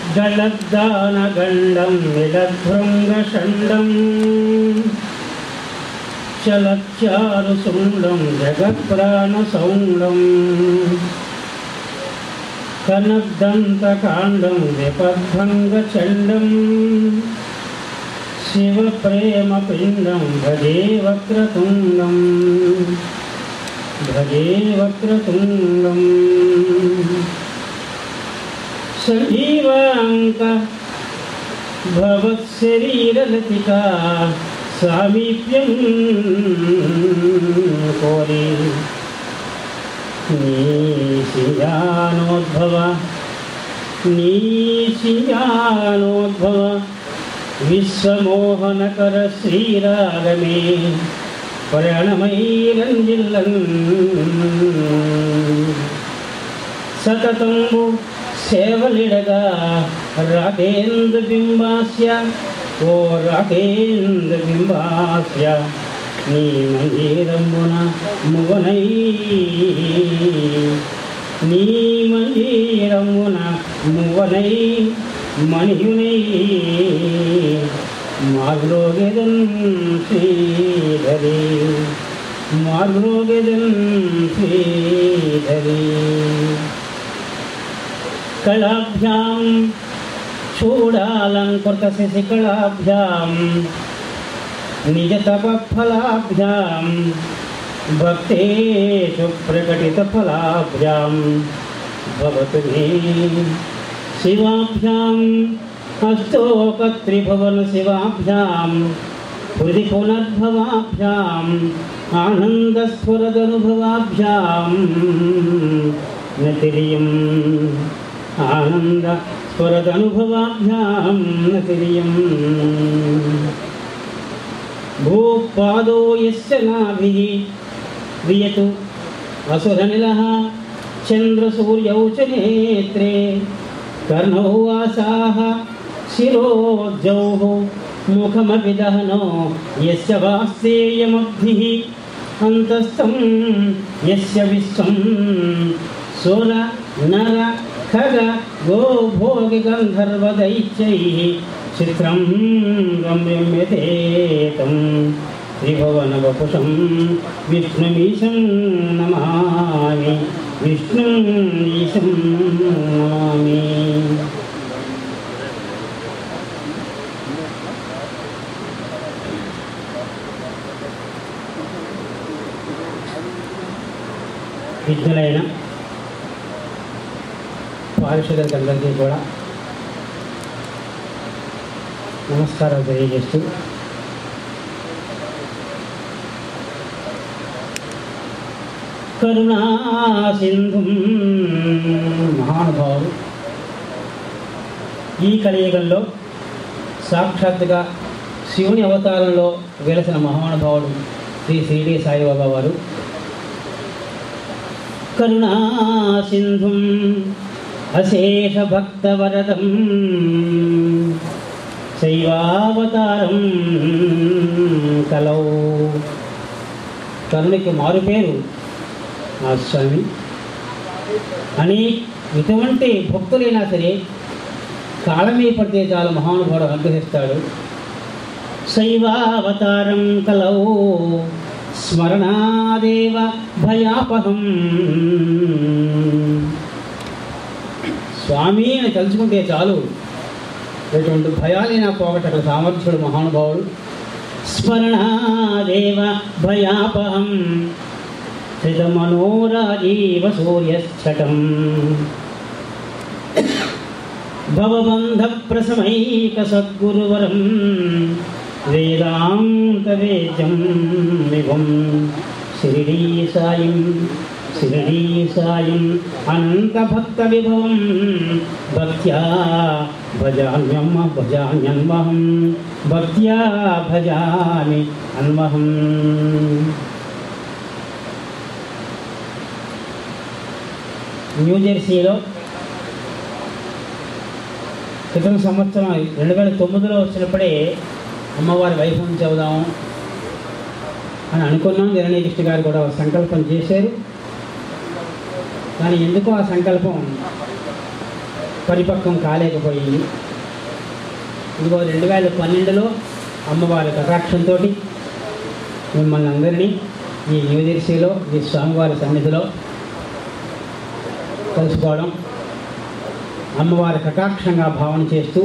గళద్దానగండం విలభృంగషండం చలచారుశుండం జగత్ప్రాణసౌండం కనద్దంతకాండం విపద్భంగచండం శివప్రేమపిండం భజే వక్రతుంగం భజే వక్రతుంగం సజీవాంక భవశరీరలతికా సామీప్యం కోరి నీశియానోద్భవ నీశియానోద్భవ విశ్వమోహనకర శ్రీరాగమే ప్రాణమైరంజిల్లన్ సతతంబు సేవలిడగా రాకేంద్ర బింబాస్య ఓ రాకేంద్ర బింబాస్య నీ మందిరమున మువనై నీ మందిరమున మువనై మణియునై మార్గోగెదన్ శ్రీధరి మార్గోగెదన్ శ్రీధరి కళాభ్యాం చూడాలంకృత శశికళాభ్యాం నిజతపఫలాభ్యాం భక్తేషు ప్రకటితఫలాభ్యాం భవతు మే శివాభ్యాం అష్టోకత్రిభువన శివాభ్యాం హృది పునర్భవాభ్యాం ఆనందస్ఫురదనుభవాభ్యాం నతిరియం ఆనంద స్ఫురదనుభవాభ్యాం నతిరియం భూపాదో యస్య నాభిः వియతు అసురనిలः చంద్రసూర్యౌ చ నేత్రే కర్ణౌ వాసాः శిరోజౌः ముఖమపి దహనో యస్య వాస్తేయమబ్ధిः అంతస్థం యస్య విశ్వం సుర నర ఖగ గోభోగి గంధర్వదైత్యైः చిత్రం గమ్యమ్యతేతం త్రిభువనవపుషం విష్ణుమీశం నమామి విష్ణుం ఈశం నమామి విద్యులైన పారిషదులందరికీ కూడా నమస్కారం తెలియజేస్తూ కరుణా సింధు మహానుభావుడు ఈ కలియుగంలో సాక్షాత్తుగా శివుని అవతారంలో వెలసిన మహానుభావుడు శ్రీ షిరిడి సాయిబాబా వారు కరుణా సింధుం అశేష భక్తవరదం శైవావతారం కలౌ కరుణకి మారు పేరు ఆ స్వామి అని ఇటువంటి భక్తులైనా సరే కాలమే పడితే చాలు మహానుభావుడు అనుగ్రహిస్తాడు శైవావతారం కలౌ స్మరణాదేవ భయాపహం స్వామి అని తలుచుకుంటే చాలు ఎటువంటి భయాలైనా పోగొట్టగల సామర్థ్యుడు మహానుభావుడు స్మరణాదేవ భయాపహం శ్రితమనోరాజీవ సూర్యశ్చటం భవబంధ ప్రసమైక సద్గురువరం వేదాంతవేద్యం విభం శిరిడీ సాయం శిరిడీ సాయం అనంతభక్త విభవం భక్త్యా భజామ్యమ్మ భజామ్యన్మహం భక్త్యా భజామి అన్మహం న్యూజెర్సీలో క్రితం సంవత్సరం రెండు వేల తొమ్మిదిలో వచ్చినప్పుడే అమ్మవారి వైభవం చెబుదాము అని అనుకున్నాం జరణీ కృష్ణ గారు కూడా ఒక సంకల్పం చేశారు కానీ ఎందుకో ఆ సంకల్పం పరిపక్వం కాలేకపోయింది ఇదిగో రెండు వేల పన్నెండులో అమ్మవారి కటాక్షంతో మిమ్మల్ని అందరినీ ఈ న్యూజెర్సీలో ఈ స్వామివారి సన్నిధిలో కలుసుకోవడం అమ్మవారి కటాక్షంగా భావన చేస్తూ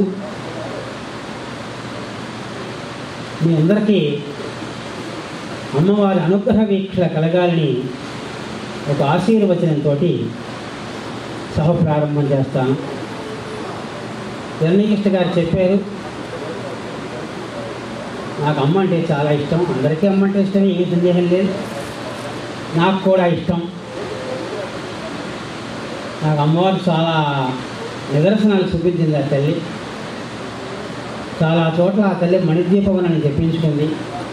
మీ అందరికీ అమ్మవారి అనుగ్రహ వీక్ష కలగాలని ఒక ఆశీర్వచనంతో సహ ప్రారంభం చేస్తాను జర్నీకృష్ణ గారు చెప్పారు నాకు అమ్మ అంటే చాలా ఇష్టం అందరికీ అమ్మ అంటే ఇష్టం ఏమీ సందేహం లేదు నాకు కూడా ఇష్టం నాకు అమ్మవారు చాలా నిదర్శనాలు చూపించింది ఆ తల్లి చాలా చోట్ల ఆ తల్లి మణిద్వీపవనాన్ని చెప్పించుకుంది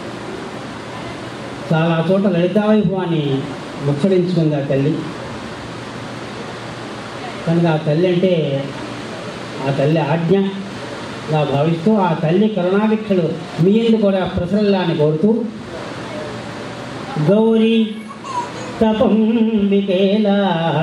చాలా చోట్ల లలితావైభవాన్ని ముచ్చడించుకుంది ఆ తల్లి కనుక ఆ తల్లి అంటే ఆ తల్లి ఆజ్ఞగా భావిస్తూ ఆ తల్లి కరుణాభిక్షలు మీ ఎందు కూడా ప్రసరల్లాని కోరుతూ గౌరీ తపంబికేలా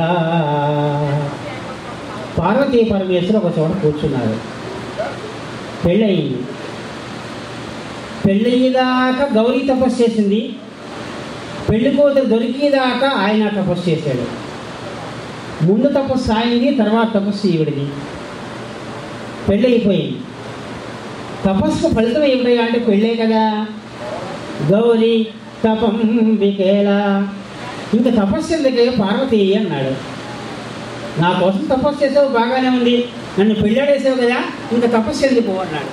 పార్వతీ పరమేశ్వరు ఒక చోట కూర్చున్నారు పెళ్ళయింది పెళ్ళయ్యేదాకా గౌరీ తపస్సు చేసింది పెళ్లి కూతురు దొరికేదాకా ఆయన తపస్సు చేశాడు ముందు తపస్సు ఆయనది తర్వాత తపస్సు ఈవిడిది పెళ్ళి అయిపోయింది తపస్సు ఫలితం ఏమిటయ్యా అంటే పెళ్ళే కదా గౌరీ తపం వికేలా ఇంకా తపస్సు ఎందుకే పార్వతి అన్నాడు నా కోసం తపస్సు చేసావు బాగానే ఉంది నన్ను పెళ్ళాడేసావు కదా ఇంకా తపస్సు ఎందుకు అన్నాడు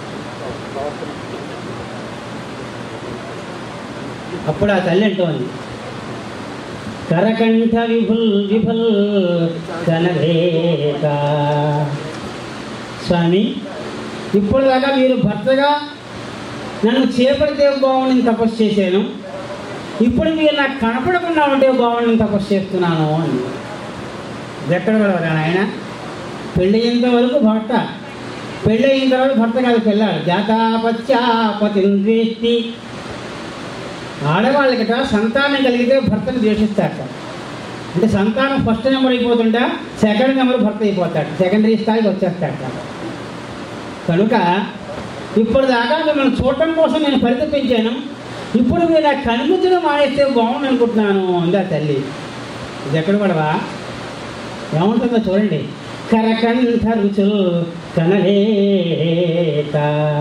అప్పుడు ఆ తల్లి అంటోంది కరకంఠ విభుల్ విఫల్ కనలేక స్వామి ఇప్పుడు దాకా మీరు భర్తగా నన్ను చేపడితే బాగుండని తపస్సు చేశాను ఇప్పుడు మీరు నాకు కనపడకుండా ఉంటే బాగుండని తపస్సు చేస్తున్నాను అని ఎక్కడ పడవరా ఆయన పెళ్ళి అయ్యేంత వరకు భర్త పెళ్ళి అయిన తర్వాత భర్త కాదు పెళ్ళాడు జాతాపత్యాపతింద్వేష్టి ఆడవాళ్ళకిట సంతానం కలిగితే భర్తను ద్వేషిస్తారట అంటే సంతానం ఫస్ట్ నెంబర్ అయిపోతుంటా సెకండ్ నెంబర్ భర్త అయిపోతాడు సెకండరీ స్థాయికి వచ్చేస్తాడట కనుక ఇప్పుడు దాకా మిమ్మల్ని చూడటం కోసం నేను పరితపించాను ఇప్పుడు మీరు నాకు కనుముచ్చడం మానేస్తే బాగుంది అనుకుంటున్నాను అందా తల్లి ఇది ఎక్కడ పడవా ఏముంటుందో చూడండి కరకంఠ రుచులు కనలేక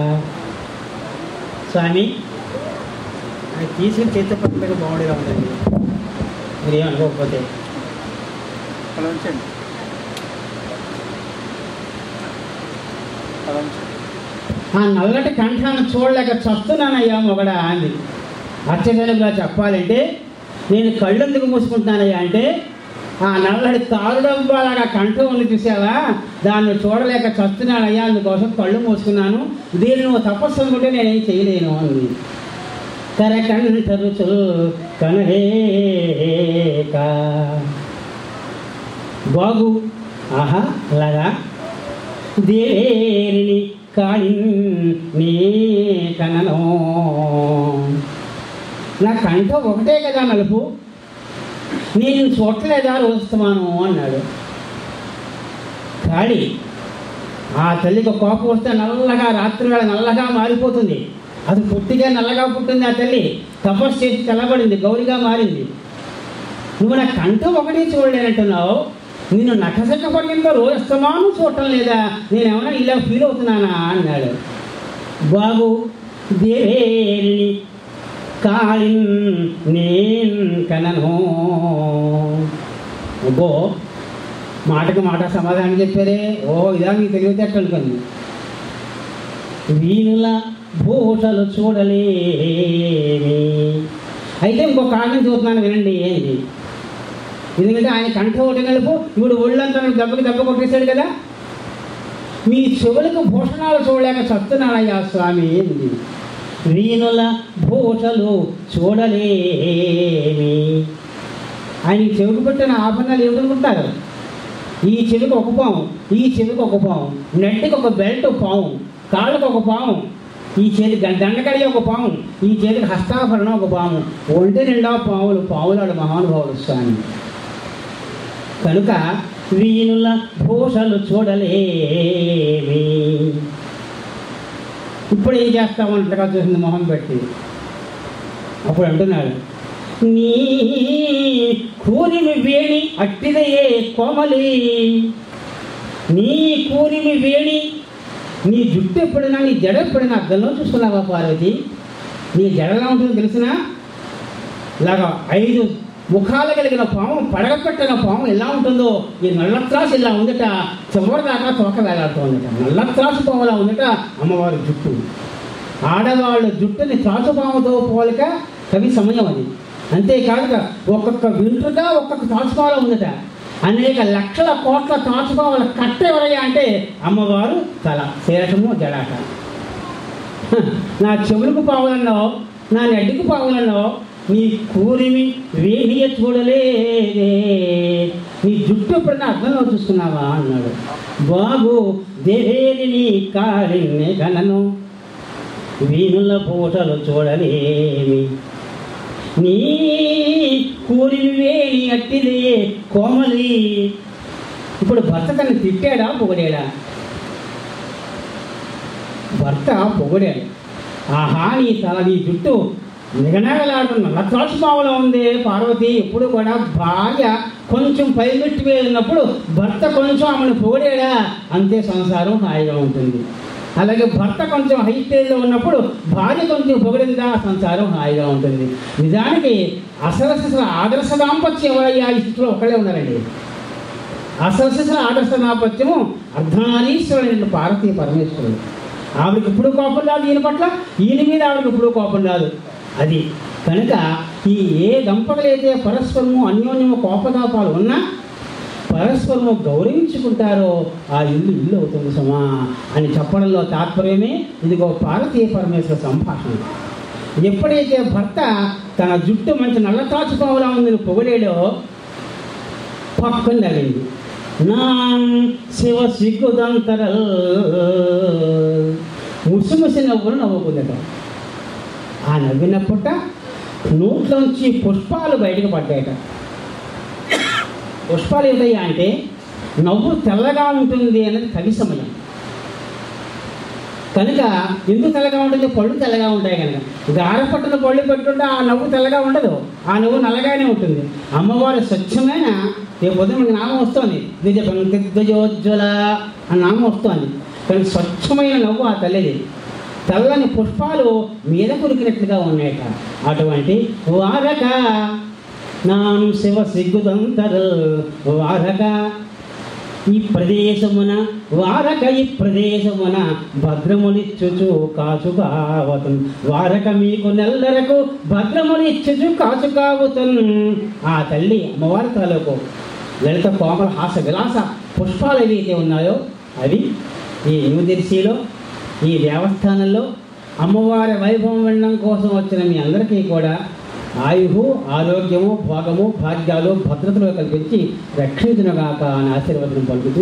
స్వామి అది తీసుకుని చేతి పక్కన బాగుండేలా ఉందండి మీరు ఏమనుకోకపోతే అలా ఉంచండి అలా ఉంచండి ఆ నల్లటి కంఠాన్ని చూడలేక చస్తున్నానయ్యా మొగడా అంది అత్యధనంగా చెప్పాలంటే నేను కళ్ళెందుకు మూసుకుంటున్నానయ్యా అంటే ఆ నల్లటి తారుడబ్బాలాగా కంఠం ఉంది చూసావా దాన్ని చూడలేక చస్తున్నానయ్యా అందుకోసం కళ్ళు మూసుకున్నాను దీన్ని నువ్వు తపస్సు అనుకుంటే నేనేం చేయలేను అంది కరకంఠ రుచులు కనలేక బాగు ఆహా అలాగా దేవేరిని కాళి నీ కనను నా కంఠం ఒకటే కదా నలుపు నేను చూడలేదా రోజుస్తాను అన్నాడు కాళి ఆ తల్లికి కోపం వస్తే నల్లగా రాత్రి వేళ నల్లగా మారిపోతుంది అది పుట్టిగా నల్లగా పుట్టింది ఆ తల్లి తపస్సు చేసి తెల్లబడింది గౌరిగా మారింది నువ్వు నా కంఠం ఒకటే చూడలేనంటున్నావు నిన్ను నకసక్క పడినంత రోజు అస్తమాను చూడటం లేదా నేనేమన్నా ఇలా ఫీల్ అవుతున్నానా అన్నాడు బాబు దేవేరిని కాళి నేను కనను అబ్బో మాటకు మాట సమాధానం చెప్పారే ఓ ఇదా మీకు తెలివితేటలు అనుకుంది వీణుల భూషలు చూడలేమి అయితే ఇంకో కారణం చూస్తున్నాను వినండి ఏంటి ఎందుకంటే ఆయన కంఠ ఒకటి కలుపు ఇప్పుడు ఒళ్ళంతా నాకు దెబ్బకి దెబ్బ కొట్టేశాడు కదా మీ చెవులకు భూషణాలు చూడలేక చస్తున్నాడయ్యా స్వామి ఏంది వీణుల భూషలు చూడలేమి ఆయన చెవికి పెట్టిన ఆభరణాలు ఏమిటనుకుంటారు ఈ చెవికి ఒక పాము ఈ చెవికి ఒక పాము నెట్టికి ఒక బెల్ట్ పాము కాళ్ళకు ఒక పాము ఈ చేతి గ- దండకడి ఒక పాము ఈ చేతికి హస్తాభరణం ఒక పాము ఒంటి నిండా పాములు పాములాడు మహానుభావులు స్వామి కనుక వీణుల భూషలు చూడలేమి ఇప్పుడు ఏం చేస్తామంటగా చూసింది మొహం పెట్టి అప్పుడు అంటున్నాడు నీ కూరిమి వేణి అట్టిదయే కోమలి నీ కూరిమి వేణి నీ జుట్టు ఎప్పుడైనా నీ జడ ఎప్పుడైనా అద్దంలో చూసుకున్నావా పార్వతి నీ జడలా ఉంటుందో తెలిసినా ఇలాగా ఐదు ముఖాలు కలిగిన పాము పడగపెట్టిన పాము ఎలా ఉంటుందో ఈ నల్ల త్రాసు ఇలా ఉందట చివరి దాకా తోక వేలాడుతోందట నల్ల త్రాసు పాములా ఉందట అమ్మవారి జుట్టు ఆడవాళ్ళ జుట్టుని త్రాసు పాముతో పోలిక కవి సమయం అది అంతేకాదు ఒక్కొక్క వింటుగా ఒక్కొక్క త్రాసుపాములా ఉందట అనేక లక్షల కోట్ల త్రాసుపాముల కట్ట ఎవరయ్యా అంటే అమ్మవారు తల శేషము జడాట హ, నా చెవులకు పావులన్నావు నా నెడ్డికి పావులన్నావు నీ కూరిమి వేడియ చూడలేదే నీ జుట్టు ఎప్పుడైనా అర్థంలో చూసుకున్నావా అన్నాడు బాబు దేవేని నీ కాళిన్నే గనను వీణుల పూటలు చూడలేమి నీ కూరిమి వేణి అట్టిదే కోమలి ఇప్పుడు భర్త తను తిట్టాడా పొగడాడా భర్త పొగిడాడు ఆహా నీ తల నీ జుట్టు నిగనగలాడుతున్న నత్రాసు పావులో ఉంది పార్వతి ఎప్పుడు కూడా భార్య కొంచెం పైమెట్టు వెళ్ళినప్పుడు భర్త కొంచెం ఆమెను పొగిడాడా అంతే సంసారం హాయిగా ఉంటుంది అలాగే భర్త కొంచెం హై స్టేజ్లో ఉన్నప్పుడు భార్య కొంచెం పొగిడిందా సంసారం హాయిగా ఉంటుంది నిజానికి అసలు అసలు ఆదర్శ దాంపత్యం ఎవరయ్యా ఈ స్థితిలో ఒకళ్ళే ఉన్నారండి అసలు అసలు ఆదర్శ దాంపత్యము అర్ధనారీశ్వరుడు పార్వతీ పరమేశ్వరుడు ఆవిడకి ఇప్పుడు కోపం రాదు ఈయన పట్ల ఈయన మీద ఆవిడకి ఇప్పుడు కోపం రాదు అది కనుక ఈ ఏ దంపతులైతే పరస్పరము అన్యోన్యము కోపతాపాలు ఉన్నా పరస్పరము గౌరవించుకుంటారో ఆ ఇల్లు ఇల్లు అవుతుంది సుమా అని చెప్పడంలో తాత్పర్యమే ఇదిగో పార్వతీయ పరమేశ్వర సంభాషణ ఎప్పుడైతే భర్త తన జుట్టు మంచి నల్ల తాచుకోవాలా ఉందని పొగిడాడో పక్కన నవ్వింది నాం శివ సిగ్గుదంతరల్ ముసిముసి నవ్వులు నవ్వుకుందట ఆ నవ్వినప్పుట నోట్లోంచి పుష్పాలు బయటకు పడ్డాయట పుష్పాలు ఏమిటయ్యా అంటే నవ్వు తెల్లగా ఉంటుంది అనేది కవి సమయం కనుక ఎందుకు తెల్లగా ఉంటుంది పళ్ళు తెల్లగా ఉంటాయి కనుక గారపట్టున పళ్ళు పెట్టుంటే ఆ నవ్వు తెల్లగా ఉండదు ఆ నవ్వు నల్లగానే ఉంటుంది అమ్మవారి స్వచ్ఛమైన రేపు ఉదయం మనకి నామం వస్తుంది ద్విజ దిగ్విజోజ్వల అని నామం వస్తుంది కానీ స్వచ్ఛమైన నవ్వు ఆ తల్లిది తెల్లని పుష్పాలు మీద కురికినట్లుగా ఉన్నాయట అటువంటి వారక నాం శివ సిగ్గుదంతరు వారక ఈ ప్రదేశమున వారక ఈ ప్రదేశమున భద్రమునిచ్చుచు కాచు కావతన్ వారక మీకు నెల్లరకు భద్రమునిచ్చుచు కాచు కావుతన్ ఆ తల్లి అమ్మవారి తాలూకు లలిత కోమల హాస విలాస పుష్పాలు ఏవైతే ఉన్నాయో అవి ఈ న్యూజెర్సీలో ఈ దేవస్థానంలో అమ్మవారి వైభవం వినడం కోసం వచ్చిన మీ అందరికీ కూడా ఆయువు ఆరోగ్యము భోగము భాగ్యాలు భద్రతలు కల్పించి రక్షించునుగాక అని ఆశీర్వచనం పలుకుతూ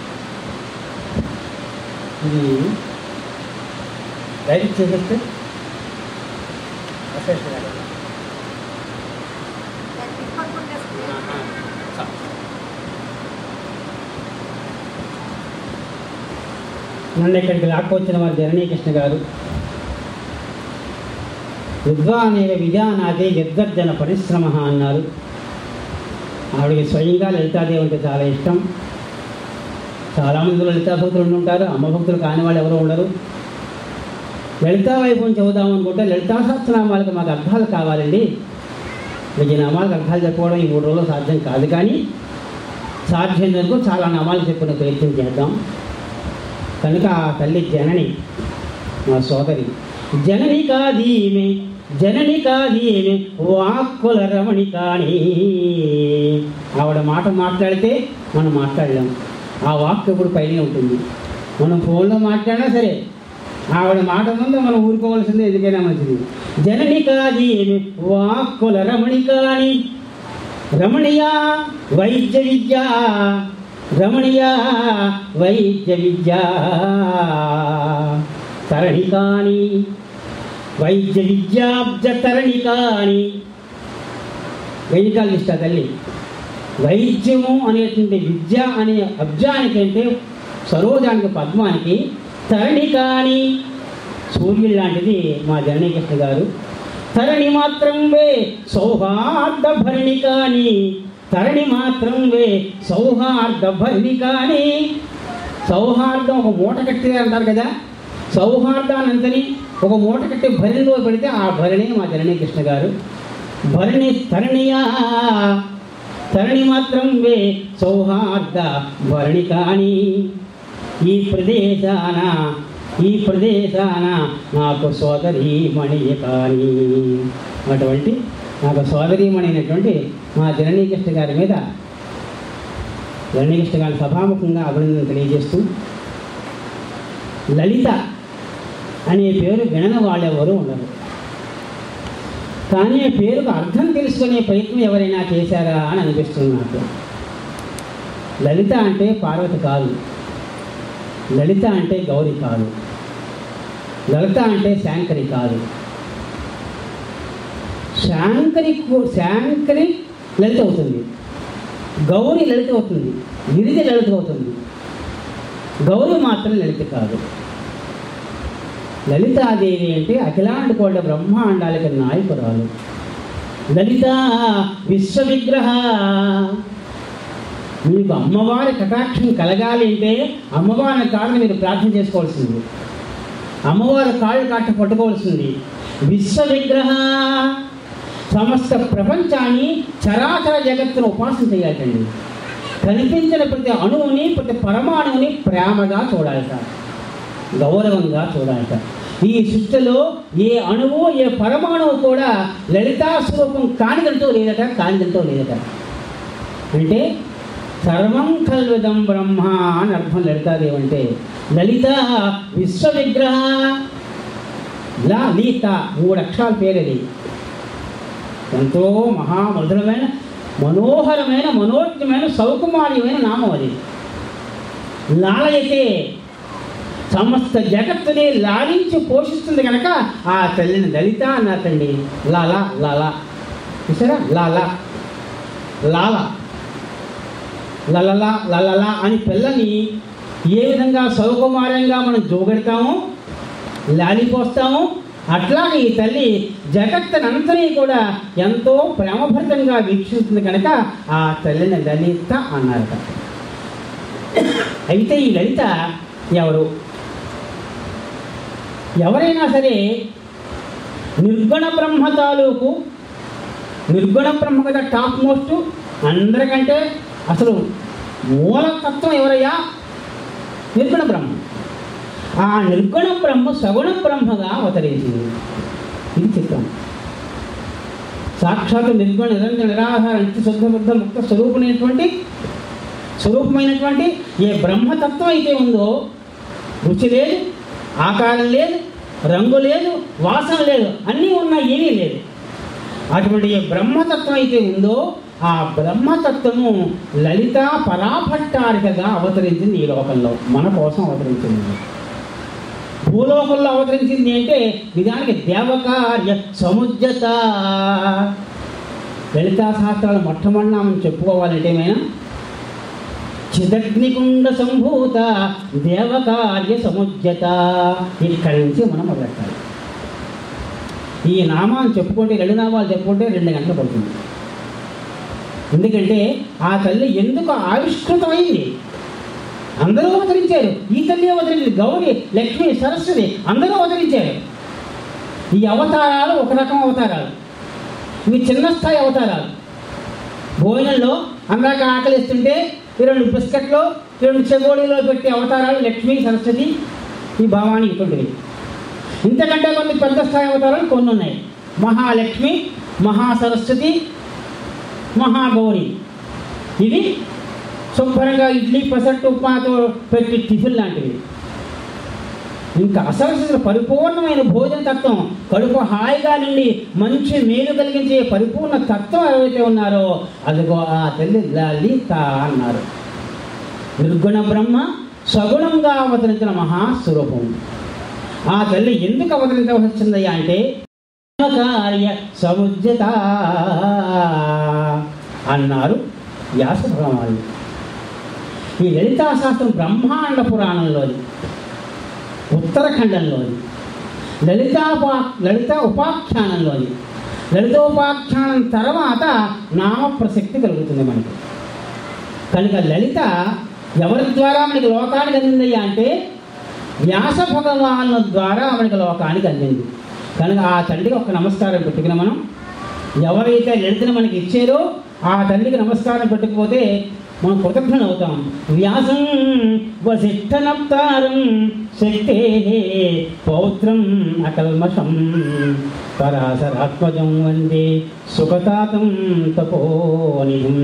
ఇది డైరెక్ట్ చేసేస్తే నన్ను ఇక్కడికి లాక్కొచ్చిన వారు జరణీకృష్ణ గారు విద్వానేవ విధానాదే యద్వర్జన పరిశ్రమ అన్నారు ఆవిడకి స్వయంగా లలితాదేవి అంటే చాలా ఇష్టం చాలామంది లలితా భక్తులు ఉండి ఉంటారు అమ్మ భక్తులు కాని వాళ్ళు ఎవరు ఉండరు లలితా వైభవం చెబుదాం అనుకుంటే లలితా సహస్రనామాలకు మాకు అర్థాలు కావాలండి వెయ్యి నామాలకు అర్థాలు చెప్పుకోవడం ఈ మూడు రోజులు సాధ్యం కాదు కానీ సాధ్యం వరకు చాలా నామాలు చెప్పుకునే ప్రయత్నం చేద్దాం కనుక ఆ తల్లి జనని మా సోదరి జనని కాదీమె జనని కాదీమె వాక్కుల రమణి కానీ ఆవిడ మాట మాట్లాడితే మనం మాట్లాడలేం ఆ వాక్ ఎప్పుడు పైనే ఉంటుంది మనం ఫోన్లో మాట్లాడినా సరే ఆవిడ మాట ముందు మనం ఊరుకోవాల్సిందే ఎందుకైనా మంచిది జనని కాదీమె వాక్కుల రమణి కానీ రమణీయ వైద్య విద్య రమణీయ వైద్య విద్య తరణి కాని వైద్య విద్యాబ్జ తరణి కాని గైనికాలజిస్ట్ ఆ తల్లి వైద్యము అనేటువంటి విద్య అనే అబ్జానికి అంటే సరోజానికి పద్మానికి తరణి కాని సూర్యుడు లాంటిది మా జననీకృష్ణ గారు తరణి మాత్రం వే సౌహార్ద భరణి కాని తరణి మాత్రం వే సౌహార్ద భరణి కాని సౌహార్దం ఒక మూట కట్టి అంటారు కదా సౌహార్దాన్ని అంతని ఒక మూట కట్టి భరణిలో పెడితే ఆ భరణి మా జననీ కృష్ణ గారు భరణి తరణియా తరణి మాత్రం వే సౌహార్ద భరణి కాని ఈ ప్రదేశాన ఈ ప్రదేశాన నాకు సోదరీమణి కానీ అటువంటి నాకు సోదరీమణి అయినటువంటి మా జననీకృష్ణ గారి మీద జననీకృష్ణ గారి సభాముఖంగా అభినందన తెలియజేస్తూ లలిత అనే పేరు వినని వాళ్ళెవరూ ఉండరు కానీ ఆ పేరుకు అర్థం తెలుసుకునే ప్రయత్నం ఎవరైనా చేశారా అని అనిపిస్తుంది నాకు లలిత అంటే పార్వతి కాదు లలిత అంటే గౌరి కాదు లలిత అంటే శాంకరి కాదు శాంకరి కూ- శాంకరి లలిత అవుతుంది గౌరి లలిత అవుతుంది గిరిజ లలిత అవుతుంది గౌరి మాత్రం లలిత కాదు లలితాదేవి అంటే అఖిలాండ కోళ్ళ బ్రహ్మాండాలకి నాయకురాలు లలిత విశ్వవిగ్రహ మీకు అమ్మవారి కటాక్షం కలగాలి అంటే అమ్మవారి కాళ్ళని మీరు ప్రార్థన చేసుకోవాల్సింది అమ్మవారి కాళ్ళు కాట పట్టుకోవాల్సింది విశ్వ విగ్రహ సమస్త ప్రపంచాన్ని చరాచర జగత్తును ఉపాసన చేయాలండి కనిపించిన ప్రతి అణువుని ప్రతి పరమాణువుని ప్రేమగా చూడాలట గౌరవంగా చూడాలట ఈ సృష్టిలో ఏ అణువు ఏ పరమాణువు కూడా లలితా స్వరూపం కానిదంటూ లేదట కానిదంటూ లేదట అంటే సర్వం కల్విదం బ్రహ్మ అని అర్థం లలితాదేవి అంటే లలిత విశ్వ విగ్రహ లలిత మూడు అక్షరాల పేరది ఎంతో మహామధురమైన మనోహరమైన మనోజ్ఞమైన సౌకుమార్యమైన నామం అది లాలయతే సమస్త జగత్తుని లాలించి పోషిస్తుంది కనుక ఆ తల్లిని లలిత అన్నారండి లాలా లాలా చూసారా లాలా లాల లలలా లలలా అని పిల్లని ఏ విధంగా సౌకుమార్యంగా మనం జోగెడతామో లాలిపోస్తామో అట్లాగే ఈ తల్లి జగత్తునంతని కూడా ఎంతో ప్రేమభరితంగా వీక్షిస్తుంది కనుక ఆ తల్లిని లలిత అన్నారట అయితే ఈ లలిత ఎవరు ఎవరైనా సరే నిర్గుణ బ్రహ్మ తాలూకు నిర్గుణ బ్రహ్మ కదా టాప్ మోస్ట్ అందరికంటే అసలు మూలతత్వం ఎవరయ్యా నిర్గుణ బ్రహ్మ ఆ నిర్గుణ బ్రహ్మ సగుణ బ్రహ్మగా అవతరించింది ఇది చిత్రం సాక్షాత్ నిర్గుణ నిరంజన నిరాధార నిత్య శుద్ధ బుద్ధ ముక్త స్వరూపమైనటువంటి స్వరూపమైనటువంటి ఏ బ్రహ్మతత్వం అయితే ఉందో రుచి లేదు ఆకారం లేదు రంగు లేదు వాసన లేదు అన్నీ ఉన్నా ఏమీ లేదు అటువంటి ఏ బ్రహ్మతత్వం అయితే ఉందో ఆ బ్రహ్మతత్వము లలిత పరాభట్టారికగా అవతరించింది ఈ లోకంలో మన కోసం అవతరించింది భూలోకంలో అవతరించింది అంటే నిజానికి దేవకార్య సముజ్జత లలితా శాస్త్రాలు మొట్టమొదటి మనం చెప్పుకోవాలంటే ఏమైనా చిదగ్నికుండ సంభూత దేవకార్య సముజ్జత ఇక్కడి నుంచి మనం మొదలెట్టాలి ఈ నామాన్ని చెప్పుకుంటే రెండు నామాలు చెప్పుకుంటే రెండు గంటలు పడుతుంది ఎందుకంటే ఆ తల్లి ఎందుకు ఆవిష్కృతమైంది అందరూ అవతరించారు ఈ తల్లి అవతరించింది గౌరి లక్ష్మి సరస్వతి అందరూ అవతరించారు ఈ అవతారాలు ఒక రకం అవతారాలు ఇవి చిన్న స్థాయి అవతారాలు భోజనంలో అందాక ఆకలిస్తుంటే ఈ రెండు బిస్కెట్లు ఈ రెండు చెగోడీలో పెట్టే అవతారాలు లక్ష్మి సరస్వతి ఈ భావాన్ని ఇటువంటివి ఇంతకంటే కొన్ని పెద్ద స్థాయి అవతారాలు కొన్ని ఉన్నాయి మహాలక్ష్మి మహాసరస్వతి మహాగౌరి ఇవి శుభ్రంగా ఇడ్లీ పెసట్టు ఉప్మాతో పెట్టి టిఫిన్ లాంటివి ఇంకా అసలు పరిపూర్ణమైన భోజన తత్వం కడుపు హాయిగా నిండి మంచి మేలు కలిగించే పరిపూర్ణ తత్వం ఎవరైతే ఉన్నారో అదిగో ఆ తల్లి లలిత అన్నారు నిర్గుణ బ్రహ్మ సగుణంగా అవతరించిన మహాస్వరూపం ఆ తల్లి ఎందుకు అవతరించవలసి వచ్చిందయ్యా అంటే కార్య సముజ్జత అన్నారు వ్యాస భగవానుడు ఈ లలితా శాస్త్రం బ్రహ్మాండ పురాణంలోని ఉత్తరఖండంలోని లలితాపా లలిత ఉపాఖ్యానంలోని లలితోపాఖ్యానం తర్వాత నామ ప్రసక్తి కలుగుతుంది మనకి కనుక లలిత ఎవరి ద్వారా మనకి లోకానికి అందిందయ్యా అంటే వ్యాస భగవాను ద్వారా మనకి లోకానికి అందింది కనుక ఆ తండ్రికి ఒక నమస్కారం పెట్టుకుని మనం ఎవరైతే లలితను మనకి ఇచ్చారో ఆ తల్లికి నమస్కారం పెట్టకపోతే మనం కృతజ్ఞులు అవుతాం వ్యాసం వసిష్ఠనప్తారం శక్తే పౌత్రం అకల్మషం పరాశరాత్మజం వందే సుఖతాతం తపోనిధం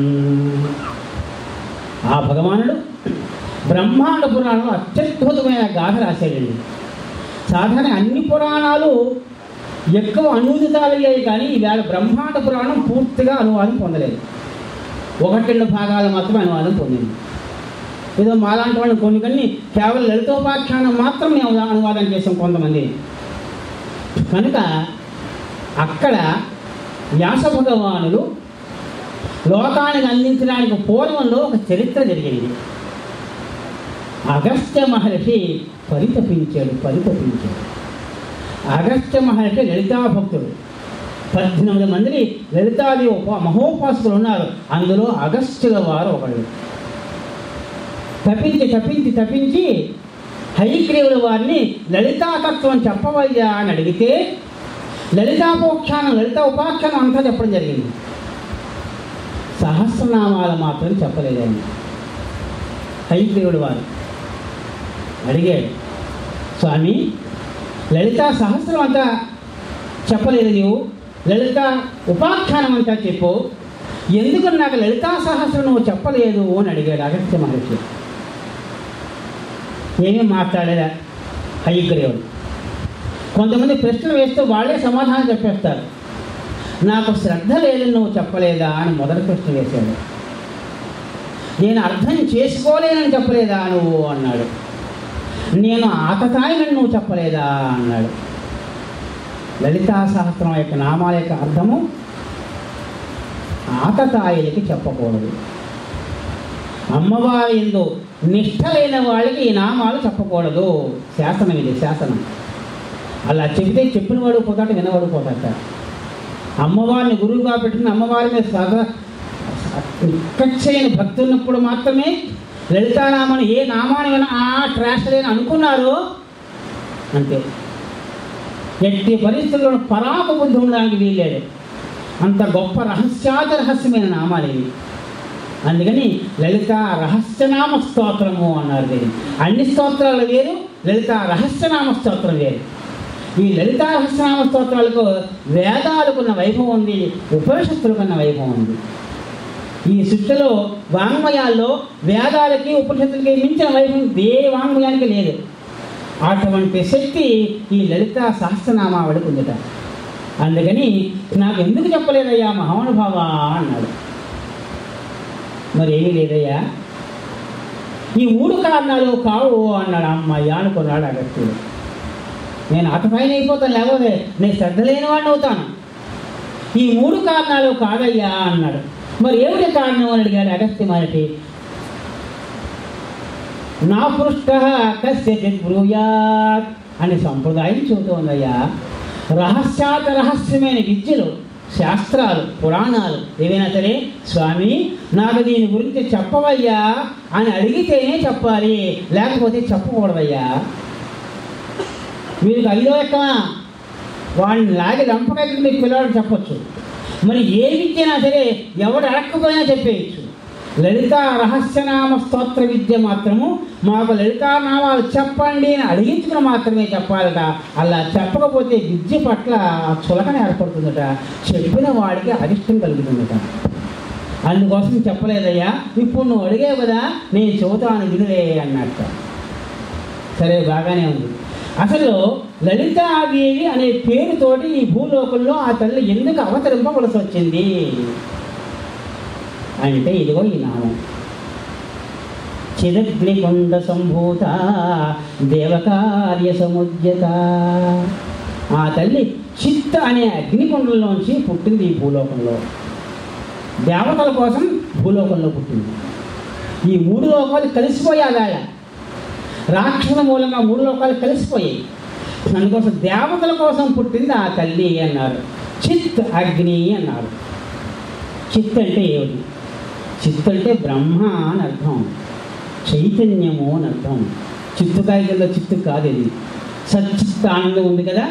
ఆ భగవానుడు బ్రహ్మాండ పురాణంలో అత్యద్భుతమైన గాథ రాశాడండి సాధారణ అన్ని పురాణాలు ఎక్కువ అనువాదితాలయ్యాయి కానీ ఈవేళ బ్రహ్మాండ పురాణం పూర్తిగా అనువాదం పొందలేదు ఒకటి రెండు భాగాలు మాత్రమే అనువాదం పొందింది ఏదో మాలాంటి వాళ్ళు కొన్ని కొన్ని కేవలం లలితోపాఖ్యానం మాత్రం మేము అనువాదం చేసాం కొంతమంది కనుక అక్కడ వ్యాస భగవానులు లోకానికి అందించడానికి పూర్వంలో ఒక చరిత్ర జరిగింది అగస్త్య మహర్షి పరితపించాడు పరితపించాడు అగస్త్య మహర్షి లలితా భక్తుడు పద్దెనిమిది మంది లలితాది ఉప మహోపాసకులు ఉన్నారు అందులో అగస్త్యుల వారు ఒకడు తప్పించి తప్పించి తప్పించి హైగ్రీవుల వారిని లలితాతత్వం చెప్పవయ్యా అని అడిగితే లలితాపోఖ్యానం లలిత ఉపాఖ్యానం అంతా చెప్పడం జరిగింది సహస్రనామాలు మాత్రం చెప్పలేదు ఆయన హైగ్రీవుడు వారు అడిగాడు స్వామి లలిత సహస్రం అంతా చెప్పలేదు నీవు లలిత ఉపాఖ్యానం అంతా చెప్పు ఎందుకు నాకు లలితా సహస్రం నువ్వు చెప్పలేదు అని అడిగాడు అగస్త్య మహర్షి ఏమీ మాట్లాడేదా హైగ్రీవుడు కొంతమంది ప్రశ్నలు వేస్తూ వాళ్ళే సమాధానం చెప్పేస్తారు నాకు శ్రద్ధ లేదని నువ్వు చెప్పలేదా అని మొదటి ప్రశ్న వేశాడు నేను అర్థం చేసుకోలేనని చెప్పలేదా నువ్వు అన్నాడు నేను ఆతతాయినని నువ్వు చెప్పలేదా అన్నాడు లలితా సహస్రం యొక్క నామాల యొక్క అర్థము ఆతతాయిలకి చెప్పకూడదు అమ్మవారి ఎందు నిష్ఠ లేని వాళ్ళకి ఈ నామాలు చెప్పకూడదు శాసనం ఇది శాసనం అలా చెబితే చెప్పిన వాడు పోతాడు వినవాడు పోతాట అమ్మవారిని గురువుగా పెట్టిన అమ్మవారి మీద సదా నిక్కచ్చైన భక్తున్నప్పుడు మాత్రమే లలితానామాన్ని ఏ నామాన్ని వినా ఆ ట్రాష్ లేని అనుకున్నారు అంతే ఎట్టి పరిస్థితుల్లో పరాక బుద్ధి ఉండడానికి వీల్లేదు అంత గొప్ప రహస్యాత రహస్యమైన నామాలు ఇవి అందుకని లలిత రహస్యనామ స్తోత్రము అన్నారు దీన్ని అన్ని స్తోత్రాలు వేరు లలిత రహస్యనామ స్తోత్రం వేరు ఈ లలిత రహస్యనామ స్తోత్రాలకు వేదాలకున్న వైభవం ఉంది ఉపనిషత్తులకున్న వైభవం ఉంది ఈ సృష్టిలో వాంగ్మయాల్లో వేదాలకి ఉపనిషత్తులకి మించిన వైభవం ఏ వాంగ్మయానికి లేదు అటువంటి శక్తి ఈ లలిత సహస్రనామావళికి ఉందట అందుకని నాకు ఎందుకు చెప్పలేదయ్యా మహానుభావ అన్నాడు మరి ఏమీ లేదయ్యా ఈ మూడు కారణాలు కావు అన్నాడు అమ్మాయి అనుకున్నాడు అగత్యుడు నేను అతపైన అయిపోతాను లేకపోతే నేను శ్రద్ధ లేని వాడిని అవుతాను ఈ మూడు కారణాలు కాదయ్యా అన్నాడు మరి ఏమిటి కారణం అని అడిగాడు అగస్త్య మహర్షి నా పృష్ట కశ్యచిత్ బ్రూయాత్ అని సంప్రదాయం చెబుతోందయ్యా రహస్యాత రహస్యమైన విద్యలు శాస్త్రాలు పురాణాలు ఏవైనా సరే స్వామి నాకు దీని గురించి చెప్పవయ్యా అని అడిగితేనే చెప్పాలి లేకపోతే చెప్పకూడదయ్యా మీకు ఐదో ఎక్కమా వాడిని లాగి లంపకైతే మీకు పిల్లవాడు చెప్పొచ్చు మరి ఏ విద్యనా సరే ఎవడు అడగకపోయినా చెప్పేయచ్చు లలిత రహస్యనామ స్తోత్ర విద్య మాత్రము మాకు లలితానామాలు చెప్పండి అని అడిగించుకుని మాత్రమే చెప్పాలట అలా చెప్పకపోతే విద్య పట్ల చులకన ఏర్పడుతుందట చెప్పిన వాడికి అరిష్టం కలుగుతుందట అందుకోసం చెప్పలేదయ్యా ఇప్పుడు నువ్వు అడిగావు కదా నేను చెబుతాను వినులే అన్నట్ట సరే బాగానే ఉంది అసలు లలితాదేవి అనే పేరుతోటి ఈ భూలోకంలో ఆ తల్లి ఎందుకు అవతరింపవలసి వచ్చింది అంటే ఇదిగో ఈ నామం చిదగ్నికొండ సంభూత దేవకార్య సముద్యత ఆ తల్లి చిత్త అనే అగ్నికొండలోంచి పుట్టింది ఈ భూలోకంలో దేవతల కోసం భూలోకంలో పుట్టింది ఈ మూడు లోకాలు కలిసిపోయాయి వేళ రాక్షస మూలంగా మూడు లోకాలు కలిసిపోయాయి అందుకోసం దేవతల కోసం పుట్టింది ఆ తల్లి అన్నారు చిత్ అగ్ని అన్నారు చిత్ అంటే ఏమిటి చిత్ అంటే బ్రహ్మ అని అర్థం చైతన్యము అని అర్థం చిత్తుకాయ కింద చిత్తు కాదు ఇది సచ్చిత్ ఆనందం ఉంది కదా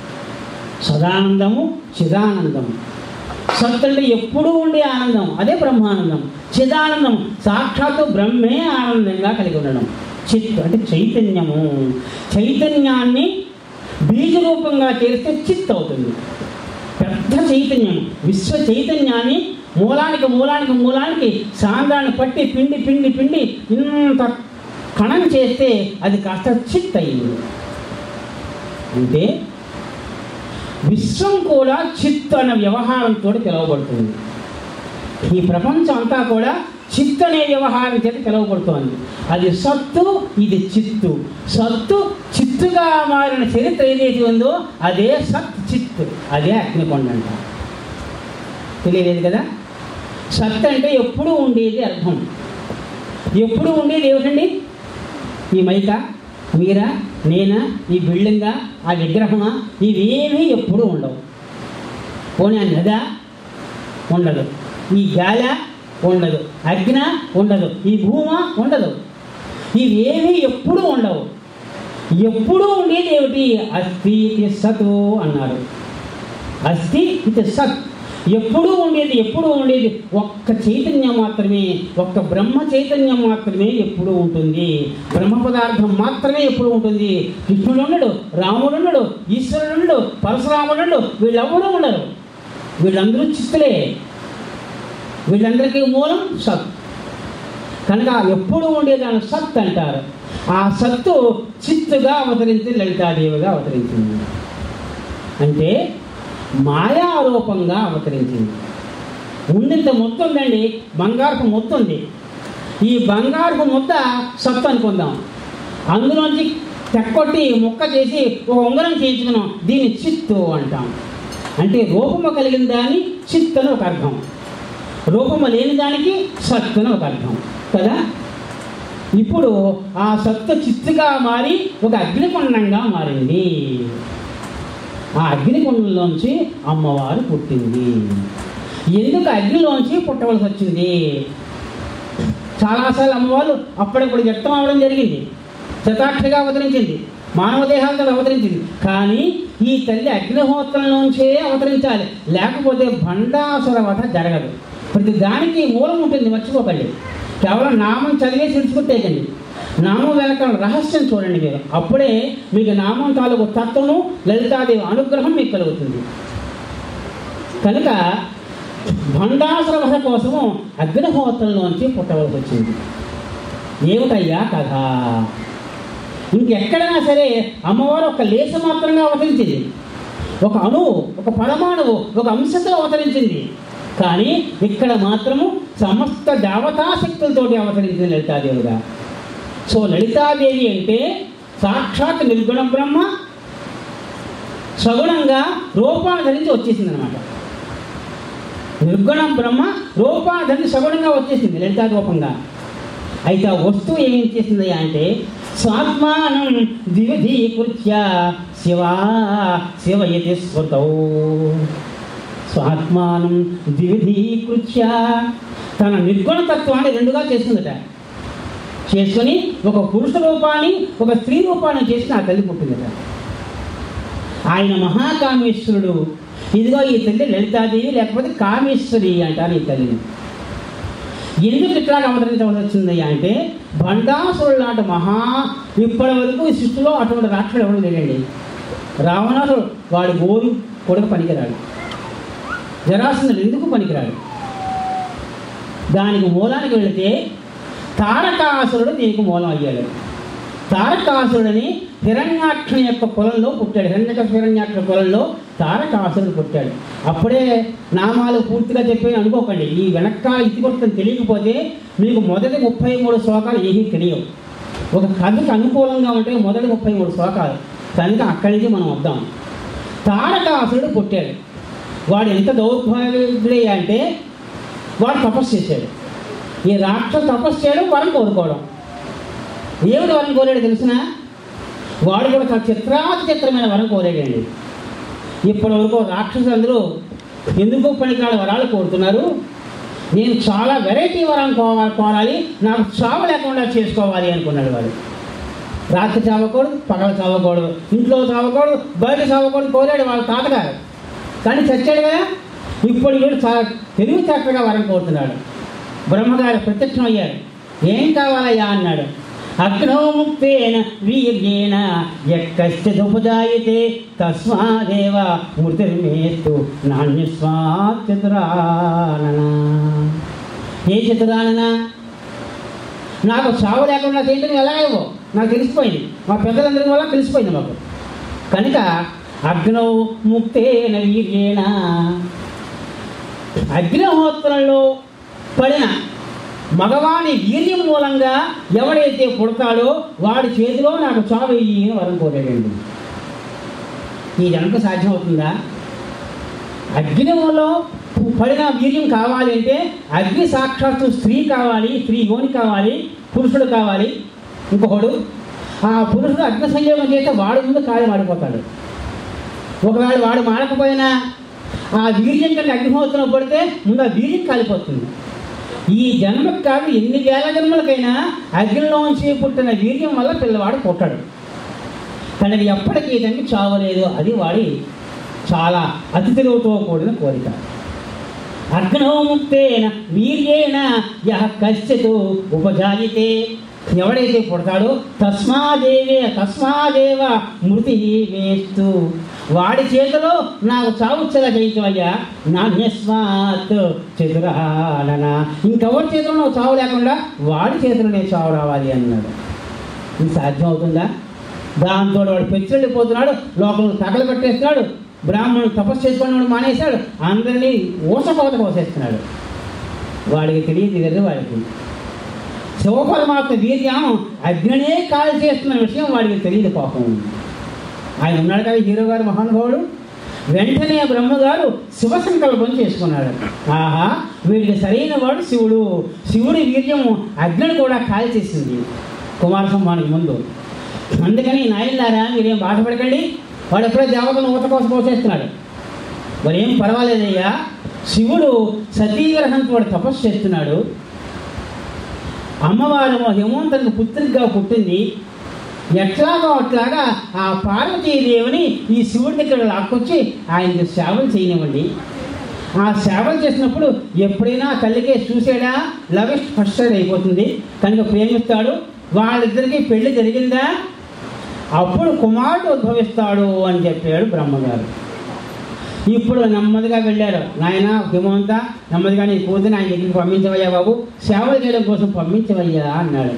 సదానందము చిదానందము సత్ అంటే ఎప్పుడూ ఉండే ఆనందం అదే బ్రహ్మానందం చిదానందం సాక్షాత్తు బ్రహ్మే ఆనందంగా కలిగి ఉండడం చిత్ అంటే చైతన్యము చైతన్యాన్ని బీజ రూపంగా చేస్తే చిత్ అవుతుంది పెద్ద చైతన్యం విశ్వ చైతన్యాన్ని మూలానికి మూలానికి మూలానికి సాంద్రాన్ని పట్టి పిండి పిండి పిండి ఇంత కణం చేస్తే అది కాస్త చిత్ అయింది అంటే విశ్వం కూడా చిత్ అన్న వ్యవహారంతో పిలువబడుతుంది ఈ ప్రపంచం అంతా కూడా చిత్ అనే వ్యవహారం చేత పిలువబడుతోంది అది సత్తు ఇది చిత్తు సత్తు చిత్తుగా మారిన చరిత్ర ఏదైతే ఉందో అదే సత్ చిత్ అదే అగ్నికొండ అంట తెలియలేదు కదా సత్ అంటే ఎప్పుడూ ఉండేది అర్థం ఎప్పుడు ఉండేది ఏమిటండి ఈ మైక మీరా నేనా ఈ బిల్డింగా ఆ విగ్రహమా ఇవేమీ ఎప్పుడూ ఉండవు పోనీ ఆ నదా ఉండదు ఈ గాల ఉండదు అగ్న ఉండదు ఈ భూమ ఉండదు ఇవేమీ ఎప్పుడూ ఉండవు ఎప్పుడూ ఉండేది ఏమిటి అస్థి ఇది సతు అన్నారు అస్థి ఇది సత్ ఎప్పుడూ ఉండేది ఎప్పుడూ ఉండేది ఒక్క చైతన్యం మాత్రమే ఒక్క బ్రహ్మ చైతన్యం మాత్రమే ఎప్పుడూ ఉంటుంది బ్రహ్మ పదార్థం మాత్రమే ఎప్పుడు ఉంటుంది కృష్ణుడు ఉండడు రాముడు ఉండడు ఈశ్వరుడు ఉండడు పరశురాముడు ఉండడు వీళ్ళెవరూ ఉండరు వీళ్ళందరూ చిత్తులే వీళ్ళందరికీ మూలం సత్ కనుక ఎప్పుడు ఉండేదాన్ని సత్ అంటారు ఆ సత్తు చిత్తుగా అవతరించి లలితాదేవిగా అవతరించింది అంటే మాయారూపంగా అవతరించింది ఉండింత ముద్ద ఉందండి బంగారపు ముద్ద ఉంది ఈ బంగారపు ముద్ద సత్తు అనుకుందాం అందులోంచి తెక్కొట్టి ముక్క చేసి ఒక ఉంగరం చేయించుకున్నాం దీన్ని చిత్తు అంటాం అంటే రూపము కలిగిన దాని చిత్ అని ఒక అర్థం రూపము లేని దానికి సత్ అని ఒక అర్థం కదా ఇప్పుడు ఆ సత్తు చిత్తుగా మారి ఒక అగ్నికుండంగా మారింది ఆ అగ్నికుండంలోంచి అమ్మవారు పుట్టింది ఎందుకు అగ్నిలోంచి పుట్టవలసి వచ్చింది చాలాసార్లు అమ్మవారు అప్పటిప్పుడు వ్యక్తం అవడం జరిగింది శతాక్షిగా అవతరించింది మానవ దేహాలతో అవతరించింది కానీ ఈ తల్లి అగ్నిహోత్రంలోంచే అవతరించాలి లేకపోతే భండాసుర వధ జరగదు ప్రతి దానికి మూలం ఉంటుంది మర్చిపోకండి కేవలం నామం చదివేసి విడిచిపెట్టేయకండి నామం వెనక రహస్యం చూడండి మీరు అప్పుడే మీకు నామం తాలూకు తత్వము లలితాదేవి అనుగ్రహం మీకు కలుగుతుంది కనుక భండాసుర వధ కోసము అగ్నిహోత్రంలోంచి పుట్టవలసి వచ్చింది ఏమిటయ్యా కథ ఇంకెక్కడైనా సరే అమ్మవారు ఒక లేస మాత్రంగా అవతరించింది ఒక అణువు ఒక పరమాణువు ఒక అంశతో అవతరించింది కానీ ఇక్కడ మాత్రము సమస్త దేవతాశక్తులతోటి అవతరించింది లలితాదేవిగా సో లలితాదేవి అంటే సాక్షాత్ నిర్గుణ బ్రహ్మ సగుణంగా రూపాన్ని ధరించి వచ్చేసింది అనమాట నిర్గుణం బ్రహ్మ రూపాన్ని ధరించి సగుణంగా వచ్చేసింది లలితా రూపంగా అయితే ఆ వస్తువు ఏం చేసింది అంటే స్వాత్మానం ద్విధీకృత్య శివా శివయతి స్మృతౌ స్వాత్మానం ద్విధీకృత్య తన నిర్గుణతత్వాన్ని రెండుగా చేసుకుందట చేసుకొని ఒక పురుష రూపాన్ని ఒక స్త్రీ రూపాన్ని చేసి ఆ తల్లి పుట్టిందట ఆయన మహాకామేశ్వరుడు ఇదిగో ఈ తల్లి లలితాదేవి లేకపోతే కామేశ్వరి అంటారు ఈ తల్లిని ఎందుకు ఇట్లా అవతరించవలసి వచ్చింది అంటే భండాసురుడు లాంటి మహా ఇప్పటి వరకు ఈ సృష్టిలో అటువంటి రాక్షసుడు ఎవరు లేడండి రావణాసుడు వాడి గోరు కొడుకు పనికిరాడు జరాసంధుడు ఎందుకు పనికిరాడు దానికి మూలానికి వెళితే తారకాసురుడు దీనికి మూలం అయ్యాడు తారకాసురుడని హిరణ్యాక్షుని యొక్క కులంలో పుట్టాడు హిరణ్యక హిరణ్యాక్ష కులంలో తారకాసురుడు పుట్టాడు అప్పుడే నామాలు పూర్తిగా చెప్పి అనుకోకండి ఈ వెనకాల ఇతికొట్టం తెలియకపోతే మీకు మొదటి ముప్పై మూడు శ్లోకాలు ఏమీ తెలియవు ఒక కథకు అనుకూలంగా ఉంటే మొదటి ముప్పై మూడు శ్లోకాలు కనుక అక్కడి నుంచి మనం వద్దాం తారకాసురుడు పుట్టాడు వాడు ఎంత దౌర్భాగ్యుడే అంటే వాడు తపస్సు చేశాడు ఈ రాక్షసు తపస్సు చేయడం వరం కోరుకోవడం ఏమిటి వరం కోరాడు తెలిసిన వాడు కూడా చాలా చిత్రాతి చిత్రమైన వరం కోరాడండి ఇప్పటి వరకు రాక్షసులందరూ ఎందుకు పనికిరాని వరాలు కోరుతున్నారు నేను చాలా వెరైటీ వరం కోవాలి కోరాలి నాకు చావ లేకుండా చేసుకోవాలి అనుకున్నాడు వాడు రాత్రి చావకూడదు పగలు చావకూడదు ఇంట్లో చావకూడదు బయట చావకూడదు కోరాడు వాళ్ళ తాతగారు కానీ చచ్చాడు కదా ఇప్పుడు వీడు చాలా తెలివితేటగా వరం కోరుతున్నాడు బ్రహ్మగారు ప్రత్యక్షం అయ్యాడు ఏం కావాలయ్యా అన్నాడు అగ్నోముక్తేన వీర్యేణ ఎక్కశ్చిదుపజాయతే తస్మాదేవ మృతిర్మేస్తు నాణ్యస్వాత్ చతురానన ఏ చతురానన నాకు చావు లేకుండా చేయటం ఎలాగేవో నాకు తెలిసిపోయింది మా పెద్దలందరి వల్ల తెలిసిపోయింది మాకు కనుక అగ్నౌ ముక్తేన వీర్యేణ అగ్నిహోత్రంలో పడిన మగవాని వీర్యం మూలంగా ఎవడైతే పుడతాడో వాడి చేతిలో నాకు చావు ఇయ్యి అని వరం కోరాడండి ఈ జనకు సాధ్యమవుతుందా అగ్నిలో పడిన వీర్యం కావాలి అంటే అగ్ని సాక్షాత్తు స్త్రీ కావాలి స్త్రీ యోని కావాలి పురుషుడు కావాలి ఇంకొకడు ఆ పురుషుడు అగ్ని సంయోగం చేస్తే వాడు ముందు కాలి మాడిపోతాడు ఒకవేళ వాడు మాడకపోయినా ఆ వీర్యం కంటే అగ్నిహోత్రం పడితే ముందు ఆ వీర్యం కాలిపోతుంది ఈ జన్మకు కాదు ఎన్ని వేల జన్మలకైనా అగ్నిలోంచి పుట్టిన వీర్యం వల్ల పిల్లవాడు పుట్టాడు తనకి ఎప్పటికీ ఇతనికి చావలేదు అది వాడి చాలా అతి తెలివితో కూడిన కోరిక అగ్నోముక్తేన వీర్యేణ యహ కశ్చిత్ ఉపజాయితే ఎవడైతే పుడతాడో తస్మాదేవే తస్మాదేవ మృతి వేస్తూ వాడి చేతిలో నాకు చావుచ్చలా చేయించవయ్యా నాణ్యస్మాత్ చతురాలన ఇంకెవరి చేతిలో నాకు చావు లేకుండా వాడి చేతిలో నేను చావు రావాలి అన్నాడు ఇది సాధ్యం అవుతుందా దాంతో వాడు పెచ్చెళ్ళిపోతున్నాడు లోకంలో తగలు పెట్టేస్తున్నాడు బ్రాహ్మణుడు తపస్సు చేసుకున్నాడు మానేశాడు అందరినీ ఊసపోత కోసేస్తున్నాడు వాడికి తెలియదు కదా వాడికి శివపరమాత్మ వీర్యం అగ్నినే కాల్ చేస్తున్న విషయం వాడికి తెలియదు పాపం ఆయన ఉన్నాడు కదా హీరో గారు మహానుభావుడు వెంటనే బ్రహ్మగారు శివ సంకల్పం చేసుకున్నాడు ఆహా వీడికి సరైన వాడు శివుడు శివుడి వీర్యం అగ్నిని కూడా కాల్చేసింది కుమార సంహానికి ముందు అందుకని నాయనలారా మీరేం బాధపడకండి వాడు ఎప్పుడో దేవతను ఊత కోసం పోసేస్తున్నాడు మరి ఏం పర్వాలేదయ్యా శివుడు సతీగ్రహంతో వాడు తపస్సు చేస్తున్నాడు అమ్మవారు హేమంతునికి పుత్రికగా పుట్టింది ఎట్లాగో అట్లాగా ఆ పార్వతీదేవిని ఈ శివుడి దగ్గర లాక్కొచ్చి ఆయనకి సేవలు చేయనివ్వండి ఆ సేవలు చేసినప్పుడు ఎప్పుడైనా తల్లికే చూసాడా లవిష్ ఫస్ట్ అయిపోతుంది కనుక ప్రేమిస్తాడు వాళ్ళిద్దరికి పెళ్లి జరిగిందా అప్పుడు కుమారుడు ఉద్భవిస్తాడు అని చెప్పాడు బ్రహ్మగారు ఇప్పుడు నెమ్మదిగా వెళ్ళారు నాయన హిమంత నెమ్మదిగా నీ కూతుని ఆయన దగ్గరికి పంపించవయ్యా బాబు సేవలు చేయడం కోసం పంపించవయ్యా అన్నాడు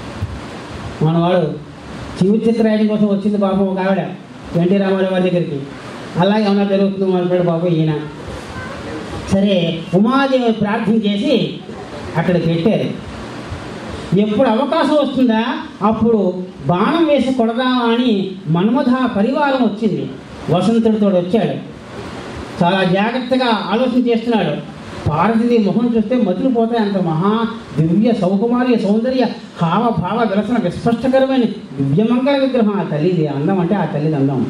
మనవాడు జీవిత చిత్రాయడం కోసం వచ్చింది బాబు ఒక ఆవిడ ఎన్టీ రామారావు వారి దగ్గరికి అలాగే ఏమన్నా జరుగుతుంది అనుకున్నాడు బాబు ఈయన సరే ఉమాదేవి ప్రార్థన చేసి అక్కడ పెట్టారు ఎప్పుడు అవకాశం వస్తుందా అప్పుడు బాణం వేసి కొడదామా అని మన్మథ పరివారం వచ్చింది వసంతుడితో వచ్చాడు చాలా జాగ్రత్తగా ఆలోచన చేస్తున్నాడు పార్వతి ముఖం చూస్తే మతులు పోతాయి అంత మహా దివ్య సౌకుమార్య సౌందర్య హావ భావ విలసన విస్పష్టకరమైన దివ్యమంగళ విగ్రహం ఆ తల్లిది అందం అంటే ఆ తల్లిది అందం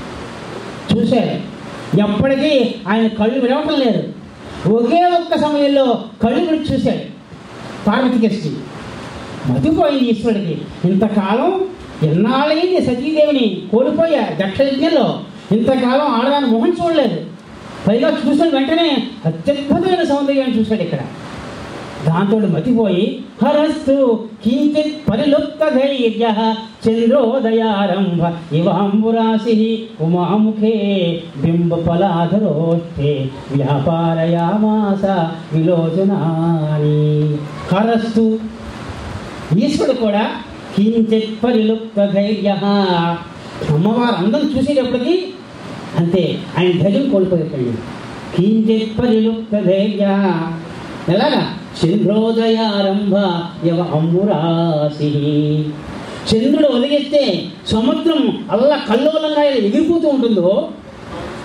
చూశాడు ఎప్పటికీ ఆయన కళ్ళు విడవటం లేదు ఒకే ఒక్క సమయంలో కళ్ళు విడిచి చూశాడు పార్వతికేసి మతిపోయింది ఈశ్వరుడికి ఇంతకాలం ఎన్నాళ్ళైంది సతీదేవిని కోల్పోయా దక్షయజ్ఞంలో ఇంతకాలం ఆడదాని మొహం చూడలేదు పైగా చూసిన వెంటనే అత్యద్భుతమైన సౌందర్యాన్ని చూశాడు ఇక్కడ దాంతో మతిపోయి హరస్తు కించిత్ పరిలుప్త ధైర్య చంద్రోదయారంభ ఇవాంబురాశి ఉమాముఖే బింబ ఫలాధరోష్ఠే వ్యాపారయామాస విలోచనాని హరస్తు ఈశ్వరుడు కూడా కించిత్ పరిలుప్త ధైర్య అమ్మవారు అందం చూసేటప్పటికి అంతే ఆయన ధైర్యం కోల్పోయేటండి కించిత్ పరిలుప్త ధైర్య ఎలాగా చంద్రోదయారంభ యవ అంబురాశి చంద్రుడు ఒదిగెత్తే సముద్రం అల్ల కల్లోలంగా ఇలా ఎగిరిపోతూ ఉంటుందో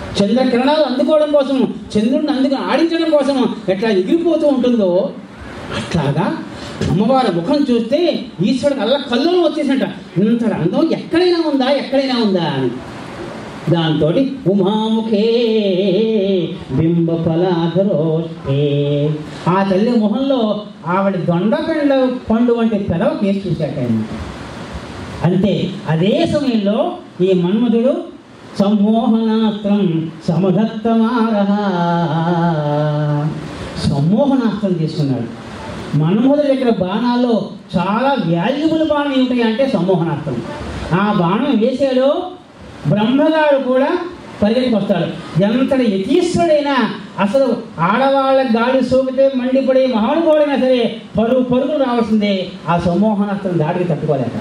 చంద్రకిరణాలు అందుకోవడం కోసం చంద్రుడిని అందుకు ఆడించడం కోసం ఎట్లా ఎగిరిపోతూ ఉంటుందో అట్లాగా అమ్మవారి ముఖం చూస్తే ఈశ్వరుడు అల్ల కళ్ళు వచ్చేసినట్ట ఇంత అందం ఎక్కడైనా ఉందా ఎక్కడైనా ఉందా అని దాంతో ఉమాముఖే బింబ ఫలాధరోష్టే ఆ తల్లి మొహంలో ఆవిడ దొండపెండ పండు వంటి పెదవ కేసు చూశాట ఆయన అంతే అదే సమయంలో ఈ మన్మధుడు సమ్మోహనాస్త్రం సమధత్తమారహ సమ్మోహనాస్త్రం తీసుకున్నాడు మన్మధుడి దగ్గర బాణాల్లో చాలా వాల్యుబుల్ బాణం ఏమిటి అంటే సమ్మోహనాస్త్రం ఆ బాణం వేసాడు బ్రహ్మగారు కూడా పరిగెత్తుకు వస్తాడు ఎంతటి యతీశ్వరుడైనా అసలు ఆడవాళ్ళ గాలి సోకితే మండిపడే మహానుభావుడైనా సరే పరుగు పరుగులు రావాల్సిందే ఆ సమ్మోహనాస్త్రం దాడికి తట్టుకోలేక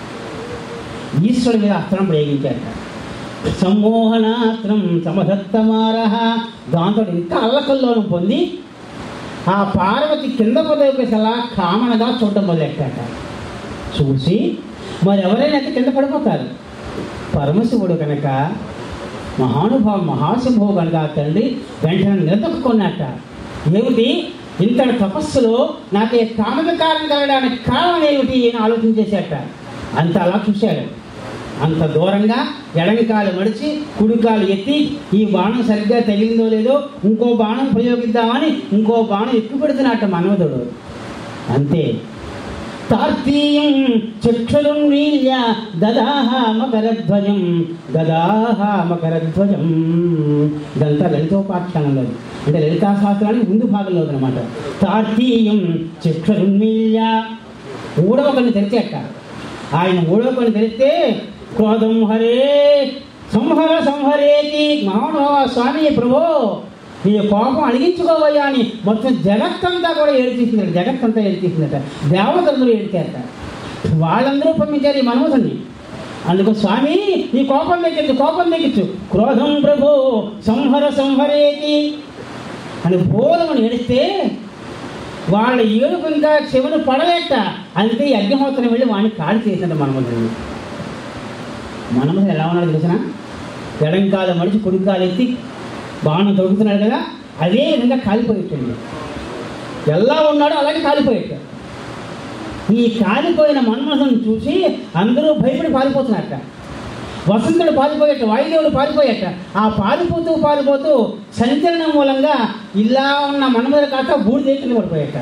ఈశ్వరుడి మీద అస్త్రం ప్రయోగించాట సమ్మోహనాస్త్రం సమధత్తమారహ దాంతో ఇంకా అల్లకల్లోనం పొంది ఆ పార్వతి కింద పదవిసలా కామనగా చూడటం మొదలెట్టాట చూసి మరి ఎవరైనా అయితే కింద పడిపోతారు పరమశివుడు కనుక మహానుభావ మహాసింహువు కనుక ఆ తండ్రి వెంటనే నిలదొక్కున్నట్ట ఏమిటి ఇంతటి తపస్సులో నాకు ఈ కామకారం కలగడానికి కారణం ఏమిటి అని ఆలోచించేసేట అంత అలా చూశాడు అంత దూరంగా ఎడమికాలు మడిచి కుడికాలు ఎత్తి ఈ బాణం సరిగ్గా తగిలిందో లేదో ఇంకో బాణం ప్రయోగిద్దామని ఇంకో బాణం ఎక్కువ పెడుతున్నట్ట మన్మధుడు అంతే తార్తీయం చక్షురున్మీల్య దదాహ మకరధ్వజం దదాహ మకరధ్వజం ఇదంతా లలితోపాఖ్యానంలో అంటే లలితా శాస్త్రానికి ముందు భాగంలో అనమాట తార్తీయం చక్షురున్మీల్య మూడవ కన్ను తెరిచేట ఆయన మూడవ కన్ను తెరిస్తే క్రోధం హరే సంహర సంహరేతి మహానుభావ స్వామి ప్రభో నీ కోపం అణిగించుకోవయ్యా అని మొత్తం జగత్తంతా కూడా ఏడ్చేసిందట జగత్తంతా ఏడ్చేసిందట దేవతలందరూ ఏడిచారట వాళ్ళందరూ పంపించారు ఈ మన్మథుని అందుకు స్వామి నీ కోపం తగ్గించు కోపం తగ్గించు క్రోధం ప్రభు సంహర సంహరేతి అని బోధమని ఏడిస్తే వాళ్ళ ఏడుపు ఇంకా చెవులు పడలేట అంతే ఈ అగ్నిహోత్రం వెళ్ళి వాడిని కాడి చేసినట్టు మన్మథుడిని మన్మథుడు ఎలా ఉన్నాడు తెలిసిన ఎడంకాల మడిచి కుడికాలు ఎత్తి బాణం దొరుకుతున్నాడు కదా అదే విధంగా కాలిపోయేటండి ఎలా ఉన్నాడో అలాగే కాలిపోయేట ఈ కాలిపోయిన మన్మథుని చూసి అందరూ భయపడి పారిపోతున్నట్ట వసంతుడు పారిపోయేట వాయుదేవుడు పారిపోయేట ఆ పారిపోతూ పారిపోతూ సంచలనం మూలంగా ఇలా ఉన్న మన్మధుడు కాక బూడిద కింద పడిపోయేట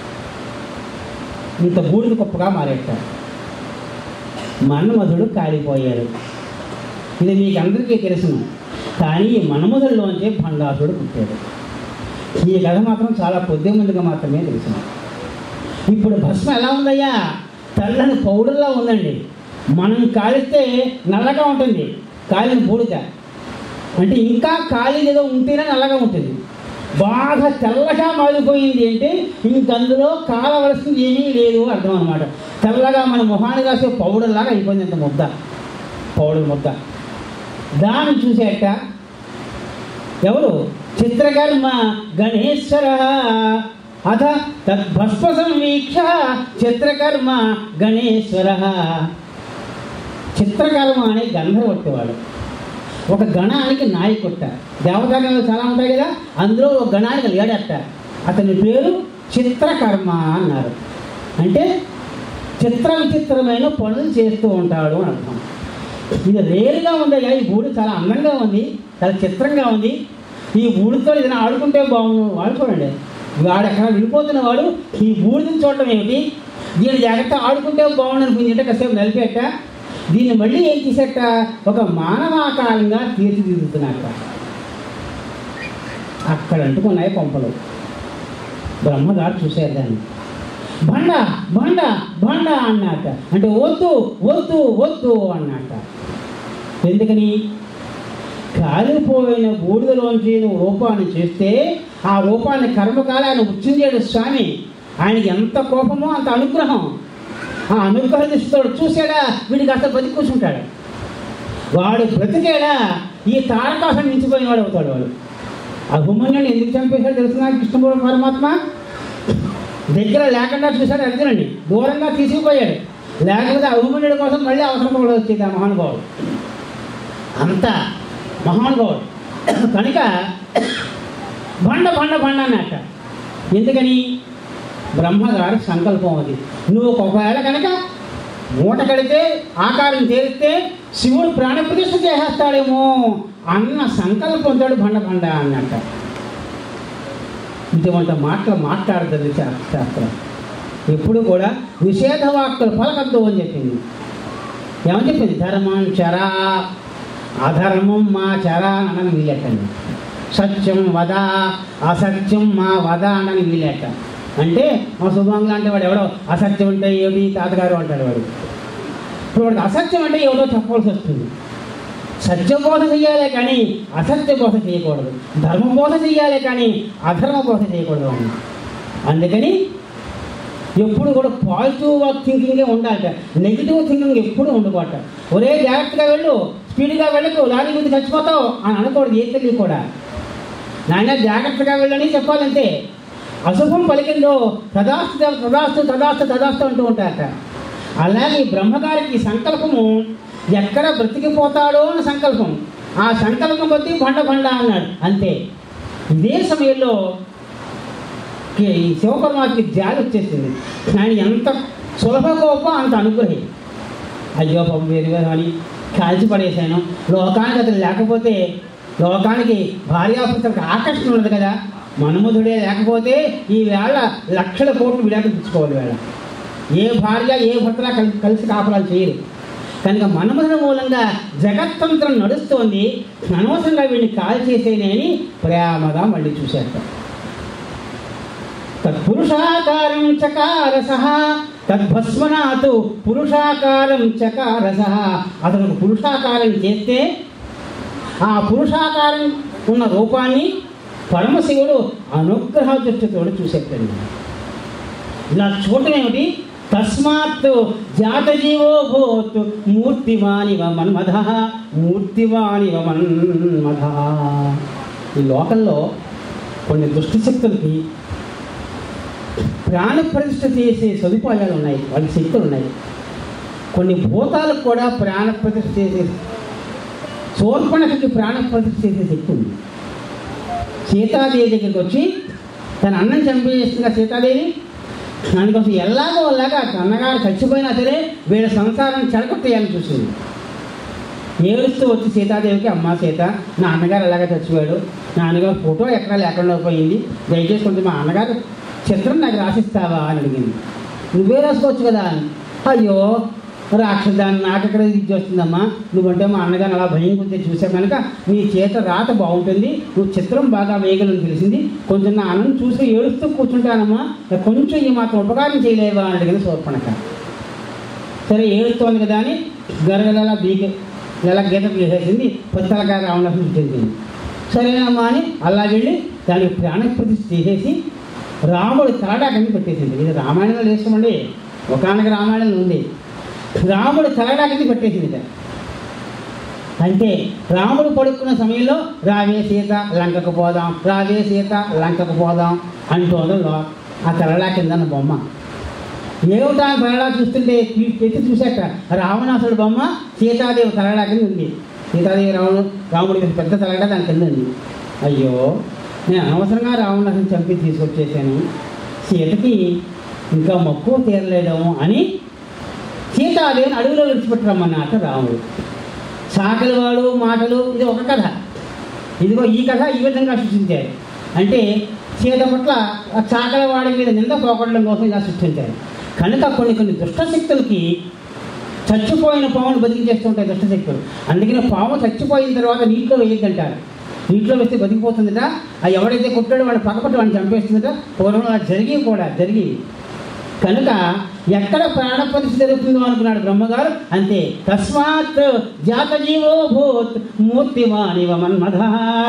ఇంత బూడిద కుప్పగా మారేట మన్మధుడు కాలిపోయాడు ఇది మీకు అందరికీ తెలుసును కానీ ఈ మన్మధుల్లోంచే భండాసుడు పుట్టాడు ఈ కథ మాత్రం చాలా కొద్ది మందిగా మాత్రమే తెలుసు ఇప్పుడు భస్మ ఎలా ఉందయ్యా తెల్లని పౌడర్లా ఉందండి మనం కాలిస్తే నల్లగా ఉంటుంది కాలిన బూడిద అంటే ఇంకా కాలి ఏదో ఉంటేనే నల్లగా ఉంటుంది బాగా తెల్లగా మారిపోయింది అంటే ఇంకందులో కాలవలసింది ఏమీ లేదు అర్థం అనమాట తెల్లగా మన మొహాన్ని కాసే పౌడర్ లాగా అయిపోయింది అంత ముద్ద పౌడర్ ముద్ద దాన్ని చూసేట ఎవరు చిత్రకర్మ గణేశ్వర అథ తద్భస్మ సంవీక్ష చిత్రకర్మ గణేశ్వర చిత్రకర్మ అనే గంధర్వట్టేవాడు ఒక గణానికి నాయకుట్ట దేవతాగణాలు చాలా ఉంటాయి కదా అందులో ఒక గణానికి లేడట అతని పేరు చిత్రకర్మ అన్నారు అంటే చిత్ర విచిత్రమైన పనులు చేస్తూ ఉంటాడు అని అర్థం ఇది రేరుగా ఉంది ఈ బూడి చాలా అందంగా ఉంది చాలా చిత్రంగా ఉంది ఈ బూడితో ఏదైనా ఆడుకుంటే బాగుండు వాడు చూడండి వాడు ఎక్కడ వెళ్ళిపోతున్న వాడు ఈ బూడిదని చూడటం ఏమిటి దీని జాగ్రత్త ఆడుకుంటే బాగుండు అనిపించింటే కాసేపు నలిపేట దీన్ని మళ్ళీ ఏం చేసేట ఒక మానవాకారంగా తీర్చిదిద్దుతున్నట్ట అక్కడ అంటుకున్నాయి పంపలు బ్రహ్మగారు చూశారు దాన్ని బండ బండ బండ అన్నట అంటే వద్దు వద్దు వద్దు అన్నట ఎందుకని కాలిపోయిన బూడిదలోంచి నువ్వు రూపాన్ని చేస్తే ఆ రూపాన్ని కర్మకాల ఆయన ఉచ్చించాడు స్వామి ఆయనకి ఎంత కోపమో అంత అనుగ్రహం ఆ అనుగ్రహ దృష్టితో చూసాడా వీడికి అసలు బతికి కూర్చుంటాడు వాడు బ్రతికాడా ఈ తారకాసం మించిపోయిన వాడు అవుతాడు వాడు అభిమన్యుని ఎందుకు చంపేశాడు తెలుసునా కృష్ణమూర్తి పరమాత్మ దగ్గర లేకుండా చూశాడు అర్జునుడిని దూరంగా తీసుకుపోయాడు లేకపోతే అభిమన్యుడి కోసం మళ్ళీ అవసరం కూడా వచ్చేది ఆ మహానుభావుడు అంత మహానుభావుడు కనుక బండ బండ బండ అన్నట్ట ఎందుకని బ్రహ్మగారి సంకల్పం అది నువ్వు ఒకవేళ కనుక మూట కడితే ఆకారం తేలిస్తే శివుడు ప్రాణప్రతిష్ఠ చేసేస్తాడేమో అన్న సంకల్పంతో బండ బండ అన్నట్ట ఇటువంటి మాటలు మాట్లాడుతుంది శా- శాస్త్రం ఎప్పుడు కూడా నిషేధ వాక్కులు పలకద్దు అని చెప్పింది ఏమని చెప్పింది ధర్మం చరా అధర్మం మా చరా అనని వీలెట్టండి సత్యం వద అసత్యం మా వద అనని వీలెట్ట అంటే మా శుభంగా అంటే వాడు ఎవడో అసత్యం అంటే ఏమిటి తాతగారు అంటాడు వాడు ఇప్పుడు వాడికి అసత్యం అంటే ఏమిటో చెప్పవలసి వస్తుంది సత్యం బోధ చెయ్యాలి కానీ అసత్య బోధ చేయకూడదు ధర్మ బోధ చెయ్యాలి కానీ అధర్మ బోధ చేయకూడదు అని అందుకని ఎప్పుడు కూడా పాజిటివ్ థింకింగే ఉండాలట నెగిటివ్ థింకింగ్ ఎప్పుడు ఉండకూడట ఒరే జాగ్రత్తగా వెళ్ళు స్పీడ్గా వెళ్ళకు లారీ మీద చచ్చిపోతావు అని అనకూడదు ఏ తెలియ కూడా నాయన జాగ్రత్తగా వెళ్ళని చెప్పాలంటే అశుభం పలికిందో తదాస్తు తదాస్తు తదాస్తు తదాస్తు అంటూ ఉంటారట అలాగే ఈ బ్రహ్మగారికి సంకల్పము ఎక్కడ బ్రతికిపోతాడో అని సంకల్పం ఆ సంకల్పం బట్టి బండ బండ అన్నాడు అంతే ఇదే సమయంలో ఈ శివపరమాత్మకి జాలి వచ్చేసింది ఆయన ఎంత సులభ గొప్ప అంత అనుగ్రహి అయ్యో పాపం వేరు వేరు అని కాల్చి పడేశాను లోకానికి అతను లేకపోతే లోకానికి భార్యాపుత్రకు ఆకర్షణ ఉండదు కదా మన్మధుడే లేకపోతే ఈ వేళ లక్షల కోట్లు విడాకులు తెచ్చుకోవాలి వేళ ఏ భార్య ఏ భర్తలా కలిసి కలిసి కాపురాలు చేయరు కనుక మన్మధుల మూలంగా జగత్తంత్రం నడుస్తోంది అనవసరంగా వీడిని కాల్ చేసేనే అని ప్రేమగా మళ్ళీ చూశారు తత్పురుషాకారం చకారస తద్భస్మనాతు పురుషాకారం చకారస అతను పురుషాకారం చేస్తే ఆ పురుషాకారం ఉన్న రూపాన్ని పరమశివుడు అనుగ్రహ దృష్టితో చూసేటండి ఇలా చూడటం ఏమిటి తస్మాత్ జాతజీవో భూత్ మూర్తివానివ మన్మధ మూర్తివానివ మన్మధ ఈ లోకంలో కొన్ని దుష్ట శక్తులకి ప్రాణ ప్రతిష్ఠ చేసే సదుపాయాలు ఉన్నాయి వాళ్ళ శక్తులు ఉన్నాయి కొన్ని భూతాలకు కూడా ప్రాణ ప్రతిష్ఠ చేసే శూర్పణకి ప్రాణ ప్రతిష్ఠ చేసే శక్తి ఉంది సీతాదేవి దగ్గరికి వచ్చి తన అన్నం చంపేస్తుందిగా సీతాదేవి దానికోసం ఎలాగో అలాగా అన్నగారు చచ్చిపోయినా సరే వీళ్ళ సంసారం చెడగొట్టేయాలని చూసింది ఏడుస్తూ వచ్చి సీతాదేవికి అమ్మ సీత నా అన్నగారు ఎలాగ చచ్చిపోయాడు నా అన్నగారు ఫోటో ఎక్కడా లేకుండా పోయింది దయచేసి కొంచెం మా అన్నగారు చిత్రం నాకు రాసిస్తావా అని అడిగింది నువ్వే రాసుకోవచ్చు కదా అని అయ్యో రాక్షదాన్ని నాకెక్కడ ఇది వస్తుందమ్మా నువ్వంటే మా అన్నగారిని అలా భయం కొంచెం చూసావు కనుక నీ చేత రాత బాగుంటుంది నువ్వు చిత్రం బాగా వేయగలని తెలిసింది కొంచెం నా అన్నం చూసి ఏడుస్తూ కూర్చుంటానమ్మా కొంచెం ఈ మాత్రం ఉపకారం చేయలేవా అని అడిగింది శూర్పణక సరే ఏడుస్తోంది కదా అని గరగల బీగ నెల గీత చేసేసింది పుస్తకాల రావణాసుని చెందింది సరేనమ్మా అని అలా వెళ్ళి దానికి ప్రాణ ప్రతిష్ఠ చేసేసి రాముడు తలడాకని పెట్టేసింది ఇది రామాయణంలో లేస్తామండి ఒకనొక రామాయణంలో ఉంది రాముడు తలడాకని పెట్టేసింది ఇక. అంటే రాముడు పడుకున్న సమయంలో రావే సీత లంకకు పోదాం రావే సీత లంకకు పోదాం అంటోంది లో- ఆ తలడా కిందన్న బొమ్మ ఏమిటా తలడా చూస్తుంటే తీ- ఎత్తి చూశాక రావణాసుడు బొమ్మ సీతాదేవి తలడా కింద ఉంది సీతాదేవి రావణు రాముడి మీద పెద్ద తలడా దాని కింద ఉంది అయ్యో నేను అనవసరంగా రావణాసుని చంపి తీసుకొచ్చేసాను సీతకి ఇంకా మక్కువ తీరలేదేమో అని సీతాదేవిని అడవిలో విడిచిపెట్టరమ్మన్నట రాముడు సాకలి వాడు మాటలు ఇది ఒక కథ ఇదిగో ఈ కథ ఈ విధంగా సృష్టించారు అంటే సీత పట్ల ఆ చాకల వాడి మీద నింద పోగొట్టడం కోసం ఇలా సృష్టించారు కనుక కొన్ని కొన్ని దుష్టశక్తులకి చచ్చిపోయిన పామును బతికించేస్తుంటాయి దుష్టశక్తులు అందుకని పాము చచ్చిపోయిన తర్వాత నీటిలో వేయద్దంటారు నీటిలో వేస్తే బతికిపోతుందట ఆ ఎవడైతే కొట్టాడో వాడు పక్కపట్టి వాడిని చంపేస్తుందట పూర్వం అలా జరిగి కూడా జరిగి కనుక ఎక్కడ ప్రాణ పరిస్థితి జరుగుతుందో అనుకున్నాడు బ్రహ్మగారు అంతే తస్మాత్ జాతజీవో భూత్ మూర్తివానివ మన్మధ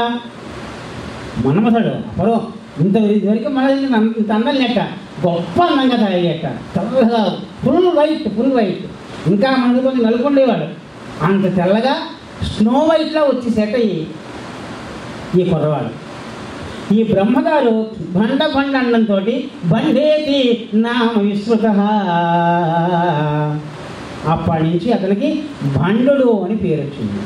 మన్మథుడు అప్పుడు ఇంత ఇదివరకు మన ఇంత అందం లెక్క గొప్ప అందంగా తయారయ్యట తెల్లగా ఫుల్ వైట్ ఫుల్ వైట్ ఇంకా మనకు కొంచెం నలుపుండేవాడు అంత తెల్లగా స్నో వైట్లా వచ్చేసేట ఈ ఈ కుర్రవాడు ఈ బ్రహ్మగారు బండ బండ అన్నంతో బండేతి నామ విశ్రుత అప్పటి నుంచి అతనికి బండుడు అని పేరు వచ్చింది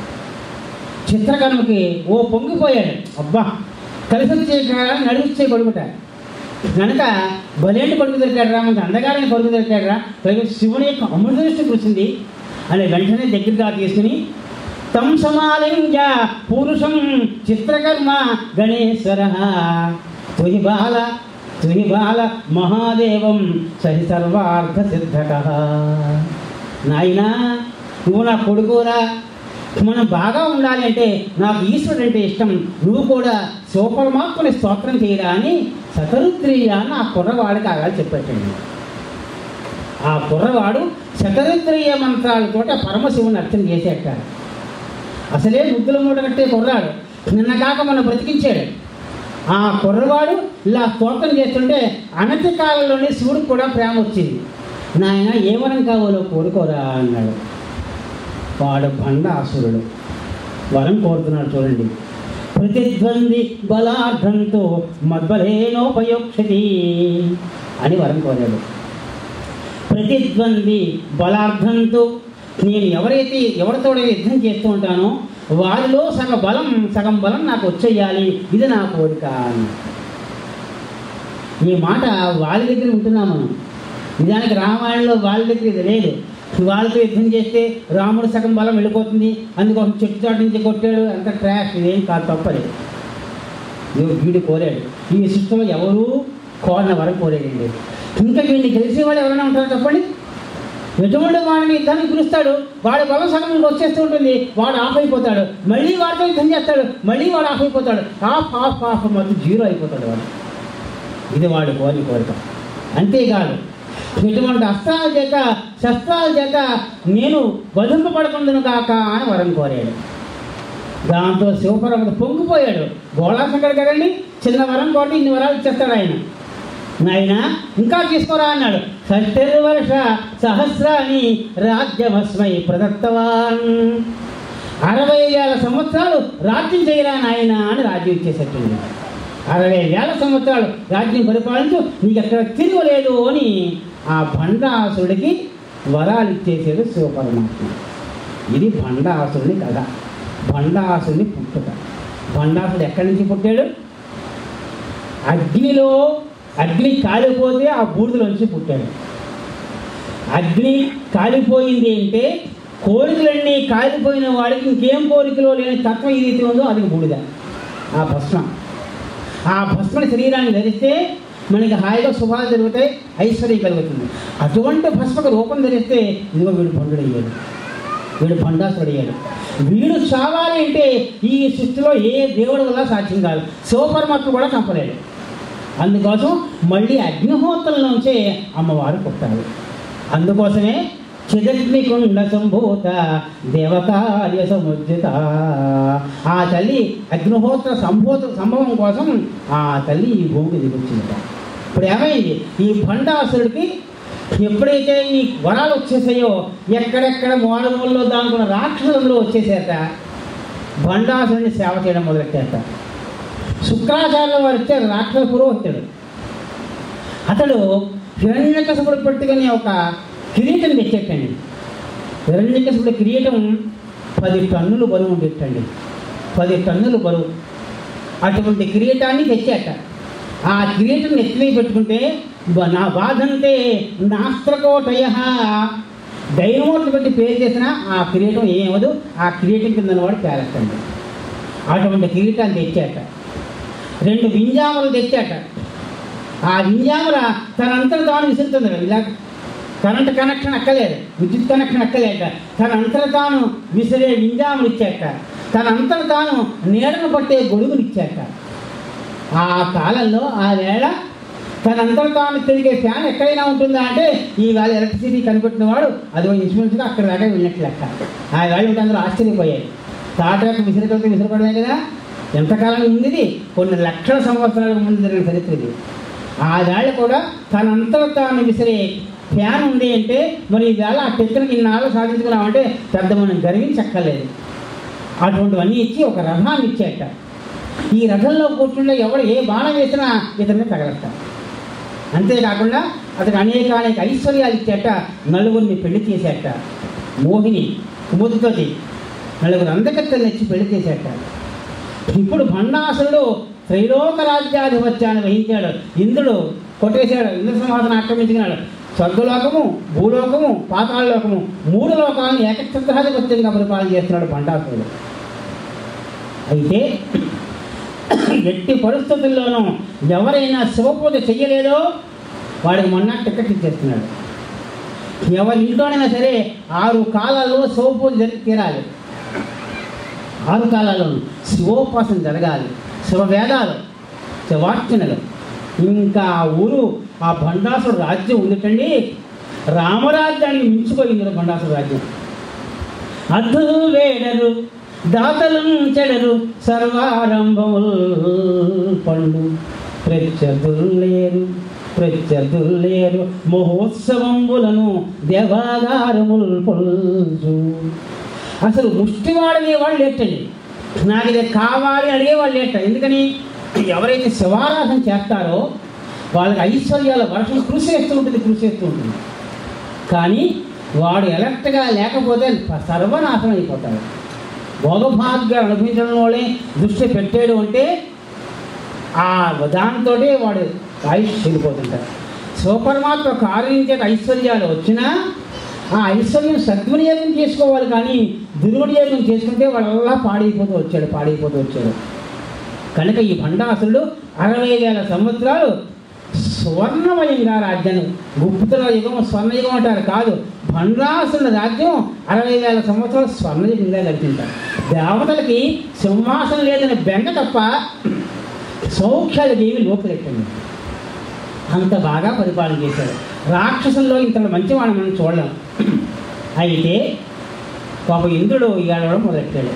చిత్రకర్మకి ఓ పొంగిపోయాడు అబ్బా కలిసి వచ్చే కాలాన్ని నడిపించే కొడుకుట కనుక బలేంటి కొడుకు దొరికాడు రా మనకి అందగాడని కొడుకు దొరికాడు రా పైగా శివుని యొక్క అమృత దృష్టి కురిసింది అని వెంటనే దగ్గరగా తీసుకుని తం సమాలింగ పురుషం చిత్రకర్మ గణేశ్వర తుయి బాల తుయి బాల మహాదేవం సహి సర్వార్థ సిద్ధక నాయనా నువ్వు నా కొడుకురా మనం బాగా ఉండాలి అంటే నాకు ఈశ్వరుడు అంటే ఇష్టం నువ్వు కూడా శివపరమాత్మని స్తోత్రం చేయరా అని శతరుద్రీయ అని ఆ కుర్రవాడికి ఆగాలి చెప్పేటండి ఆ కుర్రవాడు శతరుద్రీయ మంత్రాలతో పరమశివుని అర్థం చేసేట అసలే ముద్దుల మూట కట్టే కుర్రాడు నిన్న కాక మన బ్రతికించాడు ఆ కుర్రవాడు ఇలా స్తోత్రం చేస్తుంటే అనతి కాలంలోనే శివుడికి కూడా ప్రేమ వచ్చింది నాయన ఏమనం కావాలో కోరుకోరా అన్నాడు వాడు భండాసురుడు వరం కోరుతున్నాడు చూడండి ప్రతిద్వంది బలార్థంతో మద్బలేనోపయోక్షతి అని వరం కోరాడు ప్రతిద్వంది బలార్థంతో నేను ఎవరైతే ఎవరితో యుద్ధం చేస్తూ ఉంటానో వారిలో సగ బలం సగం బలం నాకు వచ్చేయాలి ఇది నా కోరిక అని ఈ మాట వాళ్ళ దగ్గర ఉంటున్నాం మనం నిజానికి రామాయణంలో వాళ్ళ దగ్గర ఇది లేదు వాళ్ళతో యుద్ధం చేస్తే రాముడు సగం బలం వెళ్ళిపోతుంది అందుకోసం చెట్టు చాటు నుంచి కొట్టాడు అంత ట్రాష్ ఇదేం కాదు తప్పలేదు ఇదిగో వీడు కోరాడు ఈ సృష్టిలో ఎవరూ కోరిన వరకు కోరాడండి ఇంకా వీడిని గెలిచే వాళ్ళు ఎవరైనా ఉంటారో చెప్పండి ఎటువంటి వాడిని యుద్ధానికి పిలుస్తాడు వాడి బలం సగం వచ్చేస్తూ ఉంటుంది వాడు ఆఫ్ అయిపోతాడు మళ్ళీ వాడితో యుద్ధం చేస్తాడు మళ్ళీ వాడు ఆఫ్ అయిపోతాడు ఆఫ్ ఆఫ్ ఆఫ్ మొత్తం జీరో అయిపోతాడు వాడు ఇది వాడి కోరిన కోరిక అంతేకాదు ఇటువంటి అస్త్రాల చేత శస్త్రాల చేత నేను వధింపబడుకుందును కాక అని వరం కోరాడు దాంతో శివపరముడు పొంగిపోయాడు గోళాశంకర్ కదండి చిన్న వరం కోటి ఇన్ని వరాలు ఇచ్చేస్తాడు ఆయన నాయన ఇంకా తీసుకోరా అన్నాడు షష్టిర్వర్ష సహస్రాన్ని రాజ్యమస్మై ప్రదత్తవాన్ అరవై వేల సంవత్సరాలు రాజ్యం చేయరా నాయన అని రాజ్యం ఇచ్చేసట్టుంది అరవై వేల సంవత్సరాలు రాజ్యం పరిపాలించు నీకు ఎక్కడ తిరగలేదు అని ఆ భండాసుడికి వరాలు ఇచ్చేసాడు శివపరమాత్మ ఇది భండాసురుని కథ భండాసుని పుట్టుక భండాసుడు ఎక్కడి నుంచి పుట్టాడు అగ్నిలో అగ్ని కాలిపోతే ఆ బూడిదలోంచి పుట్టాడు అగ్ని కాలిపోయింది అంటే కోరికలన్నీ కాలిపోయిన వాడికి ఇంకేం కోరికలో లేని తత్వం ఏదైతే ఉందో అది బూడిద ఆ భస్మం ఆ భస్మని శరీరాన్ని ధరిస్తే మనకి హాయిగా శుభాలు జరుగుతాయి ఐశ్వర్యం కలుగుతుంది అటువంటి భస్మకు రూపం ధరిస్తే ఇదిగో వీడు భండుడయ్యాడు వీడు భండాసుడు అయ్యాడు వీడు చావాలి అంటే ఈ సృష్టిలో ఏ దేవుడి వల్ల సాధ్యం కాదు శివపరమాత్మ కూడా చంపలేడు అందుకోసం మళ్ళీ అగ్నిహోత్రంలోంచే అమ్మవారు పుట్టారు అందుకోసమే చిదగ్నికుండ సంభూత దేవకార్య సముద్రిత ఆ తల్లి అగ్నిహోత్ర సంభూత సంభవం కోసం ఆ తల్లి ఈ భూమికి దిగొచ్చిందట ఇప్పుడు ఏమైంది ఈ భండాసురుడికి ఎప్పుడైతే ఈ వరాలు వచ్చేసాయో ఎక్కడెక్కడ మూలమూలలో దానుకున్న రాక్షసులందరూ వచ్చేసారట భండాసురుడిని సేవ చేయడం మొదలెట్టారట శుక్రాచార్యుల వారు వచ్చారు రాక్షస పురోహితుడు అతడు హిరణ్యకశపుడు పెట్టుకుని ఒక కిరీటం తెచ్చేటండి హిరణ్యకశపుడు కిరీటం పది టన్నులు బరువు ఉండేటండి పది టన్నులు బరువు అటువంటి కిరీటాన్ని తెచ్చాట ఆ కిరీటం నెత్తిమీ పెట్టుకుంటే బ- నా బాధంతే నాస్త్రకోటయ డైనమోట్లు పెట్టి పేరు చేసిన ఆ కిరీటం ఏమదు ఆ కిరీటం కింద వాడు పేరట్టండి అటువంటి కిరీటాన్ని తెచ్చాట రెండు వింజామలు తెచ్చాట ఆ వింజామల తనంతట తాను విసురుతుంది ఇలా కరెంట్ కనెక్షన్ అక్కలేదు విద్యుత్ కనెక్షన్ అక్కలేక తనంతట తాను విసిరే వింజాములు ఇచ్చాక తనంతట తాను నీడను పట్టే గొడుగులు ఇచ్చాక ఆ కాలంలో ఆ వేళ తనంతట తాను తిరిగే ఫ్యాన్ ఎక్కడైనా ఉంటుందా అంటే ఈ వేళ ఎలక్ట్రిసిటీ కనిపెట్టిన వాడు అది ఇన్స్ట్రుమెంట్గా అక్కడ దాకా వెళ్ళినట్లు లెక్క ఆ వేళ ఉంటే అందరూ ఆశ్చర్యపోయాయి తాటకు విసిరికొడితే విసిరిపడమే కదా ఎంతకాలం ఉంది ఇది కొన్ని లక్షల సంవత్సరాల ముందు జరిగిన చరిత్ర ఇది ఆ వేళ కూడా తనంతట తాను విసిరే ఫ్యాన్ ఉంది అంటే మరి ఈ వేళ ఆ టెక్నిక్ ఇన్నాళ్ళు సాధించుకున్నామంటే పెద్ద మనం గర్వించక్కర్లేదు అటువంటివన్నీ ఇచ్చి ఒక రథాన్ని ఇచ్చేట ఈ రథంలో కూర్చుంటే ఎవడు ఏ బాణం వేసినా ఇతన్ని తగలట అంతేకాకుండా అతనికి అనేక అనేక ఐశ్వర్యాలు ఇచ్చేట నలుగురిని పెళ్లి చేసేట మోహిని కుముదితోటి నలుగురు అందకత్తల్ని ఇచ్చి పెళ్లి చేసేట ఇప్పుడు భండాసురుడు త్రైలోక రాజ్యాధిపత్యాన్ని వహించాడు ఇంద్రుడు కొట్టేశాడు ఇంద్ర సింహాసనం ఆక్రమించినాడు స్వర్గలోకము భూలోకము పాతాళలోకము మూడు లోకాలను ఏకఛత్రాధిపత్యంగా పరిపాలన చేస్తున్నాడు బండాసురుడు అయితే ఎట్టి పరిస్థితుల్లోనూ ఎవరైనా శివపూజ చెయ్యలేదో వాడికి మొన్న టికెట్ ఇచ్చేస్తున్నాడు ఎవరి ఇంట్లోనైనా సరే ఆరు కాలాల్లో శివపూజ జరిగి తీరాలి ఆరు కాలాల్లో శివోపాసన జరగాలి శివవేదాలు శివార్చనలు ఇంకా ఆ ఊరు ఆ బండాసుడు రాజ్యం ఉందిటండి రామరాజ్యానికి మించిపోయింది బండాసుడు రాజ్యం అద్దులు వేడరు దాతలు చెడరు సర్వారంభముల్ పండు ప్రత్యర్థులేరు ప్రత్యర్థులేరు మహోత్సవంబులను దేవాగారముల్ పొల్చు అసలు ముష్టివాడనే వాళ్ళు లేటండి నాకు ఇది కావాలి అడిగే వాళ్ళు లేట ఎందుకని ఎవరైతే శివారాధన చేస్తారో వాళ్ళకి ఐశ్వర్యాల వర్షం కృషి చేస్తూ ఉంటుంది కృషి చేస్తూ ఉంటుంది కానీ వాడు ఎలక్ట్గా లేకపోతే సర్వనాశనం అయిపోతాడు భోగభాగ్యాలు అనుభవించడం వాళ్ళే దృష్టి పెట్టాడు అంటే ఆ దాంతో వాడు ఆయుష్ చెడిపోతుంటాడు శివపరమాత్మ కారణించే ఐశ్వర్యాలు వచ్చినా ఆ ఐశ్వర్యం సద్వినియోగం చేసుకోవాలి కానీ దుర్వినియోగం చేసుకుంటే వాళ్ళల్లా పాడైపోతూ వచ్చాడు పాడైపోతూ వచ్చాడు కనుక ఈ భండాసురుడు అరవై వేల సంవత్సరాలు స్వర్ణమయంగా రాజ్యాన్ని గుప్తుల యుగం స్వర్ణయుగం అంటారు కాదు భండాసురుల రాజ్యం అరవై వేల సంవత్సరాలు స్వర్ణయుగంగా గడిచింటారు దేవతలకి సింహాసనం లేదని బెంగ తప్ప సౌఖ్యాలకి ఏమి లోపలెట్టండి అంత బాగా పరిపాలన చేశాడు రాక్షసుల్లో ఇంత మంచివాడిని మనం చూడలేం అయితే పాప ఇంద్రుడు ఏడవడం మొదలెట్టాడు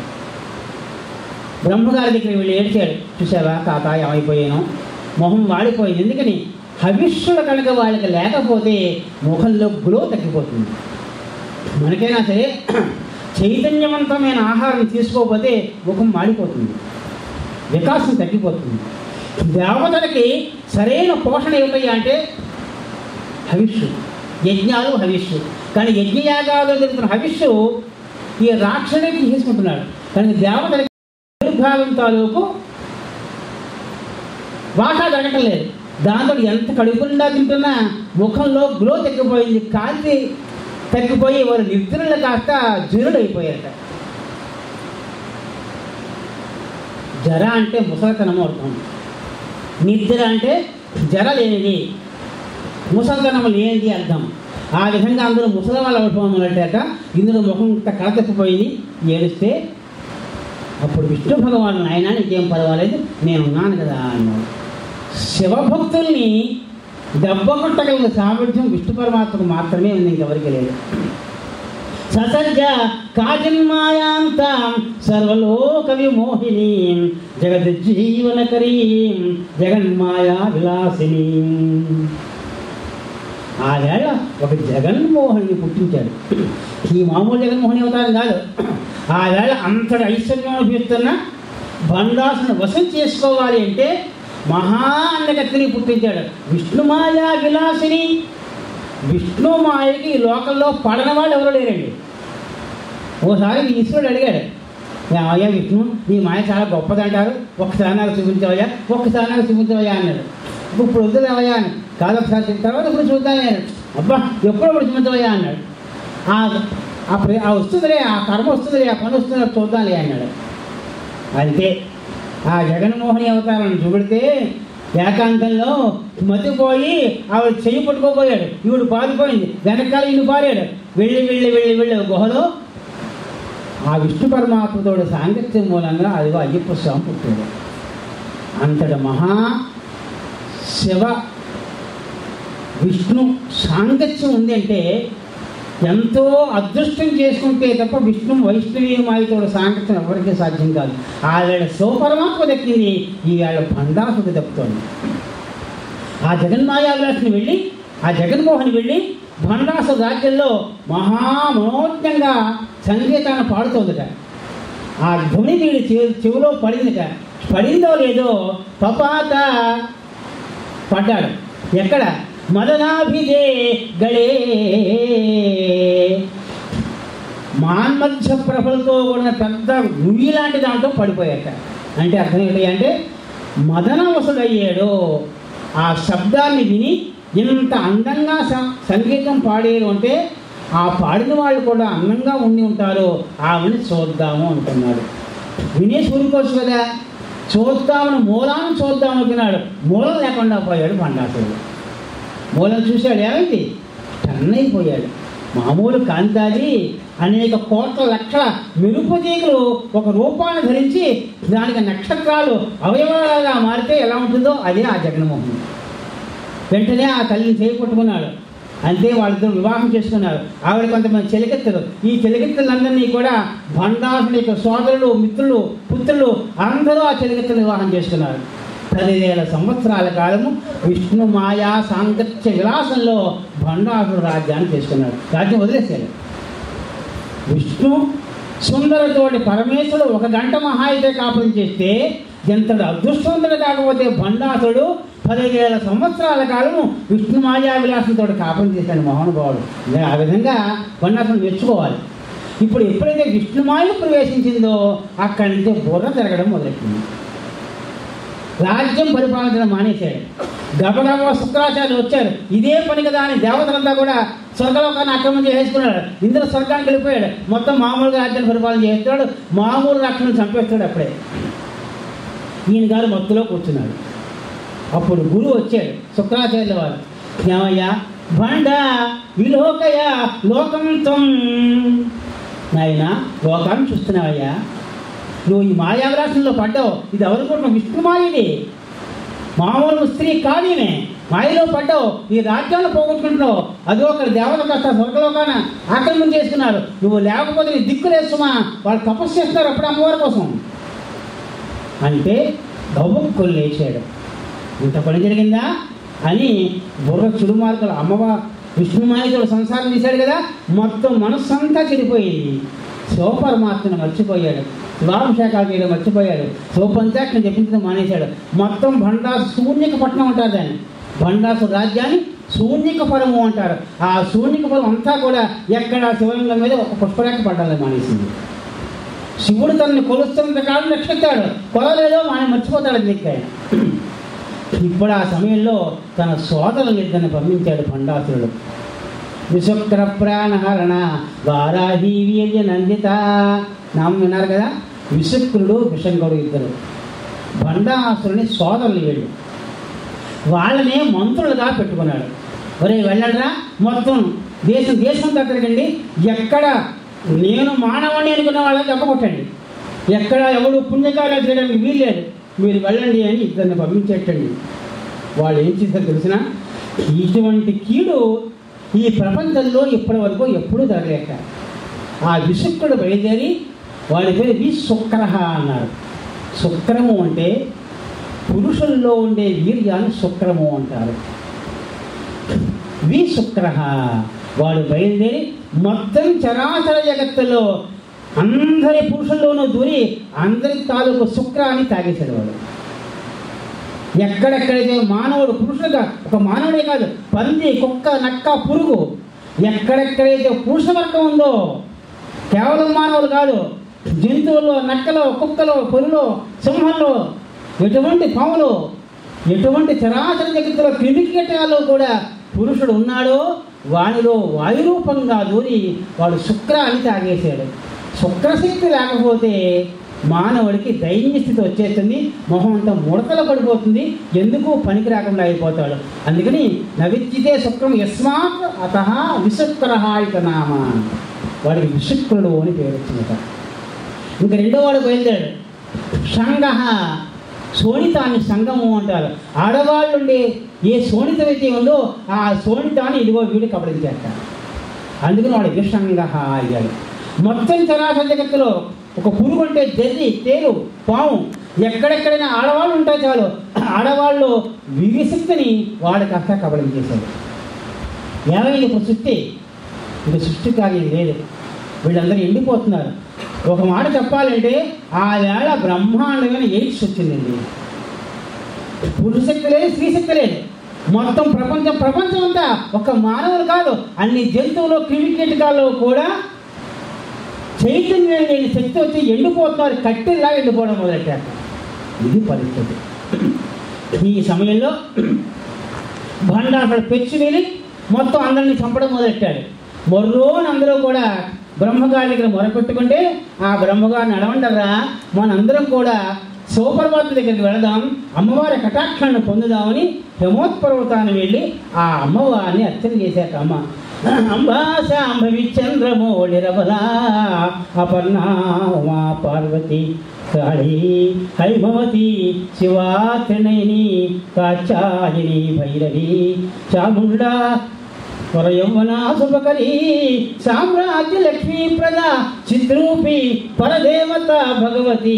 బ్రహ్మగారి దగ్గర వీళ్ళు ఏడ్చాడు చూసావా తాత ఏమైపోయాను మొహం వాడిపోయింది ఎందుకని హవిష్యుడు కనుక వాళ్ళకి లేకపోతే ముఖంలో గ్లో తగ్గిపోతుంది మనకైనా సరే చైతన్యవంతమైన ఆహారం తీసుకోకపోతే ముఖం మాడిపోతుంది వికాసం తగ్గిపోతుంది దేవతలకి సరైన పోషణ ఏమిటయ్యా అంటే హవిష్యు యజ్ఞాలు హవిష్యు కానీ యజ్ఞయాగాలు జరుగుతున్న హవిష్యు ఈ రాక్షసుడే తీసుకుంటున్నాడు కానీ దేవతలకి భాగం తాలూకు వాటా జరగటం లేదు దాంతో ఎంత కడుపుండా తింటున్నా ముఖంలో గ్లో తగ్గిపోయింది కాంతి తగ్గిపోయి వారు నిద్రలు కాస్త జురుడు అయిపోయారట జర అంటే ముసలితనము అర్థం నిద్ర అంటే జర లేనిది ముసలితనం లేనిది అర్థం ఆ విధంగా అందరూ ముసలి వాళ్ళు అవటం మొదలెట్టాక ఇందులో ముఖం కళ తప్పిపోయింది ఏడిస్తే అప్పుడు విష్ణు భగవాను నాయన నీకేం పర్వాలేదు నేనున్నాను కదా అన్నాడు శివభక్తుల్ని దెబ్బ కొట్టగలిగిన సామర్థ్యం విష్ణు పరమాత్మకు మాత్రమే ఉంది ఇంకెవరికి లేదు ససర్జ కాజన్మాయాంతాం సర్వలోక విమోహినీం జగజ్జీవనకరీం జగన్మాయా విలాసినీం ఆ వేళ ఒక జగన్మోహన్ని పుట్టించాడు ఈ మామూలు జగన్మోహన్ అవతారం కాదు ఆ వేళ అంతటి ఐశ్వర్యం అనుభవిస్తున్న బండాసును వశం చేసుకోవాలి అంటే మహా అందగత్తిని పుట్టించాడు విష్ణుమాయా విలాసిని విష్ణుమాయకి ఈ లోకంలో పడని వాళ్ళు ఎవరు లేరండి ఓసారి ఈశ్వరుడు అడిగాడు అయ్యా విష్ణు నీ మాయ చాలా గొప్పదంటారు ఒక్కసారి నాకు చూపించవయ్యా ఒక్కసారి నాకు చూపించవయ్యా అన్నాడు ఇప్పుడు వద్దులేవయ్యా అని కాదు ఒకసారి చెప్పిన తర్వాత ఇప్పుడు చూద్దాం అన్నాడు అబ్బా ఎప్పుడు ఇప్పుడు చూపించవయ్యా అన్నాడు ఆ ఆ ప్రే- ఆ వస్తుందిలే ఆ కర్మ వస్తుందిలే ఆ పని వస్తుందిలే చూద్దాంలే అన్నాడు అంతే ఆ జగన్మోహని అవతారాన్ని చూపెడితే ఏకాంతంలో మతిపోయి ఆవిడ చెయ్యి పట్టుకోపోయాడు ఈవిడు పారిపోయింది వెనకాల ఈయన పారాడు వెళ్ళి వెళ్ళి వెళ్ళి వెళ్ళి గుహలో ఆ విష్ణు పరమాత్మతోడు సాంగత్యం మూలంగా అదిగో అయ్యప్ప స్వామి పుట్టాడు అంతటి మహా శివ విష్ణు సాంగత్యం ఉంది అంటే ఎంతో అదృష్టం చేసుకుంటే తప్ప విష్ణు వైష్ణవి మాయతోడు సాంగత్యం ఎవరికీ సాధ్యం కాదు ఆవేళ శివపరమాత్మ దక్కింది ఈవేళ భండాసుడు దక్కుతోంది ఆ జగన్మాయావిలాసిని వెళ్ళి ఆ జగన్మోహన్ వెళ్ళి భండాసు రాజ్యంలో మహామనోజ్ఞంగా సంగీతాన్ని పాడుతోందట ఆ ధ్వని వీడి చెవి చెవిలో పడిందట పడిందో లేదో పపాత పడ్డాడు ఎక్కడ మదనాభిజే గళే మాన్మధ్య ప్రభలతో కూడిన పెద్ద నుయ్యి లాంటి దాంట్లో పడిపోయాట అంటే అర్థం ఏంటి అంటే మదనవసుడయ్యాడు ఆ శబ్దాన్ని విని ఎంత అందంగా స- సంగీతం పాడారు అంటే ఆ పాడిన వాళ్ళు కూడా అందంగా ఉండి ఉంటారు ఆవిడని చూద్దాము అనుకున్నాడు వినేసి ఊరుకోవచ్చు కదా చూద్దామని మూలాన్ని చూద్దాం అనుకున్నాడు మూలం లేకుండా పోయాడు బండాసుడు మూలం చూశాడు ఏమైంది టన్ అయిపోయాడు మామూలు కాంతాది అనేక కోట్ల లక్షల మెరుపు తీగలు ఒక రూపాన్ని ధరించి దానికి నక్షత్రాలు అవయవాలుగా మారితే ఎలా ఉంటుందో అదే ఆ జగన్మోహన్ వెంటనే ఆ తల్లిని చేయి పట్టుకున్నాడు అంతే వాళ్ళిద్దరు వివాహం చేసుకున్నారు ఆవిడ కొంతమంది చెలికెత్తలు ఈ చెలికెత్తలందరినీ కూడా భండాసుని యొక్క సోదరులు మిత్రులు పుత్రులు అందరూ ఆ చెలికెత్తలు వివాహం చేసుకున్నారు పదివేల సంవత్సరాల కాలము విష్ణు మాయా సాంగత్య విలాసంలో భండాసుడు రాజ్యాన్ని చేసుకున్నాడు రాజ్యం వదిలేశాడు విష్ణు సుందరతోటి పరమేశ్వరుడు ఒక గంట మహా అయితే కాపురం చేస్తే ఎంతడు అదృష్టవంతుడు కాకపోతే భండాసుడు పదివేల సంవత్సరాల కాలము విష్ణు మాయా విలాసంతో కాపురం చేశాడు మహానుభావుడు ఇలా ఆ విధంగా భండాసుడు మెచ్చుకోవాలి ఇప్పుడు ఎప్పుడైతే విష్ణుమాయ ప్రవేశించిందో అక్కడి నుంచి బుర్ర తిరగడం మొదలెట్టింది రాజ్యం పరిపాలించడం మానేశాడు గబగబ శుక్రాచార్యులు వచ్చారు ఇదే పని కదా అని దేవతలంతా కూడా స్వర్గలోకాన్ని ఆక్రమణ చేసేసుకున్నాడు ఇంద్ర స్వర్గానికి వెళ్ళిపోయాడు మొత్తం మామూలుగా రాజ్యాన్ని పరిపాలన చేస్తాడు మామూలు రాక్షసులను చంపేస్తాడు అప్పుడే ఈయన గారు మత్తులో కూర్చున్నాడు అప్పుడు గురువు వచ్చాడు శుక్రాచార్యుల వారు ఏమయ్యా బండ విలోకయ లోకం త్వం నాయన లోకాన్ని చూస్తున్నావయ్యా నువ్వు ఈ మాయావిలాసంలో పడ్డావు ఇది ఎవరుకుంటున్నావు విష్ణుమాయది మామూలు స్త్రీ కాదీనే మాయలో పడ్డావు ఈ రాజ్యాన్ని పోగొట్టుకుంటున్నావు అదో ఒక దేవత కాస్త స్వర్గలోకాన ఆక్రమణ చేసుకున్నారు నువ్వు లేకపోతే నీ దిక్కు లేసుమా వాళ్ళు తపస్సు చేస్తున్నారు అప్పుడు అమ్మవారి కోసం అంటే గవ్వక్కులు లేచాడు ఇంత పని జరిగిందా అని బుర్ర చుడుమార్గలు అమ్మవారు విష్ణుమాయకుడు సంసారం చేశాడు కదా మొత్తం మనస్సంతా చెడిపోయింది శివపరమాత్మను మర్చిపోయాడు శివాభిషేకాలు చేయడం మర్చిపోయాడు శివపంచాక్షని చెప్పించడం మానేశాడు మొత్తం భండాసు శూన్యక పట్టణం అంటారు దాన్ని భండాసు రాజ్యాన్ని శూన్యక పరము అంటారు ఆ శూన్యక పరం అంతా కూడా ఎక్కడ శివలింగం మీద ఒక పుష్పరేఖ పడ్డాలని మానేసింది శివుడు తనని కొలుస్తున్నంత కాలం రక్షిస్తాడు కొలలేదో ఆయన మర్చిపోతాడు దిక్కు ఆయన ఇప్పుడు ఆ సమయంలో తన సోదరుని ఇద్దరిని పంపించాడు భండాసురుడు విశుక్ర ప్రాణహరణ వారాహి వీర్య నందిత నామం విన్నారు కదా విశుక్రుడు విషంకరుడు ఇద్దరు భండాసురుని సోదరులు వీళ్ళు వాళ్ళనే మంత్రులుగా పెట్టుకున్నాడు ఒరే వెళ్ళడరా మొత్తం దేశం దేశం దగ్గరకండి ఎక్కడ నేను మానవుని అనుకున్న వాళ్ళని చెప్పకొట్టండి ఎక్కడ ఎవడు పుణ్యకార్యాలు చేయడానికి వీల్లేదు మీరు వెళ్ళండి అని ఇద్దరిని పంపించేటండి వాళ్ళు ఏం చేశారు తెలిసిన ఇటువంటి కీడు ఈ ప్రపంచంలో ఇప్పటి వరకు ఎప్పుడూ జరగలేక ఆ విశుక్రుడు బయలుదేరి వాడి పేరు విశుక్రహ అన్నారు శుక్రము అంటే పురుషుల్లో ఉండే వీర్యాన్ని శుక్రము అంటారు విశుక్ర వాడు బయలుదేరి మొత్తం చరాచర జగత్తులో అందరి పురుషుల్లోనూ దూరి అందరి తాలూకు శుక్రాన్ని తాగేశాడు వాడు ఎక్కడెక్కడైతే మానవుడు పురుషుడుగా ఒక మానవుడే కాదు పంది కుక్క నక్క పురుగు ఎక్కడెక్కడైతే పురుష వర్గం ఉందో కేవలం మానవులు కాదు జంతువుల్లో నక్కలో కుక్కలో పొరులో సింహంలో ఎటువంటి పాములు ఎటువంటి చరాచర జగత్తులో క్రిమికీటకాల్లో కూడా పురుషుడు ఉన్నాడో వానిలో వాయురూపంగా దూరి వాడు శుక్రాన్ని తాగేశాడు శుక్రశక్తి లేకపోతే మానవుడికి దైన్య స్థితి వచ్చేస్తుంది మొహం అంతా ముడతలు పడిపోతుంది ఎందుకు పనికి రాకుండా అయిపోతాడు అందుకని నవిద్యతే శుక్రం యస్మాత్ అత విశుక్ర ఇక నామ వాడికి విశుక్రుడు అని పేరు వచ్చిందట ఇంకా రెండో వాడు బయలుదేరాడు సంగ శోణితాన్ని సంగము అంటారు ఆడవాళ్ళు ఉండే ఏ శోణితం అయితే ఉందో ఆ శోణితాన్ని ఇదిగో వీడు కబడించేట అందుకని వాడు విషంగ అయ్యాడు మొత్తం చరాచర జగత్తులో ఒక పురుగు అంటే జర్రి తేలు పాము ఎక్కడెక్కడైనా ఆడవాళ్ళు ఉంటాయి చాలు ఆడవాళ్ళు విరిశక్తిని వాడు కాస్త కబడించేశాడు ఏమైంది ఇప్పుడు సృష్టి ఇది సృష్టి కార్యం లేదు వీళ్ళందరూ ఎండిపోతున్నారు ఒక మాట చెప్పాలంటే ఆ వేళ బ్రహ్మాండమైన ఎయిడ్స్ వచ్చిందండి పురుషశక్తి లేదు స్త్రీశక్తి లేదు మొత్తం ప్రపంచం ప్రపంచం అంతా ఒక మానవులు కాదు అన్ని జంతువులు క్రిమికీటకాల్లో కూడా చైతన్యం లేని శక్తి వచ్చి ఎండిపోతున్నారు కట్టెల్లా ఎండిపోవడం మొదలెట్టారు ఇది పరిస్థితి ఈ సమయంలో భండాసుడు పెచ్చు వీలి మొత్తం అందరిని చంపడం మొదలెట్టాడు మొర్రోని అందరూ కూడా బ్రహ్మగారి దగ్గర మొరపెట్టుకుంటే ఆ బ్రహ్మగారిని నడవండరా మనందరం కూడా సోపర్వత దగ్గరికి వెళదాం అమ్మవారి కటాక్షాన్ని పొందుదామని హిమోత్పర్వతాన్ని వెళ్ళి ఆ అమ్మవారిని అర్చన చేశాక అమ్మ అంబా శాంభవి చంద్రమౌళిరబలా అపర్ణా ఉమా పార్వతి కాళీ హైమవతి శివా త్రినయని కాచాయిని భైరవి చాముండా పరయౌవనా శుభకరీ సామ్రాజ్య లక్ష్మీ ప్రద చిద్రూపి పరదేవత భగవతి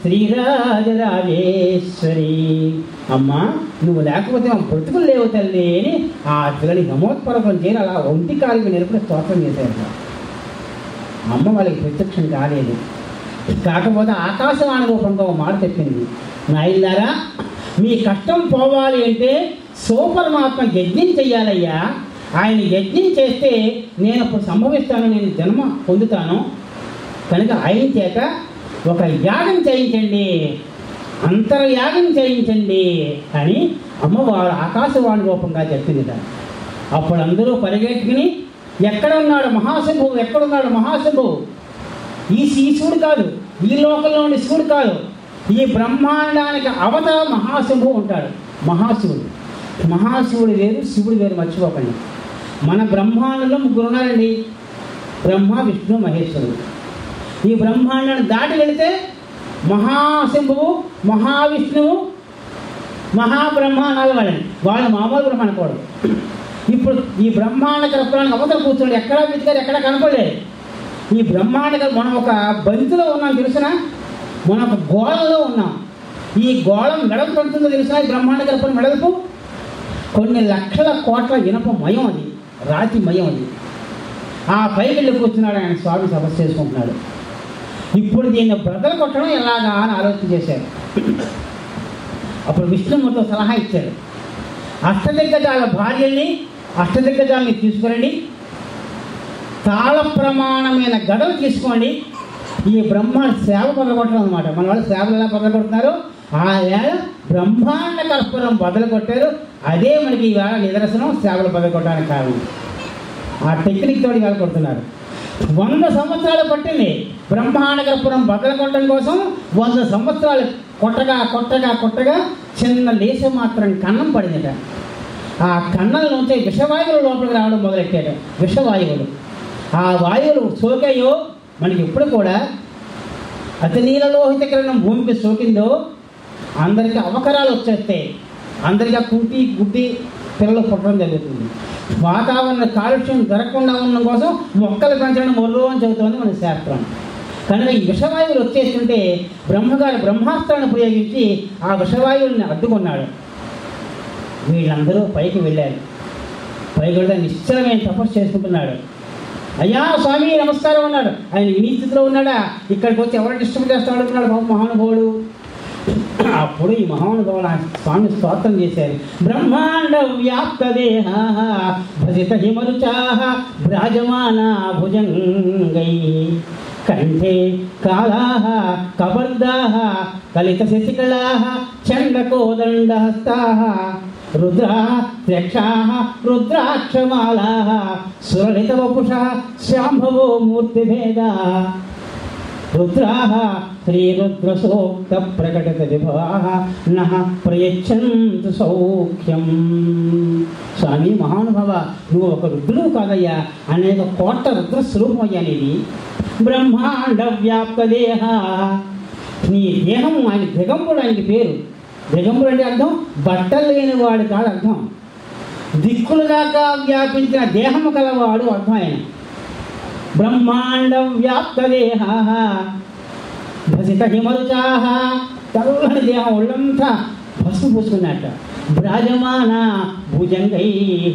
శ్రీరాజరాజేశ్వరి అమ్మా నువ్వు లేకపోతే మా బ్రతుకులు లేవు తల్లి అని ఆ పిల్లని నమోత్పరకం చేరి అలా ఒంటి కాలికి నిలబడి స్తోత్రం చేశారు అమ్మ వాళ్ళకి ప్రత్యక్షం కాలేదు కాకపోతే ఆకాశవాణి రూపంగా ఒక మాట చెప్పింది నాయలారా మీ కష్టం పోవాలి అంటే సోపరమాత్మ యజ్ఞం చెయ్యాలయ్యా ఆయన యజ్ఞం చేస్తే నేను అప్పుడు సంభవిస్తాను నేను జన్మ పొందుతాను కనుక ఆయన చేత ఒక యాగం చేయించండి అంతర్యాగం చేయించండి అని అమ్మవారు ఆకాశవాణి రూపంగా చెప్పిందిట అప్పుడు అందరూ పరిగెట్టుకుని ఎక్కడ ఉన్నాడు మహాశంభువు ఎక్కడున్నాడు మహాశంభువు ఈ ఈ శివుడు కాదు ఈ లోకంలో ఉండే శివుడు కాదు ఈ బ్రహ్మాండానికి అవతల మహాశంభువు ఉంటాడు మహాశివుడు మహాశివుడు వేరు శివుడు వేరు మర్చిపోకండి మన బ్రహ్మాండంలో ముగ్గురు ఉన్నారండి బ్రహ్మ విష్ణు మహేశ్వరుడు ఈ బ్రహ్మాండాన్ని దాటి వెళితే మహాశంభువు మహావిష్ణువు మహాబ్రహ్మాండాలు వాళ్ళని వాళ్ళు మామూలు బ్రహ్మ అనుకోవడం ఇప్పుడు ఈ బ్రహ్మాండ కల్పనానికి అవతల కూర్చోండి ఎక్కడా వెతికారు ఎక్కడా కనపడలేదు ఈ బ్రహ్మాండ కల్ప- మనం ఒక బంతిలో ఉన్నాం తెలిసిన మనం ఒక గోళంలో ఉన్నాం ఈ గోళం వెడల్పు పడుతుందో తెలిసిన ఈ బ్రహ్మాండ కల్పన వెడల్పు కొన్ని లక్షల కోట్ల ఇనప మయం అది రాతి మయం అది ఆ పైకి వెళ్ళి కూర్చున్నాడు ఆయన స్వామి తపస్సు చేసుకుంటున్నాడు ఇప్పుడు దీన్ని బ్రదలు కొట్టడం ఎలాగా అని ఆలోచన చేశారు అప్పుడు విష్ణుమూర్తితో సలహా ఇచ్చాడు అష్టదిగ్గజాల భార్యల్ని అష్టదిగ్గజాలని తీసుకురండి తాళ ప్రమాణమైన గడలు తీసుకోండి ఈ బ్రహ్మ సేవ బదలగొట్టడం అనమాట మన వాళ్ళు సేవలు ఎలా బదలగొడుతున్నారు ఆ వేళ బ్రహ్మాండ కర్పూరం బదలు కొట్టారు అదే మనకి ఈవేళ నిదర్శనం సేవలు బదలగొట్టడానికి కారణం ఆ టెక్నిక్ తోటి వేళ కొడుతున్నారు వంద సంవత్సరాలు పట్టింది బ్రహ్మాండ కర్పూరం బదలు కొట్టడం కోసం వంద సంవత్సరాలు కొట్టగా కొట్టగా కొట్టగా చిన్న లేశ మాత్రం కన్నం పడిందట ఆ కన్నం నుంచి విషవాయువులు లోపలికి రావడం మొదలెట్టాడు విషవాయువులు ఆ వాయువులు సోకాయో మనకి ఎప్పుడు కూడా అతి నీలలోహిత కిరణం భూమికి సోకిందో అందరికీ అవకరాలు వచ్చేస్తాయి అందరికీ ఆ కుంటి గుడ్డి పిల్లలు పుట్టడం జరుగుతుంది వాతావరణ కాలుష్యం జరగకుండా ఉండడం కోసం మొక్కలు పెంచడం మొర్రో అని చెబుతోంది మన శాస్త్రం కనుక ఈ విషవాయువులు వచ్చేస్తుంటే బ్రహ్మగారు బ్రహ్మాస్త్రాన్ని ప్రయోగించి ఆ విషవాయువుల్ని అడ్డుకున్నాడు వీళ్ళందరూ పైకి వెళ్ళారు పైకి వెళ్తే నిశ్చలమైన తపస్సు చేసుకుంటున్నాడు అయ్యా స్వామి నమస్కారం అన్నాడు ఆయన ఈ స్థితిలో ఉన్నాడా ఇక్కడికి వచ్చి ఎవరు డిస్టర్బ్ చేస్తాడు అనుకున్నాడు పాపం మహానుభావుడు అప్పుడు ఈ మహానుభావుడు ఆ స్వామి స్తోత్రం చేశారు బ్రహ్మాండ వ్యాప్త దేహ భజిత హిమరుచా భ్రాజమాన భుజంగై కంఠే కాళా కబర్దా కలిత శశికళా చండకోదండహస్తా రుద్రా యక్షా రుద్రాక్షమాలా సురళితవపుష శాంభవో మూర్తిభేదా రుద్రాः శ్రీరుద్రసూక్త ప్రకటిత విభవాः నః ప్రయచ్చంతు సౌఖ్యం స్వామి మహానుభవ నువ్వు ఒక రుద్రుడు కాదయ్యా అనేక కోట్ల రుద్ర స్వరూపం అయ్యా నీది బ్రహ్మాండ వ్యాప్త దేహ నీ దేహం ఆయన దిగంబుడు ఆయనకి పేరు దిగంబుడు అంటే అర్థం బట్టలు లేని వాడు కాదు అర్థం దిక్కుల దాకా వ్యాపించిన దేహము కలవాడు అర్థం ఆయన బ్రహ్మాండ వ్యాప్త దేహ భసిత హిమరుచాహ తెల్లని దేహం ఒళ్ళంతా పసుపు పూసుకున్నట్ట భ్రాజమాన భుజంగై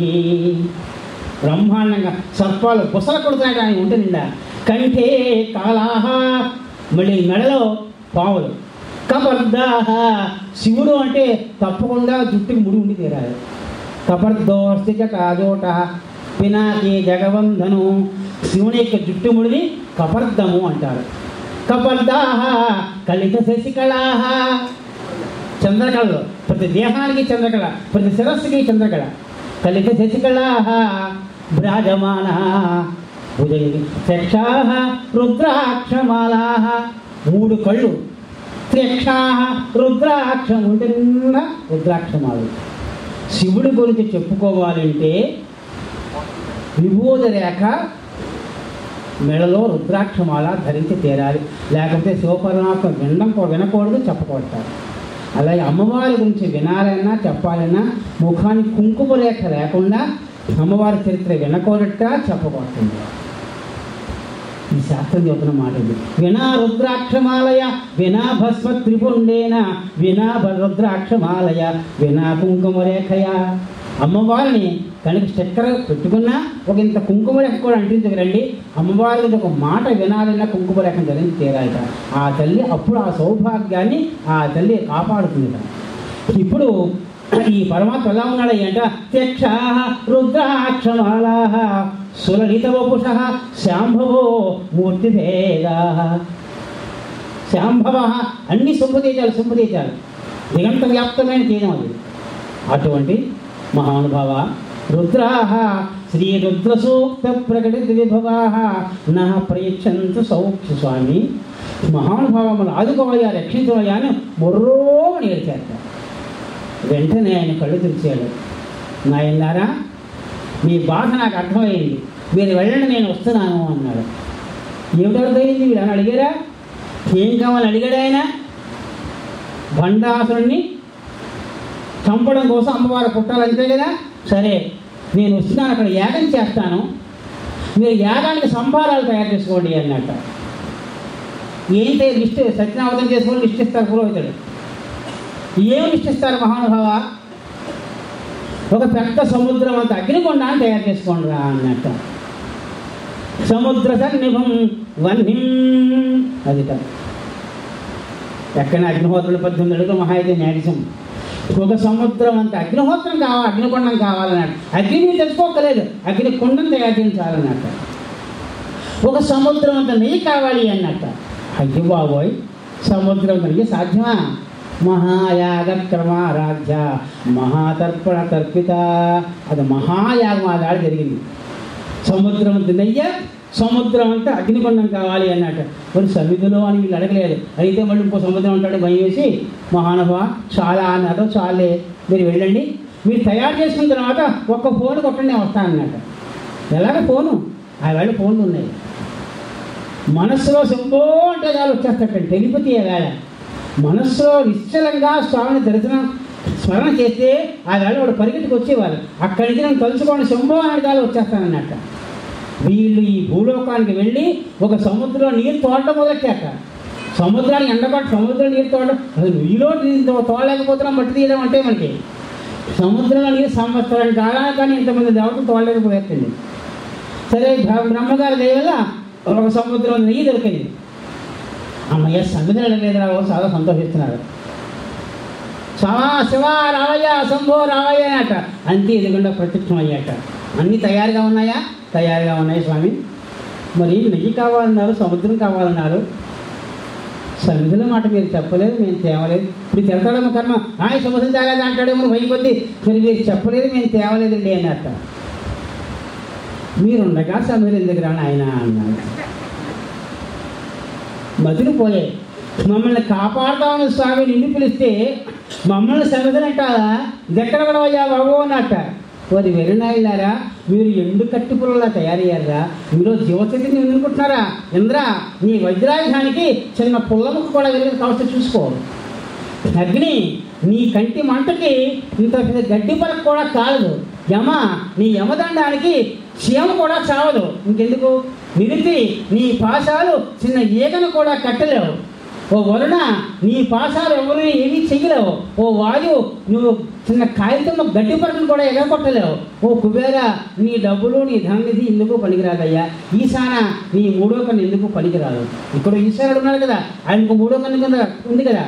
బ్రహ్మాండంగా సర్పాలు బుసల కొడుతున్నాయి ఆయన ఉంటే నిండా కంఠే కాళాహ మళ్ళీ మెడలో పావులు కబర్దాహ శివుడు అంటే తప్పకుండా జుట్టుకి ముడి ఉండి తీరాలి కబర్దోస్తిక కాజోట పినాకి జగవంధను శివుని యొక్క జుట్టుముడిని కపర్దము అంటారు కపర్దాహ కలిత శశికళాహ చంద్రకళలో ప్రతి దేహానికి చంద్రకళ ప్రతి శిరస్సుకి చంద్రకళ కలిత శశికళా భ్రాజమాన భుజంగి చక్షా రుద్రాక్షమాలా మూడు కళ్ళు త్యక్షా రుద్రాక్షం ఉంటే నిండా రుద్రాక్షమాలు శివుడి గురించి చెప్పుకోవాలంటే విభూద రేఖ మెడలో రుద్రాక్షమాల ధరించి తీరాలి లేకపోతే శివపరమాత్మ వినడం కూ- వినకూడదు చెప్పకూడదు అలాగే అమ్మవారి గురించి వినాలన్నా చెప్పాలన్నా ముఖానికి కుంకుమ రేఖ లేకుండా అమ్మవారి చరిత్ర వినకూడట చెప్పకూడదు ఈ శాస్త్రం చెబుతున్న మాట ఇది వినా రుద్రాక్షమాలయ వినా భస్మ త్రిపుండేన వినా భ- రుద్రాక్షమాలయ వినా కుంకుమ రేఖయ అమ్మవారిని కనుక చక్కెర పెట్టుకున్నా ఒక ఇంత కుంకుమ రేఖ కూడా అంటించగలండి అమ్మవారి గురించి ఒక మాట వినాలన్నా కుంకుమ రేఖ ధరించి తీరాలట ఆ తల్లి అప్పుడు ఆ సౌభాగ్యాన్ని ఆ తల్లి కాపాడుతుందిట ఇప్పుడు ఈ పరమాత్మ ఎలా ఉన్నాడు అంట త్యక్షా రుద్రాక్షమాలా సులలిత వపుష శాంభవో మూర్తిభేదా శాంభవ అన్ని శుభతేజాలు శుభతేజాలు దిగంత వ్యాప్తమైన తేజం అది అటువంటి మహానుభావ రుద్రాహ శ్రీ రుద్ర సూక్త ప్రకటిత విభవా నా ప్రయచ్చంతు సౌఖ్య స్వామి మహానుభావములు ఆదుకోవయ్యా రక్షించవయ్యా అని మొర్రోమని ఏడ్చారట వెంటనే ఆయన కళ్ళు తెరిచాడు నాయన్నారా మీ బాధ నాకు అర్థమైంది మీరు వెళ్ళండి నేను వస్తున్నాను అన్నాడు ఏమిటి అర్థమైంది వీడు అని అడిగారా ఏం కావాలని అడిగాడు ఆయన బండాసురుణ్ణి చంపడం కోసం అమ్మవారు పుట్టాలి అంతే కదా సరే నేను వస్తున్నాను అక్కడ యాగం చేస్తాను మీరు యాగానికి సంభారాలు తయారు చేసుకోండి అన్నట్ట ఏంటి లిస్ట్ సత్యనావతం చేసుకొని లిస్ట్ ఇస్తారు పురోహితుడు ఏమి నిష్ఠిస్తారు మహానుభావ ఒక పెద్ద సముద్రం అంత అగ్నికొండాన్ని తయారు చేసుకోండి రా అన్నట్ట సముద్ర సన్నిభం వన్హిం అదిట ఎక్కడ అగ్నిహోత్రుడు పద్దెనిమిది అడుగులు మహా అయితే న్యాడిసం ఒక సముద్రం అంత అగ్నిహోత్రం కావాలి అగ్నికొండం కావాలన్నాడు అగ్ని తెలుసుకోకలేదు అగ్ని కొండం తయారు చేయించాలన్నట్ట ఒక సముద్రం అంత నెయ్యి కావాలి అన్నట్ట అయ్యో బాబోయ్ సముద్రం అంత నెయ్యి సాధ్యమా మహాయాగ క్రమారాధ్య మహాతర్పణ తర్పిత అది మహాయాగం ఆ దాడి జరిగింది సముద్రం అంత నెయ్య సముద్రం అంతా అగ్నికొండం కావాలి అన్నట్టు మరి సమిధిలో అని వీళ్ళు అడగలేదు అయితే మళ్ళీ ఇంకో సముద్రం ఉంటాడు భయం వేసి మహానుభావ చాలా అన్నారు చాలే మీరు వెళ్ళండి మీరు తయారు చేసుకున్న తర్వాత ఒక్క ఫోన్ కొట్టండి నేను వస్తాను అన్నట్టు ఎలాగ ఫోను ఆ వేళ ఫోన్లు ఉన్నాయి మనస్సులో శంభో అంటే చాలు వచ్చేస్తాడు టెలిపతి వేళ మనస్సులో నిశ్చలంగా స్వామిని దర్శనం స్మరణ చేస్తే ఆ వేళ వాడు పరిగెట్టుకు వచ్చేవారు అక్కడి నుంచి నేను తలుచుకోండి శంభో అనే చాలు వచ్చేస్తానన్నట్ట వీళ్ళు ఈ భూలోకానికి వెళ్ళి ఒక సముద్రంలో నీరు తోడటం మొదలెట్టాక సముద్రానికి ఎండబట్టి సముద్రం నీరు తోడడం అసలు నీలో నీరు తోడలేకపోతున్నాం మట్టి తీయడం అంటే మనకి సముద్రంలో నీరు సంవత్సరం కాలానికి కానీ ఇంతమంది దేవతలు తోడలేకపోతుంది సరే బ్ర- బ్రహ్మగారి దయ వల్ల ఒక సముద్రం నెయ్యి దొరికింది అమ్మయ్య సంగతి లేదురా ఓ చాలా సంతోషిస్తున్నారు శివా శివ రావయ్య శంభో రావయ్య అట అంతే ఎదుగుండా ప్రత్యక్షం అయ్యాట అన్నీ తయారుగా ఉన్నాయా తయారుగా ఉన్నాయి స్వామి మరి నెయ్యి కావాలన్నారు సముద్రం కావాలన్నారు సన్నిధిలో మాట మీరు చెప్పలేదు మేము తేవలేదు ఇప్పుడు తిరగడము కర్మ ఆయన సముద్రం తాగేది అంటాడేమో భయం కొద్దీ మరి మీరు చెప్పలేదు మేము తేవలేదండి అన్నట్ట మీరుండగా సముద్రం ఎందుకు రాని ఆయన అన్నాడు మధులు పోలే మమ్మల్ని కాపాడుతామని స్వామి నిన్ను పిలిస్తే మమ్మల్ని సమిధనంటారా ఎక్కడ కూడా అయ్యా బాబు అన్నట్ట వారి వెరినాయిలారా మీరు ఎండు కట్టి పుల్లలా తయారయ్యారా మీరు జీవచతిని ఎన్నుకుంటున్నారా ఇంద్ర నీ వజ్రాయుధానికి చిన్న పుల్లముకు కూడా వెళ్ళిన కావచ్చు చూసుకో అగ్ని నీ కంటి మంటకి ఇంత పెద్ద గడ్డి పరకు కూడా కాలదు యమ నీ యమదండానికి చీమ కూడా చావదు ఇంకెందుకు నిలిపి నీ పాశాలు చిన్న ఈగను కూడా కట్టలేవు ఓ వరుణ నీ పాశాలు ఎవరు ఏమీ చెయ్యలేవు ఓ వాయు నువ్వు చిన్న కాగితం గడ్డి పరకను కూడా ఎగరగొట్టలేవు ఓ కుబేర నీ డబ్బులు నీ ధననిధి ఎందుకు పనికిరాదయ్యా ఈశాన నీ మూడో కన్ను ఎందుకు పనికిరాదు ఇక్కడ ఈశ్వరుడు ఉన్నాడు కదా ఆయనకు మూడో కన్ను కింద ఉంది కదా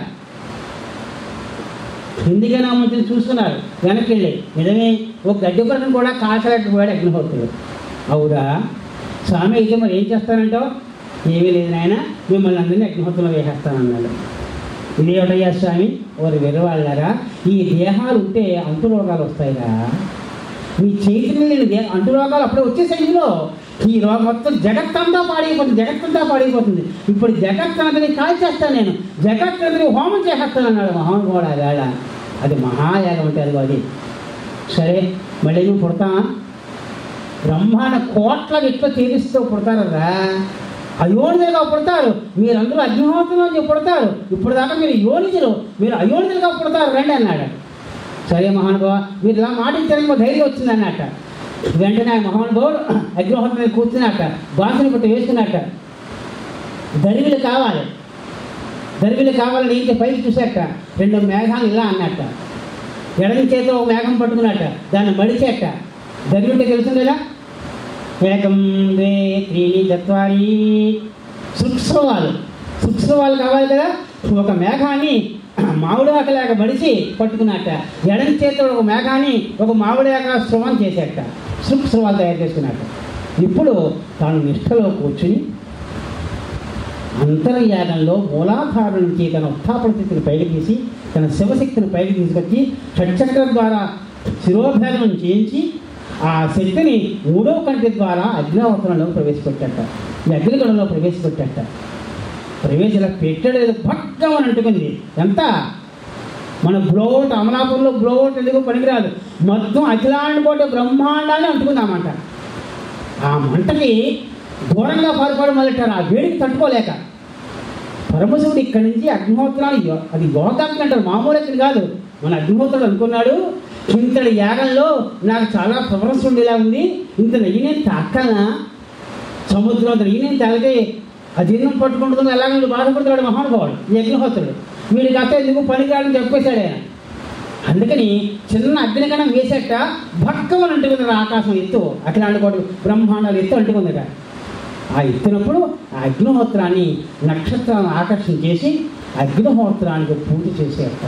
ఎందుకైనా మంచిని చూస్తున్నారు వెనక్కి వెళ్ళి నిజమే ఒక గడ్డి పరకను కూడా కాల్చలేక పోయాడు అగ్నిహోత్రుడు అవురా స్వామి అయితే మరి ఏం చేస్తానంటావు ఏమీ లేదు నాయన మిమ్మల్ని అందరినీ అగ్నిహోత్రంలో వేసేస్తానన్నాడు ఇదేమిటయ్యా స్వామి వారు వెరవాళ్ళారా ఈ దేహాలు ఉంటే అంటురోగాలు వస్తాయిరా మీ చైతన్యం లేని దే అంటురోగాలు అప్పుడే వచ్చేసాయి ఇందులో ఈ రోగం మొత్తం జగత్తంతా పాడైపోతుంది జగత్తంతా పాడైపోతుంది ఇప్పుడు జగత్తంతని కాల్చేస్తాను నేను జగత్తంతని హోమం చేసేస్తాను అన్నాడు మహానుభావుడు ఆ వేళ అది మహాయాగం అంటే అది అది సరే మళ్ళీ నువ్వు పుడతావా బ్రహ్మాండ కోట్ల ఇట్లా తీరిస్తూ పుడతారా అయోనిజలుగా పుడతారు మీరందరూ అగ్నిహోత్రంలో పుడతారు ఇప్పుడు దాకా మీరు యోనిజలు మీరు అయోనిజలుగా పుడతారు రండి అన్నాడు సరే మహానుభావ మీరు ఇలా మాటించడానికి మా ధైర్యం వచ్చింది అన్నట్ట వెంటనే ఆ మహానుభావుడు అగ్నిహోత్రం మీద కూర్చున్నట్ట బాసుని పుట్టి వేసుకున్నట్ట దరివిలు కావాలి దరివిలు కావాలని ఇంటి పైకి చూశాక రెండు మేఘాలు ఇలా అన్నట్ట ఎడని చేతిలో ఒక మేఘం పట్టుకున్నట్ట దాన్ని మడిచేట దరివింటే తెలుసు లేదా ఏకం ద్వే త్రీని చత్వారి సృక్స్రవాలు సృక్స్రవాలు కావాలి కదా ఒక మేఘాన్ని మామిడి ఆకలేక మడిచి పట్టుకున్నట్ట ఎడని చేతిలో ఒక మేఘాన్ని ఒక మామిడి ఆక స్రవం చేసేట సృక్స్రవాలు తయారు చేసుకున్నట్ట ఇప్పుడు తాను నిష్ఠలో కూర్చుని అంతర్యాగంలో మూలాధారం నుంచి తన ఉత్థాపన శక్తిని పైకి తీసి తన శివశక్తిని పైకి తీసుకొచ్చి షట్చక్రం ద్వారా శిరోభేదనం చేయించి ఆ శక్తిని మూడవ కంటి ద్వారా అగ్నిహోత్రంలో ప్రవేశపెట్టట ఈ అగ్నిగణంలో ప్రవేశపెట్టట ప్రవేశం పెట్టలేదు భగ్గం అని అంటుకుంది ఎంత మన బ్లోట్ అమలాపురంలో బ్లోట్ ఎందుకు పనికిరాదు మొత్తం అఖిలాండ కోటి బ్రహ్మాండాన్ని అంటుకుందామంట ఆ మంటకి దూరంగా పాల్పడడం మొదలెట్టారు ఆ వేడికి తట్టుకోలేక పరమశివుడు ఇక్కడి నుంచి అగ్నిహోత్రాలు యో- అది యోగాగ్ని అంటారు మామూలు అగ్ని కాదు మన అగ్నిహోత్రుడు అనుకున్నాడు ఇంతటి యాగంలో నాకు చాలా ప్రవరస్ ఉండేలా ఉంది ఇంత నెయ్యి నేను తాక్కనా సముద్రం నెయ్యి నేను తాగితే అజీర్ణం పట్టుకుంటుందో ఎలాగో బాధపడతాడు మహానుభావుడు ఈ అగ్నిహోత్రుడు వీడికి అత్త ఎందుకు పనికిరాడని చెప్పేశాడు ఆయన అందుకని చిన్న అగ్నిగణం వేసేట భక్కమని అంటుకుంది ఆకాశం ఎత్తు అఖిలాండ కోటి బ్రహ్మాండాలు ఎత్తు అంటుకుందట ఆ ఎత్తినప్పుడు ఆ అగ్నిహోత్రాన్ని నక్షత్రాలను ఆకర్షణ చేసి అగ్నిహోత్రానికి పూజ చేసేట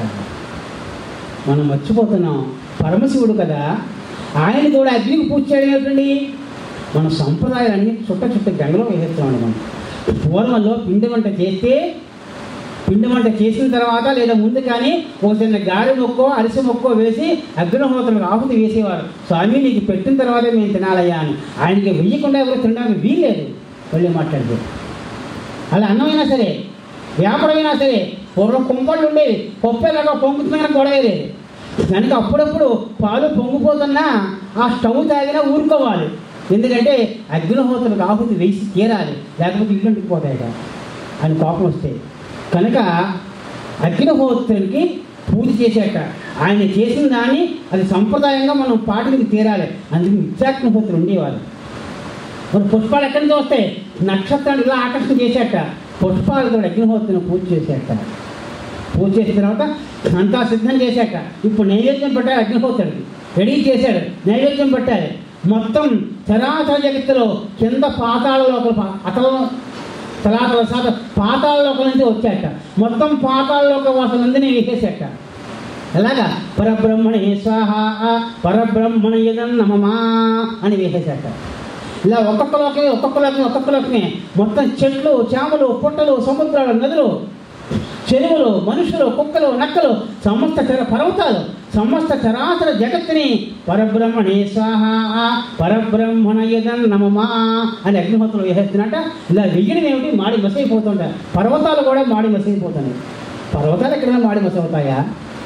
మనం మర్చిపోతున్నాం పరమశివుడు కదా ఆయన కూడా అగ్నికి పూజ చేయడం ఏమిటండి మన సంప్రదాయాలన్నీ చుట్ట చుట్ట గంగలో వేసేస్తున్నాం మనం పూర్వంలో పిండి వంట చేస్తే పిండి వంట చేసిన తర్వాత లేదా ముందు కానీ ఒక చిన్న గారి మొక్కో అరిసె మొక్కో వేసి అగ్నిహోత్రులకు ఆహుతి వేసేవారు స్వామి నీకు పెట్టిన తర్వాతే మేము తినాలయ్యా అని ఆయనకి వెయ్యకుండా ఎవరు తినడానికి వీల్లేదు మళ్ళీ మాట్లాడితే అలా అన్నమైనా సరే వ్యాపారమైనా సరే పూర్వం కుంపళ్ళు ఉండేవి పప్పు పొంగుతున్నా గొడవ లేదు కనుక అప్పుడప్పుడు పాలు పొంగిపోతున్నా ఆ స్టవ్ తాగినా ఊరుకోవాలి ఎందుకంటే అగ్నిహోత్రులకు ఆహుతి వేసి తీరాలి లేకపోతే ఇల్లుంటికి పోతాయట అని కోపం వస్తే కనుక అగ్నిహోత్రునికి పూజ చేశాక ఆయన చేసిన దాన్ని అది సంప్రదాయంగా మనం పాటికి తీరాలి అందుకు నిత్యాగ్నిహోత్రులు ఉండేవారు మరి పుష్పాలు ఎక్కడి నుంచి వస్తాయి నక్షత్రాలు ఇలా ఆకర్షణ చేశాట పుష్పాలతో అగ్నిహోత్రుని పూజ చేశాట పూజ చేసిన తర్వాత అంతా సిద్ధం చేశాక ఇప్పుడు నైవేద్యం పెట్టాలి అగ్నిహోత్రుడికి రెడీ చేశాడు నైవేద్యం పెట్టాలి మొత్తం చరాచర జగత్తులో కింద పాతాళ లోపల అతల తలాతల సాత పాతాళ లోకల నుంచి వచ్చాక మొత్తం పాతాళ లోక వాసులందరినీ వేసేసాక ఎలాగా పరబ్రహ్మణే స్వాహ పరబ్రహ్మణ యదన్నమమా అని వేసేసాక ఇలా ఒక్కొక్కలోకి ఒక్కొక్కలోకి ఒక్కొక్కలోకి మొత్తం చెట్లు చేమలు పుట్టలు సముద్రాలు నదులు చెరువులు మనుషులు కుక్కలు నక్కలు సమస్త చర పర్వతాలు సమస్త చరాచర జగత్తుని పరబ్రహ్మణే స్వాహ పరబ్రహ్మణ యదన్ నమమా అని అగ్నిహోత్రులు వేసేస్తున్నట్ట ఇలా వెయ్యడం ఏమిటి మాడి మసైపోతుంట పర్వతాలు కూడా మాడి మసైపోతున్నాయి పర్వతాలు ఎక్కడైనా మాడి మసవుతాయా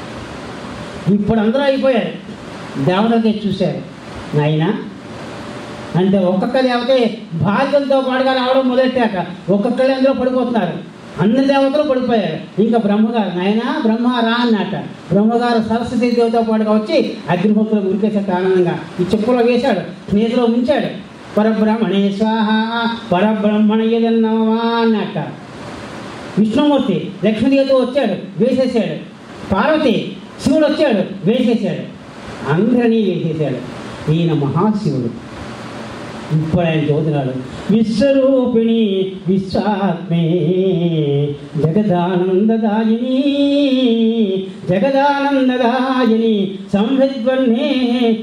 ఇప్పుడు అందరూ అయిపోయారు దేవతలకి చూశారు నాయన అంటే ఒక్కొక్క దేవతే భార్యలతో పాటుగా రావడం మొదలెట్టాక ఒక్కొక్కళ్ళు అందులో పడిపోతున్నారు అందరి దేవతలు పడిపోయారు ఇంకా బ్రహ్మగారు నాయన బ్రహ్మ రా అన్నట బ్రహ్మగారు సరస్వతి దేవతో పాటుగా వచ్చి అగ్నిహోత్రులు ఉరికేసేట ఆనందంగా ఈ చెప్పులో వేశాడు నీతిలో ఉంచాడు పరబ్రహ్మణే స్వాహ పరబ్రహ్మణ యదన్నమా అన్నట్ట విష్ణుమూర్తి లక్ష్మీదేవితో వచ్చాడు వేసేసాడు పార్వతి శివుడు వచ్చాడు వేసేసాడు అందరినీ వేసేసాడు ఈయన మహాశివుడు ఇప్పుడు ఆయన చదువుతున్నాడు విశ్వరూపిణి విశ్వాత్మే జగదానందదాయిని జగదానందదాయిని సంవిద్వన్నే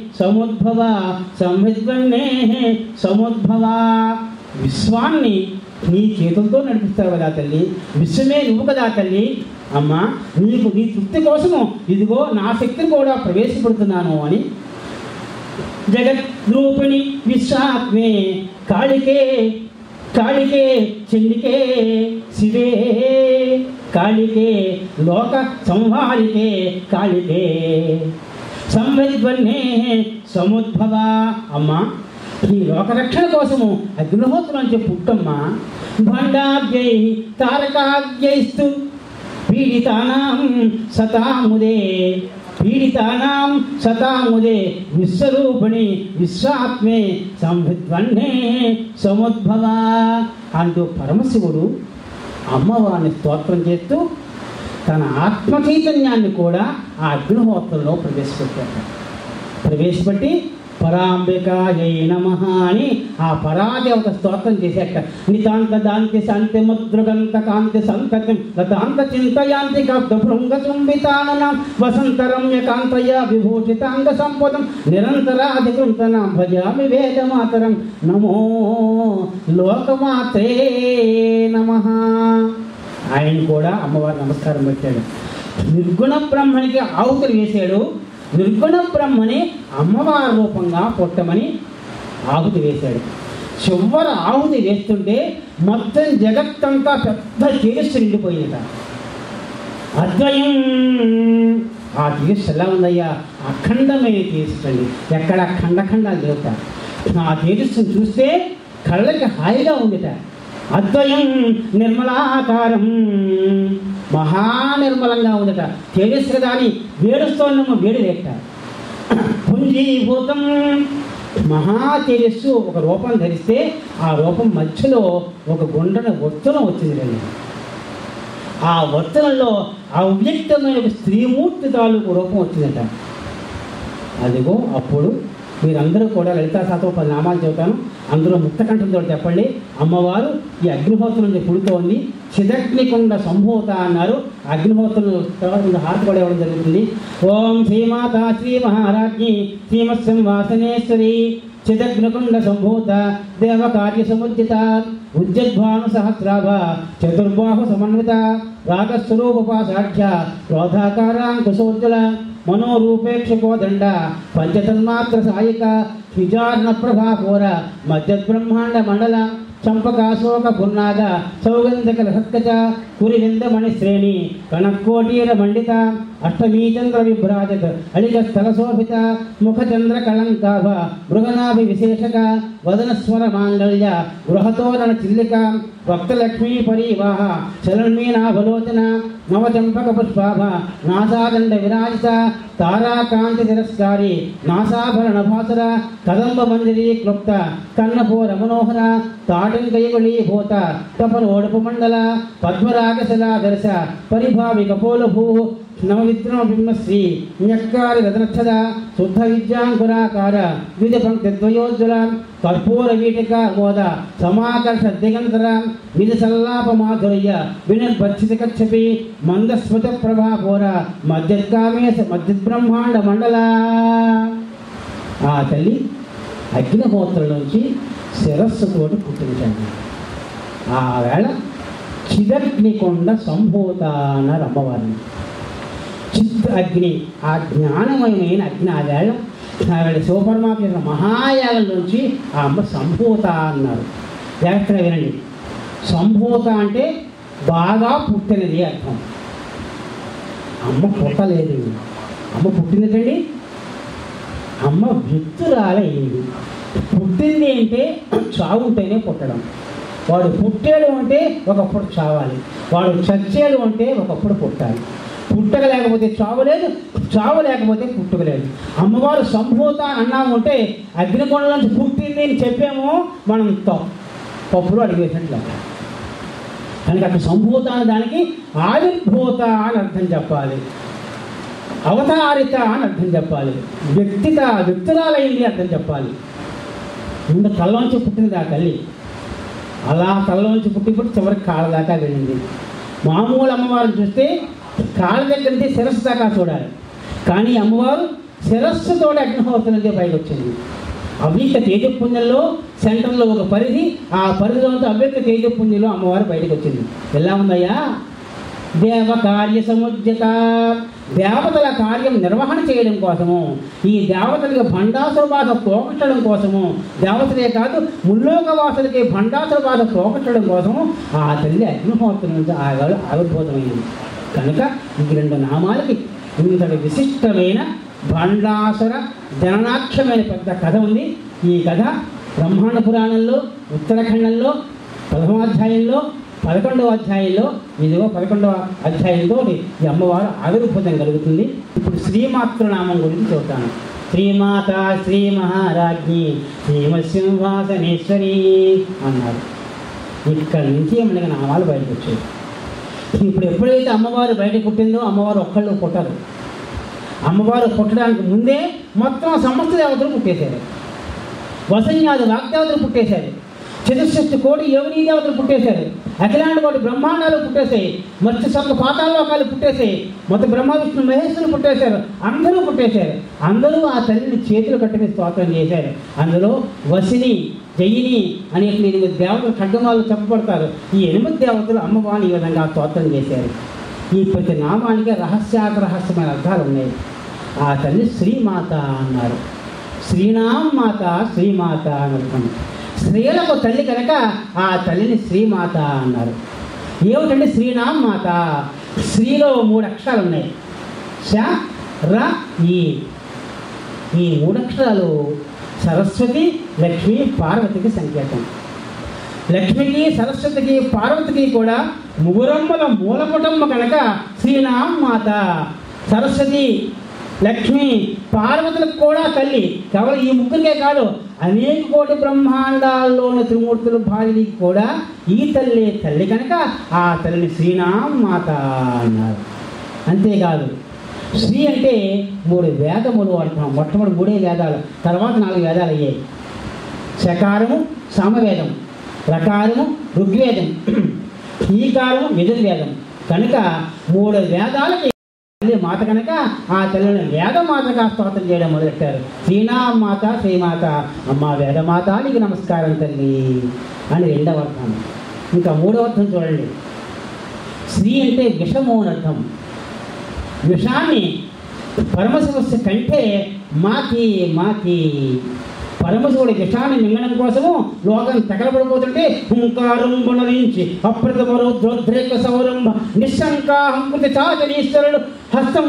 సముద్భవ సంవిద్వన్నే సముద్భవ విశ్వాన్ని నీ చేతులతో నడిపిస్తావు కదా తల్లి విశ్వమే నువ్వు కదా తల్లి అమ్మా నీకు నీ తృప్తి కోసము ఇదిగో నా శక్తిని కూడా ప్రవేశపెడుతున్నాను అని జగద్రూపిణి విశ్వాత్మే కాళికే కాళికే చండికే శివే కాళికే లోక సంహారికే కాళికే సంవిధ్వన్నే సముద్భవ అమ్మా ఈ లోకరక్షణ కోసము అగ్నిహోత్రం నుంచి పుట్టమ్మా భండాభ్యై తారకాభ్యైస్తు పీడితానాం సతాముదే పీడితానాం సతాముదే విశ్వరూపిణి విశ్వాత్మే సంవిద్వన్నే సముద్భవ అంటూ పరమశివుడు అమ్మవారిని స్తోత్రం చేస్తూ తన ఆత్మ చైతన్యాన్ని కూడా ఆ అగ్నిహోత్రంలో ప్రవేశపెట్టాడు ప్రవేశపెట్టి పరాంబికాయై నమ అని ఆ పరాదేవత స్తోత్రం చేశాక నితాంత దాంతి శాంతి ముద్రుగంత కాంతి సంతతిం లతాంత చింతయాంతి భృంగ చుంబితాననం వసంతరమ్య కాంతయ విభూషితాంగ సంపదం నిరంతరాధికృంతన భజామి వేదమాతరం నమో లోకమాత్రే నమ ఆయన కూడా అమ్మవారి నమస్కారం పెట్టాడు నిర్గుణ బ్రహ్మనికి ఆహుతులు వేశాడు నిర్గుణ బ్రహ్మని అమ్మవారి రూపంగా పుట్టమని ఆహుతి వేశాడు చివరి ఆహుతి వేస్తుంటే మొత్తం జగత్తంతా పెద్ద తేజస్సు నిండిపోయిందట అద్వయం ఆ తేజస్సు ఎలా ఉందయ్యా అఖండమైన తేజస్సు అండి ఎక్కడ ఖండ ఖండాలు లేవుట ఆ తేజస్సును చూస్తే కళ్ళకి హాయిగా ఉందిట అద్వయం నిర్మలాకారం మహానిర్మలంగా ఉందట తేజస్సు కదా అని వేడుస్తోన్నమ్మ వేడి లేట పుంజీభూతం మహా తేజస్సు ఒక రూపం ధరిస్తే ఆ రూపం మధ్యలో ఒక గుండ్రన ఒత్తులం వచ్చింది రండి ఆ ఒత్తనంలో అవ్యక్తమైన ఒక స్త్రీమూర్తి తాలూకు రూపం వచ్చిందట అదిగో అప్పుడు మీరందరూ కూడా లలితా శాతం పది నామాలు చెబుతాను అందులో ముక్తకంఠంతో చెప్పండి అమ్మవారు ఈ అగ్నిహోత్రం నుంచి పుడుతోంది చిదగ్నికుండ సంభూత అన్నారు అగ్నిహోత్రం తర్వాత ఇంకా హారతి కూడా ఇవ్వడం జరుగుతుంది ఓం శ్రీమాత శ్రీ మహారాజ్ఞి శ్రీమత్సం వాసనేశ్వరి చిదగ్నికుండ సంభూత దేవకార్య సముద్యత ఉజ్జద్భాను సహస్రాభ చతుర్బాహు సమన్విత రాగస్వరూపపాసాఢ్య క్రోధాకారాంకుశోజ్వల మనోరూపేక్షకోదండ పంచతన్మాత్ర సాయిక విచారణ ప్రభాపూర మధ్యబ్రహ్మాండ మండల చంపకాశోక పున్నాగ సౌగంధక రసత్కచ కురివిందమణి శ్రేణి కణకోటీర మండిత అష్టమీచంద్ర విభ్రాజత్ అళిక స్థల శోభిత ముఖచంద్ర కళంకాభ మృగనాభి విశేషక వదనస్వర మాంగళ్య గృహతోరణ చిల్లిక భక్తలక్ష్మీ పరీవాహ చలన్మీనాభలోచన నవచంపక పుష్పాభ నాసాదండ విరాజిత తారాకాంతి తిరస్కారి నాసాభరణ భాసుర కదంబ మంజరీ క్లుప్త కన్నపూర మనోహర తాటంకయుగుళీ భూత తపనోడుపు మండల పద్మరాగశలా దర్శ పరిభావి కపోలభూ నవవిద్రమ బింబశ్రీ న్యక్కారి రతనక్షద శుద్ధ విద్యాంకురాకార ద్విజ పంక్తిద్వయోజ్వల కర్పూర వీటిక మోద సమాకర్ష దిగంతర నిజ సల్లాప మాధుర్య వినిర్భక్షిత కచ్చపి మందస్మృత ప్రభాపూర మధ్యకామేశ మధ్యబ్రహ్మాండ మండల ఆ తల్లి అగ్నిహోత్రం నుంచి శిరస్సుతోటి పుట్టించండి ఆ వేళ చిదగ్నికొండ సంభూత అన్నారు అమ్మవారిని చిత్ అగ్ని ఆ జ్ఞానమయమైన అగ్ని ఆ వేళ ఆవిడ శివపరమాత్మ యొక్క మహాయాగం నుంచి ఆ అమ్మ సంభూత అన్నారు జాగ్రత్తగా వినండి సంభూత అంటే బాగా పుట్టినది అర్థం అమ్మ పుట్టలేదు అమ్మ పుట్టినదండి అమ్మ వ్యక్తురాలయ్యింది పుట్టింది అంటే చావు ఉంటేనే పుట్టడం వాడు పుట్టాడు అంటే ఒకప్పుడు చావాలి వాడు చచ్చాడు అంటే ఒకప్పుడు పుట్టాలి పుట్టక లేకపోతే చావు లేదు చావు లేకపోతే పుట్టుక లేదు అమ్మవారు సంభూత అని అన్నాము అంటే అగ్నికొండ నుంచి పుట్టింది అని చెప్పాము మనం తప్పు పప్పులు అడిగేసినట్లు కనుక అక్కడ సంభూత అనే దానికి ఆవిర్భూత అని అర్థం చెప్పాలి అవతారిత అని అర్థం చెప్పాలి వ్యక్తిత వ్యక్తురాలైంది అర్థం చెప్పాలి ముందు తలలోంచి పుట్టింది ఆ తల్లి అలా తలలోంచి పుట్టి పుట్టి చివరికి కాళ్ళ దాకా వెళ్ళింది మామూలు అమ్మవారిని చూస్తే కాళ్ళ దగ్గర నుంచి శిరస్సు దాకా చూడాలి కానీ అమ్మవారు శిరస్సుతోటి అగ్నిహోత్రం నుంచి పైకి వచ్చింది అవ్యక్త తేజపుణ్యంలో సెంటర్లో ఒక పరిధి ఆ పరిధిలో అంతా అవ్యక్త తేజపుణ్యంలో అమ్మవారు బయటకు వచ్చింది ఎలా ఉందయ్యా దేవ కార్య సముజ్యత దేవతల కార్యం నిర్వహణ చేయడం కోసము ఈ దేవతలకు భండాసుర బాధ పోగొట్టడం కోసము దేవతలే కాదు ముల్లోక వాసులకి భండాసుర బాధ పోగొట్టడం కోసము ఆ తల్లి అగ్నిహోత్రం నుంచి ఆగాడు ఆవిర్భూతమైంది కనుక ఈ రెండు నామాలకి ఇంతటి విశిష్టమైన భండాసుర జననాక్షమైన పెద్ద కథ ఉంది ఈ కథ బ్రహ్మాండ పురాణంలో ఉత్తరాఖండంలో ప్రథమాధ్యాయంలో పదకొండవ అధ్యాయంలో ఇదిగో పదకొండవ అధ్యాయంతో ఈ అమ్మవారు ఆవిర్భూతం కలుగుతుంది ఇప్పుడు శ్రీమాతృనామం గురించి చెబుతాను శ్రీమాత శ్రీ మహారాజ్ఞి శ్రీమసింహాసనేశ్వరి అన్నారు ఇక్కడి నుంచి మనకి నామాలు బయటకు వచ్చాయి ఇప్పుడు ఎప్పుడైతే అమ్మవారు బయటకు పుట్టిందో అమ్మవారు ఒక్కళ్ళు పుట్టరు అమ్మవారు పుట్టడానికి ముందే మొత్తం సమస్త దేవతలు పుట్టేశారు వసన్యాది వాగ్దేవతలు పుట్టేశారు చతుర్షష్టి కోటి యోగినీ దేవతలు పుట్టేశారు అఖిలాండ కోటి బ్రహ్మాండాలు పుట్టేశాయి మత్స్య స్వర్గ పాతాళలోకాలు పుట్టేశాయి మొత్తం బ్రహ్మ విష్ణు మహేశ్వరులు పుట్టేశారు అందరూ పుట్టేశారు అందరూ ఆ తల్లిని చేతులు కట్టుకుని స్తోత్రం చేశారు అందులో వసిని జయిని అనే ఎనిమిది దేవతలు ఖడ్గమాలు చెప్పబడతారు ఈ ఎనిమిది దేవతలు అమ్మవారిని ఈ విధంగా స్తోత్రం చేశారు ఈ ప్రతి నామానికి రహస్యాత రహస్యమైన అర్థాలు ఉన్నాయి ఆ తల్లి శ్రీమాత అన్నారు శ్రీనాం మాత శ్రీమాత అని అర్థం స్త్రీలకు తల్లి కనుక ఆ తల్లిని శ్రీమాత అన్నారు ఏమిటంటే శ్రీనాం మాత శ్రీలో మూడు అక్షరాలు ఉన్నాయి ష ర ఈ ఈ మూడు అక్షరాలు సరస్వతి లక్ష్మి పార్వతికి సంకేతం లక్ష్మికి సరస్వతికి పార్వతికి కూడా ముగురమ్మల మూలపుటమ్మ కనుక శ్రీనాం మాత సరస్వతి లక్ష్మి పార్వతులకు కూడా తల్లి కేవలం ఈ ముగ్గురికే కాదు అనేక కోటి బ్రహ్మాండాల్లో ఉన్న త్రిమూర్తుల భార్యకి కూడా ఈ తల్లి తల్లి కనుక ఆ తల్లిని శ్రీనాం మాత అన్నారు అంతేకాదు శ్రీ అంటే మూడు వేదములు అంటాం మొట్టమొదటి మూడే వేదాలు తర్వాత నాలుగు వేదాలు అయ్యాయి శకారము సామవేదం రకారము ఋగ్వేదం ఈకారము యజుర్వేదం కనుక మూడు వేదాలకి తల్లి మాత కనుక ఆ తల్లిని వేదమాతగా స్తోత్రం చేయడం మొదలెట్టారు శ్రీనామాత శ్రీమాత అమ్మ వేదమాత నీకు నమస్కారం తల్లి అని రెండవ అర్థం ఇంకా మూడవ అర్థం చూడండి శ్రీ అంటే విషము అని అర్థం విషాన్ని పరమశివస్య కంటే మాకి మాకి పరమశివుడి విషాన్ని మింగడం కోసము లోకం తగలబడిపోతుంటే హుంకారం గుణరించి అప్రతమరు ద్రోద్రేక సౌరంభ నిశంకాహంకృతి చాచనీశ్వరుడు హస్తం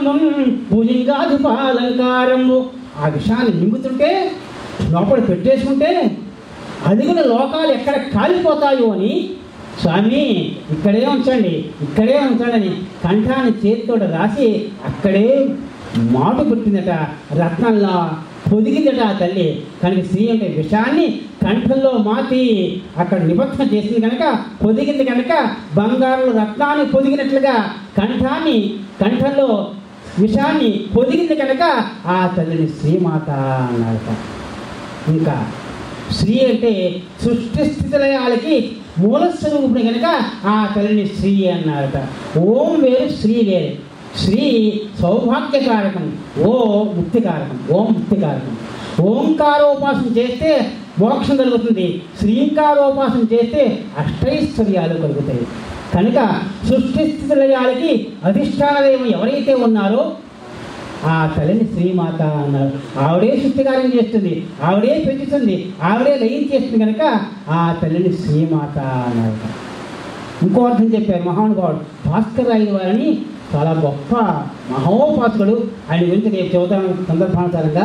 పూజింగాధిపాలంకారము ఆ విషాన్ని మింగుతుంటే లోపల పెట్టేసుకుంటే అది కూడా లోకాలు ఎక్కడ కాలిపోతాయో అని స్వామి ఇక్కడే ఉంచండి ఇక్కడే ఉంచండి అని కంఠాన్ని చేతితో రాసి అక్కడే మాటు పుట్టిందట రత్నంలా పొదిగిందట ఆ తల్లి కనుక స్త్రీ అంటే విషాన్ని కంఠంలో మాతి అక్కడ నిబద్ధన చేసింది కనుక పొదిగింది కనుక బంగారు రత్నాన్ని పొదిగినట్లుగా కంఠాన్ని కంఠంలో విషాన్ని పొదిగింది కనుక ఆ తల్లిని శ్రీమాత అన్నారట ఇంకా శ్రీ అంటే సృష్టి స్థితిలయాలకి మూల స్వరూపుడు కనుక ఆ తల్లిని శ్రీ అన్నారట ఓం వేరు శ్రీ వేరు శ్రీ సౌభాగ్యకారకం ఓ ముక్తికారకం ఓం ముక్తికారకం ఓంకారోపాసన చేస్తే మోక్షం కలుగుతుంది శ్రీంకారోపాసన చేస్తే అష్టైశ్వర్యాలు కలుగుతాయి కనుక సృష్టి స్థితిలయాలకి అధిష్టాన దైవం ఎవరైతే ఉన్నారో ఆ తల్లిని శ్రీమాత అన్నారు ఆవిడే సృష్టికార్యం చేస్తుంది ఆవిడే పెంచుతుంది ఆవిడే లయం చేస్తుంది కనుక ఆ తల్లిని శ్రీమాత అన్నారు ఇంకో అర్థం చెప్పారు మహానుభావుడు భాస్కర్ రాయని వారిని చాలా గొప్ప మహోపాసకుడు ఆయన గురించి నేను చెబుతాను సందర్భానుసారంగా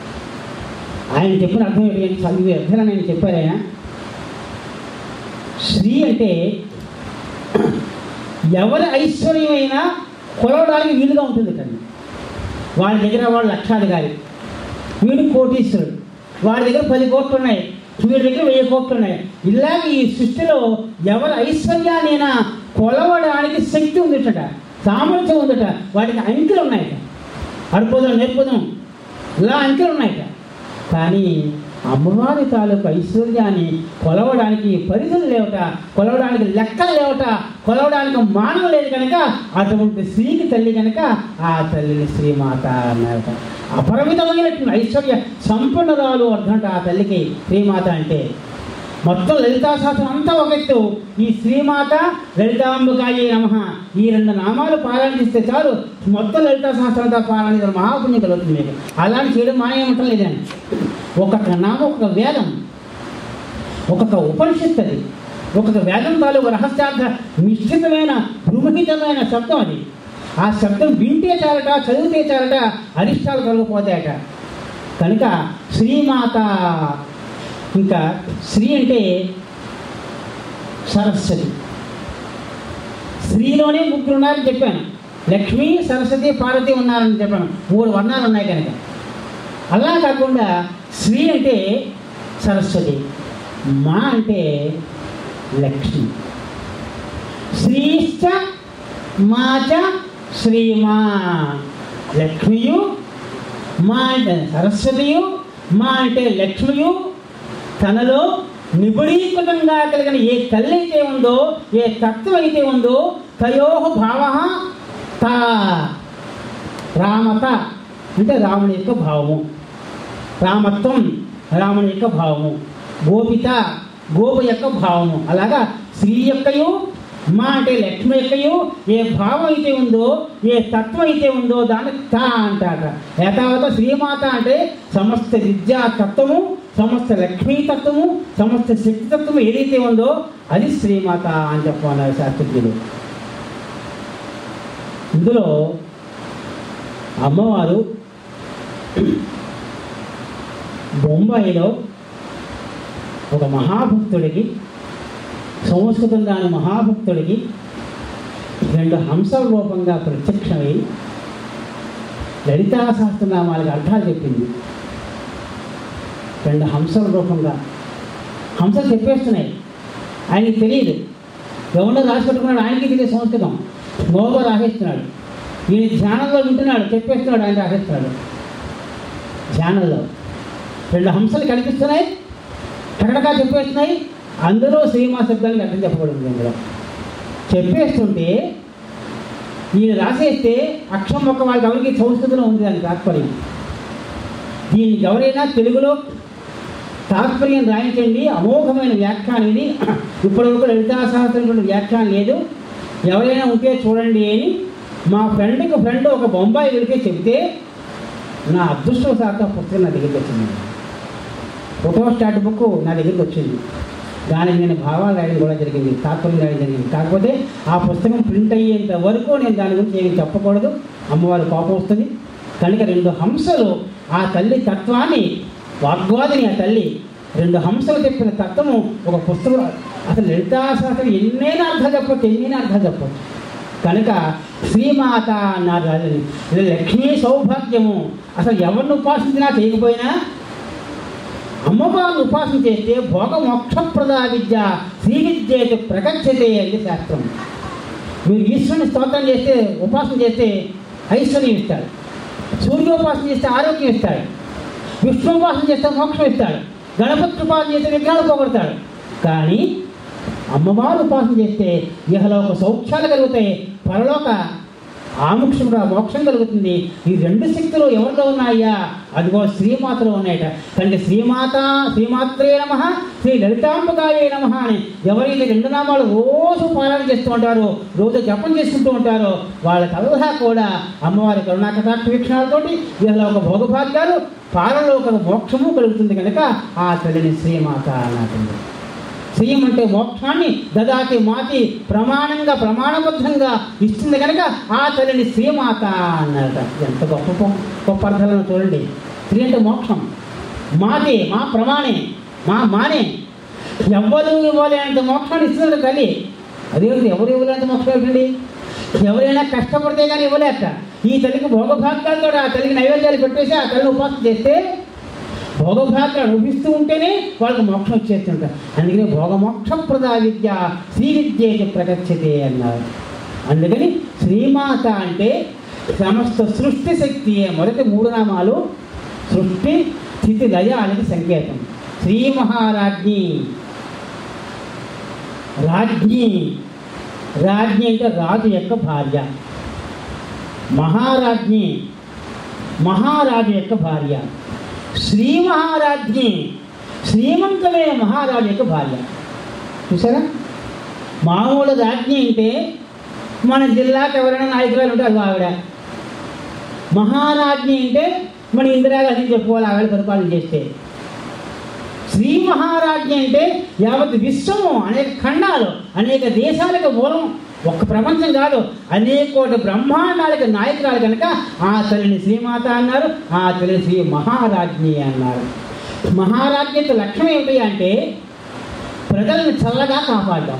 ఆయన చెప్పిన అర్థం ఏంటి చదివి అర్థం నేను చెప్పారు ఆయన శ్రీ అంటే ఎవరి ఐశ్వర్యమైనా కొలవడానికి వీలుగా ఉంటుంది కండి వాడి దగ్గర వాడు లక్షాధికారి వీడు కోటీశ్వరుడు వాడి దగ్గర పది కోట్లు ఉన్నాయి వీడి దగ్గర వెయ్యి కోట్లు ఉన్నాయి ఇలాగ ఈ సృష్టిలో ఎవరి ఐశ్వర్యాన్నైనా కొలవడానికి శక్తి ఉందిట సామర్థ్యం ఉందట వాటికి అంకెలు ఉన్నాయట అడుపుదాం నేర్పుదాం ఇలా అంకెలు ఉన్నాయట కానీ అమ్మవారి తాలూకు ఐశ్వర్యాన్ని కొలవడానికి పరిధులు లేవట కొలవడానికి లెక్కలు లేవట కొలవడానికి మానవ లేదు కనుక అటువంటి స్త్రీకి తల్లి కనుక ఆ తల్లిని శ్రీమాత అన్నారట అపరిమితమైనటువంటి ఐశ్వర్య సంపన్నురాలు అర్థంట ఆ తల్లికి శ్రీమాత అంటే మొత్తం లలితా శాస్త్రం అంతా ఒక ఎత్తు ఈ శ్రీమాత లలితాంబికాయే నమ ఈ రెండు నామాలు పారాయణ చేస్తే చాలు మొత్తం లలితా శాస్త్రం అంతా పారాయణ చేసిన మహాపుణ్యం కలుగుతుంది మీకు అలాంటి చేయడం మానేయమంటం లేదండి ఒక్కొక్క నామం ఒక్కొక్క వేదం ఒక్కొక్క ఉపనిషత్తు అది ఒక్కొక్క వేదం తాలూకు రహస్యార్థ నిశ్చితమైన బృహహితమైన శబ్దం అది ఆ శబ్దం వింటే చాలట చదివితే చాలట అరిష్టాలు కలగపోతాయట కనుక శ్రీమాత ఇంకా శ్రీ అంటే సరస్వతి స్త్రీలోనే ముగ్గురు ఉన్నారని చెప్పాను లక్ష్మి సరస్వతి పార్వతి ఉన్నారని చెప్పాను మూడు వర్ణాలు ఉన్నాయి కనుక అలా కాకుండా శ్రీ అంటే సరస్వతి మా అంటే లక్ష్మి శ్రీశ్చ మాచ శ్రీమా లక్ష్మియు మా అంటే సరస్వతియు మా అంటే లక్ష్మియు తనలో నిబుడీకృతంగా కలిగిన ఏ తల్లి అయితే ఉందో ఏ తత్వం అయితే ఉందో తయో భావ తా రామత అంటే రాముని యొక్క భావము రామత్వం రాముని యొక్క భావము గోపిత గోప యొక్క భావము అలాగా స్త్రీ యొక్కయు మా అంటే లక్ష్మి యొక్కయు ఏ భావం అయితే ఉందో ఏ తత్వం అయితే ఉందో దాన్ని తా అంటాట యథావత శ్రీమాత అంటే సమస్త విద్యా తత్వము సమస్త లక్ష్మీ తత్వము సమస్త శక్తి తత్వము ఏదైతే ఉందో అది శ్రీమాత అని చెప్పన్నారు శాస్త్రజ్ఞులు ఇందులో అమ్మవారు బొంబాయిలో ఒక మహాభక్తుడికి సంస్కృతం దాని మహాభక్తుడికి రెండు హంసల రూపంగా ప్రత్యక్షమై లలితా సహస్రనామాలకు అర్థాలు చెప్పింది రెండు హంసల రూపంగా హంసలు చెప్పేస్తున్నాయి ఆయనకి తెలియదు ఎవరో రాసి పెట్టుకున్నాడు ఆయనకి తెలియదు సంస్కృతం గోబా రాసేస్తున్నాడు ఈయన ధ్యానంలో వింటున్నాడు చెప్పేస్తున్నాడు ఆయన రాసేస్తున్నాడు ధ్యానంలో రెండు హంసలు కనిపిస్తున్నాయి టకటకా చెప్పేస్తున్నాయి అందరూ శ్రీమా శబ్దానికి అర్థం చెప్పబడింది ఇందులో చెప్పేస్తుంటే ఈయన రాసేస్తే అక్షరం ఒక్క వాళ్ళకి ఎవరికి సంస్కృతంలో ఉంది దాని తాత్పర్యం దీన్ని ఎవరైనా తెలుగులో తాత్పర్యం రాయించండి అమోఘమైన వ్యాఖ్యానం ఇది ఇప్పటివరకు లలితా సహస్రం వ్యాఖ్యానం లేదు ఎవరైనా ఉంటే చూడండి అని మా ఫ్రెండ్కి ఫ్రెండ్ ఒక బొంబాయి వెళితే చెబితే నా అదృష్టవశాత్తు పుస్తకం నా దగ్గరికి వచ్చింది ఫోటో స్టార్ట్ బుక్ నా దగ్గరికి వచ్చింది దానికి నేను భావాలు రాయడం కూడా జరిగింది తాత్పర్యం రాయడం జరిగింది కాకపోతే ఆ పుస్తకం ప్రింట్ అయ్యేంత వరకు నేను దాని గురించి ఏమి చెప్పకూడదు అమ్మవారి కోపం వస్తుంది కనుక రెండు హంసలు ఆ తల్లి తత్వాన్ని వాగ్వాదిని ఆ తల్లి రెండు హంసలు చెప్పిన తత్వము ఒక పుస్తకం అసలు లలితాశాస్త్రం ఎన్నైనా అర్థం చెప్పచ్చు ఎన్నైనా అర్థం చెప్పచ్చు కనుక శ్రీమాత అన్నారు రాజుని ఇది లక్ష్మీ సౌభాగ్యము అసలు ఎవరిని ఉపాసించినా చేయకపోయినా అమ్మవారిని ఉపాసన చేస్తే భోగ మోక్షప్రదా విద్య శ్రీ విద్య ప్రగచ్చతే అని శాస్త్రం మీరు ఈశ్వరుని స్తోత్రం చేస్తే ఉపాసన చేస్తే ఐశ్వర్యం ఇస్తాడు సూర్యోపాసన చేస్తే ఆరోగ్యం ఇస్తాడు విష్ణు ఉపాసన చేస్తే మోక్షం ఇస్తాడు గణపతి ఉపాసన చేస్తే విఘ్నాలు పోగొడతాడు కానీ అమ్మవారు ఉపాసన చేస్తే ఇహలోక సౌఖ్యాలు కలుగుతాయి పరలోక ఆముక్షం కూడా మోక్షం కలుగుతుంది ఈ రెండు శక్తులు ఎవరిలో ఉన్నాయా అదిగో శ్రీమాతలో ఉన్నాయట తండ్రి శ్రీమాత శ్రీమాత్రే నమ శ్రీ లలితాంబకాయే నమ అని ఎవరైతే రెండు నామాలు రోజు పాలన చేస్తూ ఉంటారో రోజు జపం చేసుకుంటూ ఉంటారో వాళ్ళకంతా కూడా అమ్మవారి కరుణాకటాక్ష వీక్షణాలతోటి ఇహలోక భోగభాగ్యాలు పాలలోక మోక్షము కలుగుతుంది కనుక ఆ తల్లిని శ్రీమాత అన్నట్టుంది శ్రీయం అంటే మోక్షాన్ని దదాతి మాతి ప్రమాణంగా ప్రమాణబద్ధంగా ఇస్తుంది కనుక ఆ తల్లిని శ్రీమాత అన్నారట ఎంత గొప్ప గొప్ప- గొప్ప అర్థాలను చూడండి స్త్రీ అంటే మోక్షం మాతే మా ప్రమాణే మా మానే ఎవ్వరు ఇవ్వాలి అంత మోక్షాన్ని ఇస్తున్నారు తల్లి అదేమిటి ఎవరు ఇవ్వలేంత మోక్షం ఏంటండి ఎవరైనా కష్టపడితే కానీ ఇవ్వలేక ఈ తల్లికి భోగభాగ్యాలతో ఆ తల్లికి నైవేద్యాలు పెట్టేసి ఆ తల్లిని ఉపాసన చేస్తే భోగభాగ్యాలు అనుభవిస్తూ ఉంటేనే వాళ్ళకి మోక్షం వచ్చేస్తుంటారు అందుకని భోగమోక్షప్రదా విద్య శ్రీ విద్య ప్రగచ్చతే అన్నారు అందుకని శ్రీమాత అంటే సమస్త సృష్టి శక్తి మొదటి మూడు నామాలు సృష్టి స్థితి లయ అనేది సంకేతం శ్రీ మహారాజ్ఞి రాజ్ఞి రాజ్ఞి అంటే రాజు యొక్క భార్య మహారాజ్ఞి మహారాజు యొక్క భార్య శ్రీ మహారాజ్ఞి శ్రీమంతమైన మహారాజు యొక్క భార్య చూసారా మామూలు రాజ్ఞి అంటే మన జిల్లాకి ఎవరైనా నాయకురాలు ఉంటే అది ఆవిడ మహారాజ్ఞి అంటే మన ఇందిరాగాంధీ చెప్పుకోవాలి ఆవిడ పరిపాలన చేస్తే శ్రీ మహారాజ్ఞి అంటే యావత్ విశ్వము అనేక ఖండాలు అనేక దేశాలకు మూలం ఒక్క ప్రపంచం కాదు అనేకోటి బ్రహ్మాండాలకు నాయకురాలు కనుక ఆ తల్లిని శ్రీమాత అన్నారు ఆ తల్లిని శ్రీ మహారాజ్ఞి అన్నారు మహారాజ్ఞి యొక్క లక్ష్యం ఏమిటి అంటే ప్రజలను చల్లగా కాపాడడం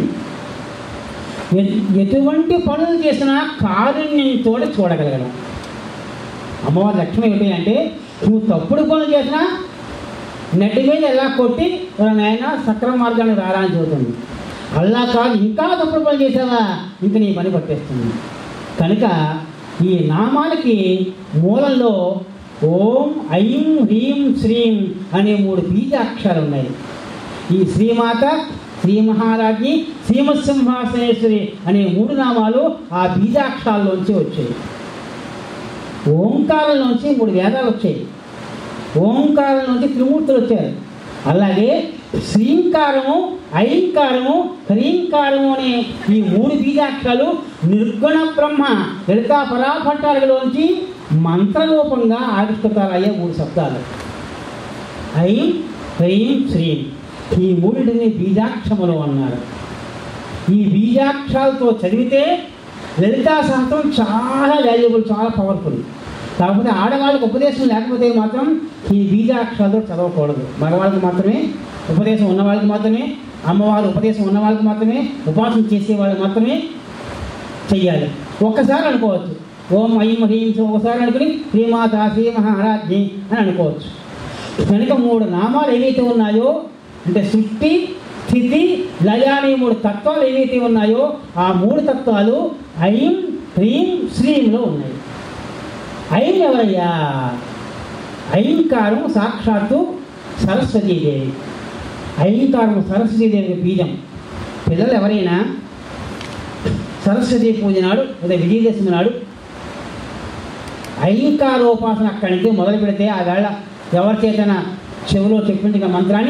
ఎ- ఎటువంటి పనులు చేసినా కారుణ్యంతో చూడగలగడం అమ్మవారి లక్ష్యం ఏమిటి అంటే నువ్వు తప్పుడు పనులు చేసినా నెట్టి మీద ఎలా కొట్టి "ఓ నాయన సక్రమ మార్గానికి రారా అని చెబుతుంది అలా కాదు ఇంకా తప్పుడు పని చేసావా ఇంక నీ పని పట్టేస్తుంది కనుక ఈ నామాలకి మూలంలో ఓం ఐం హ్రీం శ్రీం అనే మూడు బీజాక్షరాలు ఉన్నాయి ఈ శ్రీమాత శ్రీ మహారాజ్ఞి శ్రీమత్సింహాసనేశ్వరి అనే మూడు నామాలు ఆ బీజాక్షరాల్లోంచి వచ్చాయి ఓంకారంలోంచి మూడు వేదాలు వచ్చాయి ఓంకారం నుంచి త్రిమూర్తులు వచ్చారు అలాగే శ్రీంకారము ఐంకారము హ్రీంకారము అనే ఈ మూడు బీజాక్షరాలు నిర్గుణ బ్రహ్మ లలితా పరాభట్టాలలోంచి మంత్రరూపంగా ఆవిష్కృతాలయ్యే మూడు శబ్దాలు ఐం హ్రీం శ్రీం ఈ మూడింటిని బీజాక్షములు అన్నారు ఈ బీజాక్షరాలతో చదివితే లలితా శాస్త్రం చాలా వాల్యుబుల్ చాలా పవర్ఫుల్ కాకపోతే ఆడవాళ్ళకి ఉపదేశం లేకపోతే మాత్రం ఈ బీజాక్షరాలతో చదవకూడదు మగవాళ్ళకి మాత్రమే ఉపదేశం ఉన్న వాళ్ళకి మాత్రమే అమ్మవారు ఉపదేశం ఉన్న వాళ్ళకి మాత్రమే ఉపాసన చేసే వాళ్ళు మాత్రమే చెయ్యాలి ఒక్కసారి అనుకోవచ్చు ఓం ఐం హ్రీం శ్రీం ఒకసారి అనుకుని శ్రీమాత శ్రీ మహారాజ్ఞి అని అనుకోవచ్చు కనుక మూడు నామాలు ఏవైతే ఉన్నాయో అంటే సృష్టి స్థితి లయ అనే మూడు తత్వాలు ఏవైతే ఉన్నాయో ఆ మూడు తత్వాలు ఐం హ్రీం శ్రీంలో ఉన్నాయి ఐం ఎవరయ్యా ఐంకారం సాక్షాత్తు సరస్వతీదేవి ఐంకారం సరస్వతీదేవికి బీజం పిల్లలు ఎవరైనా సరస్వతి పూజ నాడు లేదా విజయదశమి నాడు ఐంకారోపాసన అక్కడి నుంచి మొదలు పెడితే ఆ వేళ ఎవరి చేతన చెవిలో చెప్పించిన మంత్రాన్ని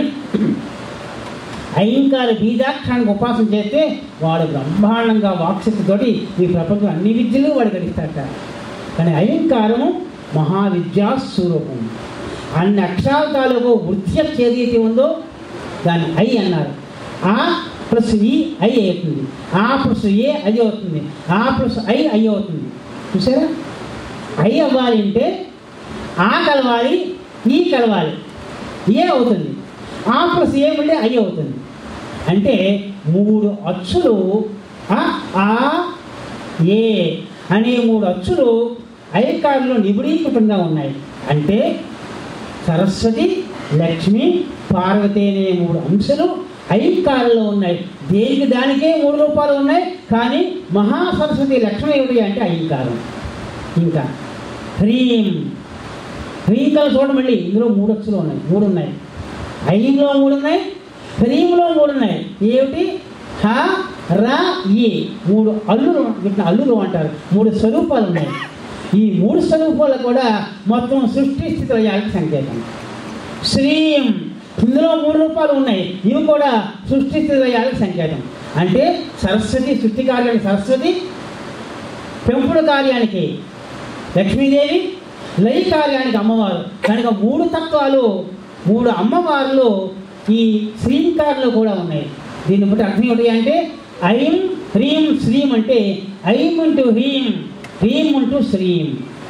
ఐంకార బీజాక్షరానికి ఉపాసన చేస్తే వాడు బ్రహ్మాండంగా వాక్శక్తితోటి ఈ ప్రపంచం అన్ని విద్యలు వాడు గడిస్తాడట కానీ ఐంకారము మహావిద్యా స్వరూపం అన్ని అక్షరాల తాలూకు వృత్య ఏదైతే ఉందో దాన్ని ఐ అన్నారు ఆ ప్లస్ ఈ ఐ అవుతుంది ఆ ప్లస్ ఏ అది అవుతుంది ఆ ప్లస్ ఐ ఐ అవుతుంది చూసారా ఐ అవ్వాలి అంటే ఆ కలవాలి ఈ కలవాలి ఏ అవుతుంది ఆ ప్లస్ ఏ అంటే ఐ అవుతుంది అంటే మూడు అచ్చులు ఆ ఆ ఏ అనే మూడు అచ్చులు ఐకారులో నిబిడీకృతంగా ఉన్నాయి అంటే సరస్వతి లక్ష్మి పార్వతి అనే మూడు అంశాలు ఐకారంలో ఉన్నాయి దేనికి దానికే మూడు రూపాలు ఉన్నాయి కానీ మహాసరస్వతి లక్ష్మి ఏమిటి అంటే ఐకారం ఇంకా హ్రీం హ్రీం కల చూడండి మళ్ళీ ఇందులో మూడు అచ్చులు ఉన్నాయి మూడు ఉన్నాయి ఐంలో మూడు ఉన్నాయి హ్రీంలో మూడు ఉన్నాయి ఏమిటి హ ర ఈ మూడు అల్లులు వీటిని అల్లులు అంటారు మూడు స్వరూపాలు ఉన్నాయి ఈ మూడు స్వరూపాలు కూడా మొత్తం సృష్టి స్థితి లయాలకు సంకేతం శ్రీం ఇందులో మూడు రూపాలు ఉన్నాయి ఇవి కూడా సృష్టి స్థితి లయాలకు సంకేతం అంటే సరస్వతి సృష్టి కార్యానికి సరస్వతి పెంపుడు కార్యానికి లక్ష్మీదేవి లయ కార్యానికి అమ్మవారు కనుక మూడు తత్వాలు మూడు అమ్మవార్లు ఈ శ్రీంకార్లో కూడా ఉన్నాయి దీన్ని బట్టి అర్థం ఏమిటి అంటే ఐం హ్రీం శ్రీం అంటే ఐం అంటూ హ్రీం హ్రీం అంటూ శ్రీం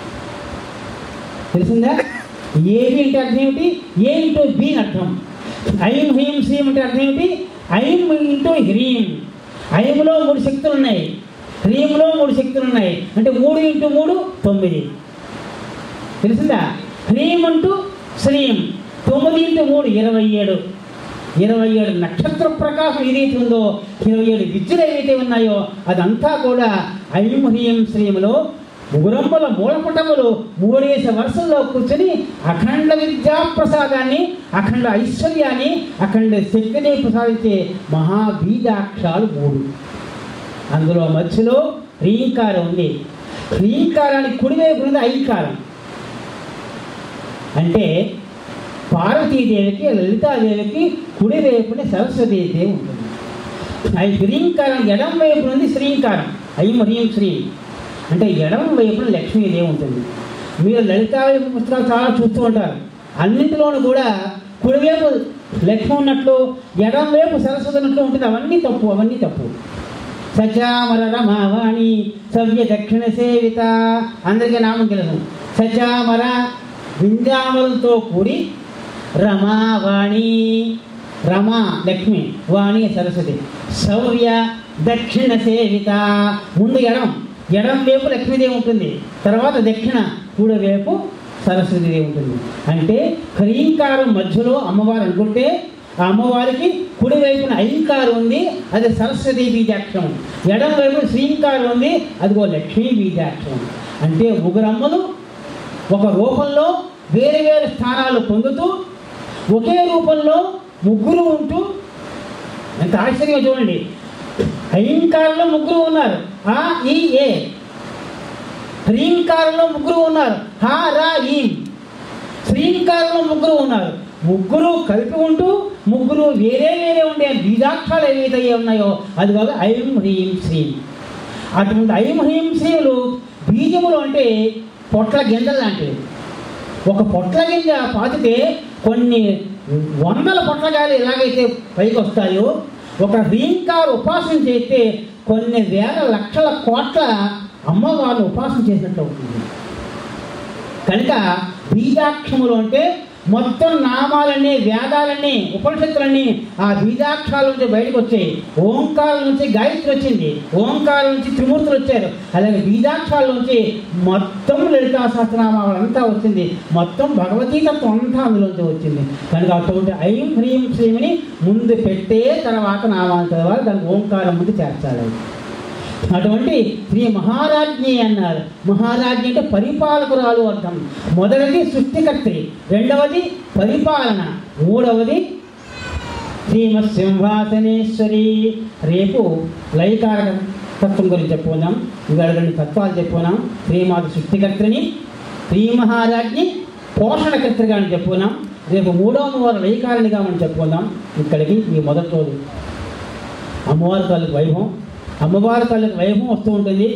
తెలిసిందా ఏబి అంటే అర్థం ఏమిటి ఏ ఇంటూ బి అని అర్థం ఐం హ్రీం శ్రీం అంటే అర్థం ఏమిటి ఐం ఇంటూ హ్రీం ఐంలో మూడు శక్తులు ఉన్నాయి హ్రీంలో మూడు శక్తులు ఉన్నాయి అంటే మూడు ఇంటూ మూడు తొమ్మిది తెలిసిందా హ్రీం అంటూ శ్రీం తొమ్మిది ఇంటూ మూడు ఇరవై ఏడు ఇరవై ఏడు నక్షత్ర ప్రకాశం ఏదైతే ఉందో ఇరవై ఏడు విద్యలు ఏవైతే ఉన్నాయో అదంతా కూడా ఐం హ్రీం శ్రీములో ముగురమ్మల మూలపుటములు మూడేసి వరుసల్లో కూర్చొని అఖండ విద్యా ప్రసాదాన్ని అఖండ ఐశ్వర్యాన్ని అఖండ శక్తిని ప్రసాదించే మహాబీజాక్షరాలు మూడు అందులో మధ్యలో హ్రీంకారం ఉంది హ్రీంకారానికి కుడివైపు ఉంది ఐంకారం అంటే పార్వతీదేవికి లలితాదేవికి కుడివైపున సరస్వతీదేవి ఉంటుంది అది హ్రీంకారం ఎడం వైపు నుండి శ్రీంకారం ఐం హ్రీం శ్రీ అంటే ఎడం వైపున లక్ష్మీదేవి ఉంటుంది మీరు లలితాదేవి పుస్తకాలు చాలా చూస్తూ ఉంటారు అన్నింటిలోనూ కూడా కుడివైపు లక్ష్మి ఉన్నట్లు ఎడం వైపు సరస్వతి ఉన్నట్లు ఉంటుంది అవన్నీ తప్పు అవన్నీ తప్పు సచామర రమావాణి సవ్య దక్షిణ సేవిత అందరికీ నామం తెలుసు సచామర వింధ్యామలతో కూడి రమావాణి రమా లక్ష్మి వాణి సరస్వతి శౌర్య దక్షిణ సేవిత ముందు ఎడం ఎడం వైపు లక్ష్మీదేవి ఉంటుంది తర్వాత దక్షిణ కుడి వైపు సరస్వతీదేవి ఉంటుంది అంటే హ్రీంకారం మధ్యలో అమ్మవారు అనుకుంటే ఆ అమ్మవారికి కుడి వైపున ఐంకారం ఉంది అది సరస్వతి బీజాక్షరం ఎడం వైపు శ్రీంకారం ఉంది అదిగో లక్ష్మీ బీజాక్షరం అంటే ముగ్గురమ్మలు ఒక రూపంలో వేరే వేరే స్థానాలు పొందుతూ ఒకే రూపంలో ముగ్గురు ఉంటూ ఎంత ఆశ్చర్యంగా చూడండి అహింకారంలో ముగ్గురు ఉన్నారు ఆ ఈ ఏ హ్రీంకారంలో ముగ్గురు ఉన్నారు హా రా ఈ శ్రీంకారంలో ముగ్గురు ఉన్నారు ముగ్గురు కలిపి ఉంటూ ముగ్గురు వేరే వేరే ఉండే బీజాక్షరాలు ఏవైతే ఉన్నాయో అది కాదు ఐం హ్రీం శ్రీం అటువంటి ఐం హ్రీం శ్రీములు బీజములు అంటే పొట్ల గింజలు లాంటివి ఒక పొట్ల గింజ పాతితే కొన్ని వందల పొట్లకాయలు ఎలాగైతే పైకి వస్తాయో ఒక హ్రీంకారు ఉపాసన చేస్తే కొన్ని వేల లక్షల కోట్ల అమ్మవారిని ఉపాసన చేసినట్టు అవుతుంది కనుక బీజాక్షములు అంటే మొత్తం నామాలన్నీ వేదాలన్నీ ఉపనిషత్తులన్నీ ఆ బీజాక్షరాల నుంచి బయటకు వచ్చాయి ఓంకారం నుంచి గాయత్రి వచ్చింది ఓంకారం నుంచి త్రిమూర్తులు వచ్చారు అలాగే బీజాక్షరాల నుంచి మొత్తం లలితా సహస్రనామాలంతా వచ్చింది మొత్తం భగవతీతత్వం అంతా అందులోంచి వచ్చింది కనుక అటువంటి ఐం హ్రీం శ్రీమని ముందు పెట్టే తర్వాత నామాలు చదవాలి దానికి ఓంకారం ముందు చేర్చాలి అటువంటి శ్రీ మహారాజ్ఞి అన్నారు మహారాజ్ఞి అంటే పరిపాలకురాలు అర్థం మొదటిది సృష్టికర్త్రి రెండవది పరిపాలన మూడవది శ్రీమత్ సింహాసనేశ్వరి రేపు లయకారక తత్వం గురించి చెప్పుకుందాం ఇవాళ రెండు తత్వాలు చెప్పుకున్నాం శ్రీమాత సృష్టికర్త్రిని శ్రీ మహారాజ్ఞి పోషణకర్త్రిగా అని చెప్పుకున్నాం రేపు మూడవ వారు లయకారిణిగా మనం చెప్పుకుందాం ఇక్కడికి ఈ మొదటి రోజు అమ్మవారి తాలూకు వైభవం అమ్మవారి తాలూకు వైభవం వస్తూ ఉంటుంది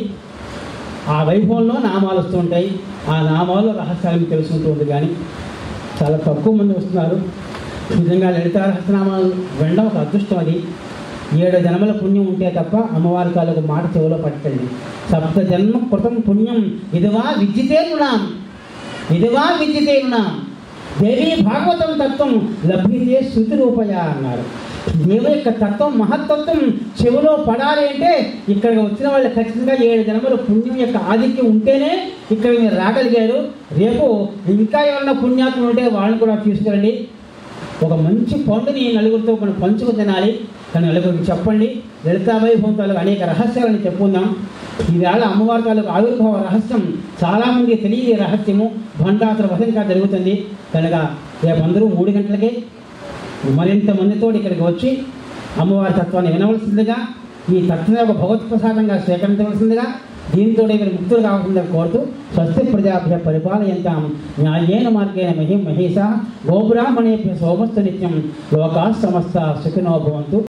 ఆ వైభవంలో నామాలు వస్తూ ఉంటాయి ఆ నామాలు రహస్యాలను తెలుసుకుంటూ ఉంది కానీ చాలా తక్కువ మంది వస్తున్నారు నిజంగా లలిత రహస్యనామాలు వినడం ఒక అదృష్టం అది ఏడు జన్మల పుణ్యం ఉంటే తప్ప అమ్మవారి తాలూకు మాట చెవిలో పట్టండి సప్త జన్మ కృతం పుణ్యం ఇదివా విద్యతేనున్నాం ఇదివా విద్యతేనున్నాం దేవి భాగవతం తత్వం లభ్యతే శృతి రూపయ అన్నారు దేవు యొక్క తత్వం మహత్తత్వం చెవిలో పడాలి అంటే ఇక్కడికి వచ్చిన వాళ్ళు ఖచ్చితంగా ఏడు జన్మల పుణ్యం యొక్క ఆధిక్యం ఉంటేనే ఇక్కడ మీరు రాగలిగారు రేపు ఇంకా ఎవరైనా పుణ్యాత్ములు ఉంటే వాళ్ళని కూడా తీసుకెళ్ళండి ఒక మంచి పండుని నలుగురితో మనం పంచుకు తినాలి కానీ నలుగురికి చెప్పండి లలితా వైభవం తాలూకు అనేక రహస్యాలను చెప్పుకుందాం ఈవేళ అమ్మవారి తాలూకు ఆవిర్భావ రహస్యం చాలామంది తెలియని రహస్యము భండాసుర వసంగా జరుగుతుంది కనుక రేపు అందరూ మూడు గంటలకే మరింత మందితో ఇక్కడికి వచ్చి అమ్మవారి తత్వాన్ని వినవలసిందిగా ఈ తత్వం యొక్క భగవత్ ప్రసాదంగా స్వీకరించవలసిందిగా దీంతో మీరు ముక్తులు కావాల్సిందిగా కోరుతూ స్వస్తి ప్రజాభ్య పరిపాలయంతాం న్యాయేన మార్గేణ మహిం మహేశ గోబ్రాహ్మణేభ్య సోమస్తు నిత్యం లోకా సమస్త సుఖినో భవంతు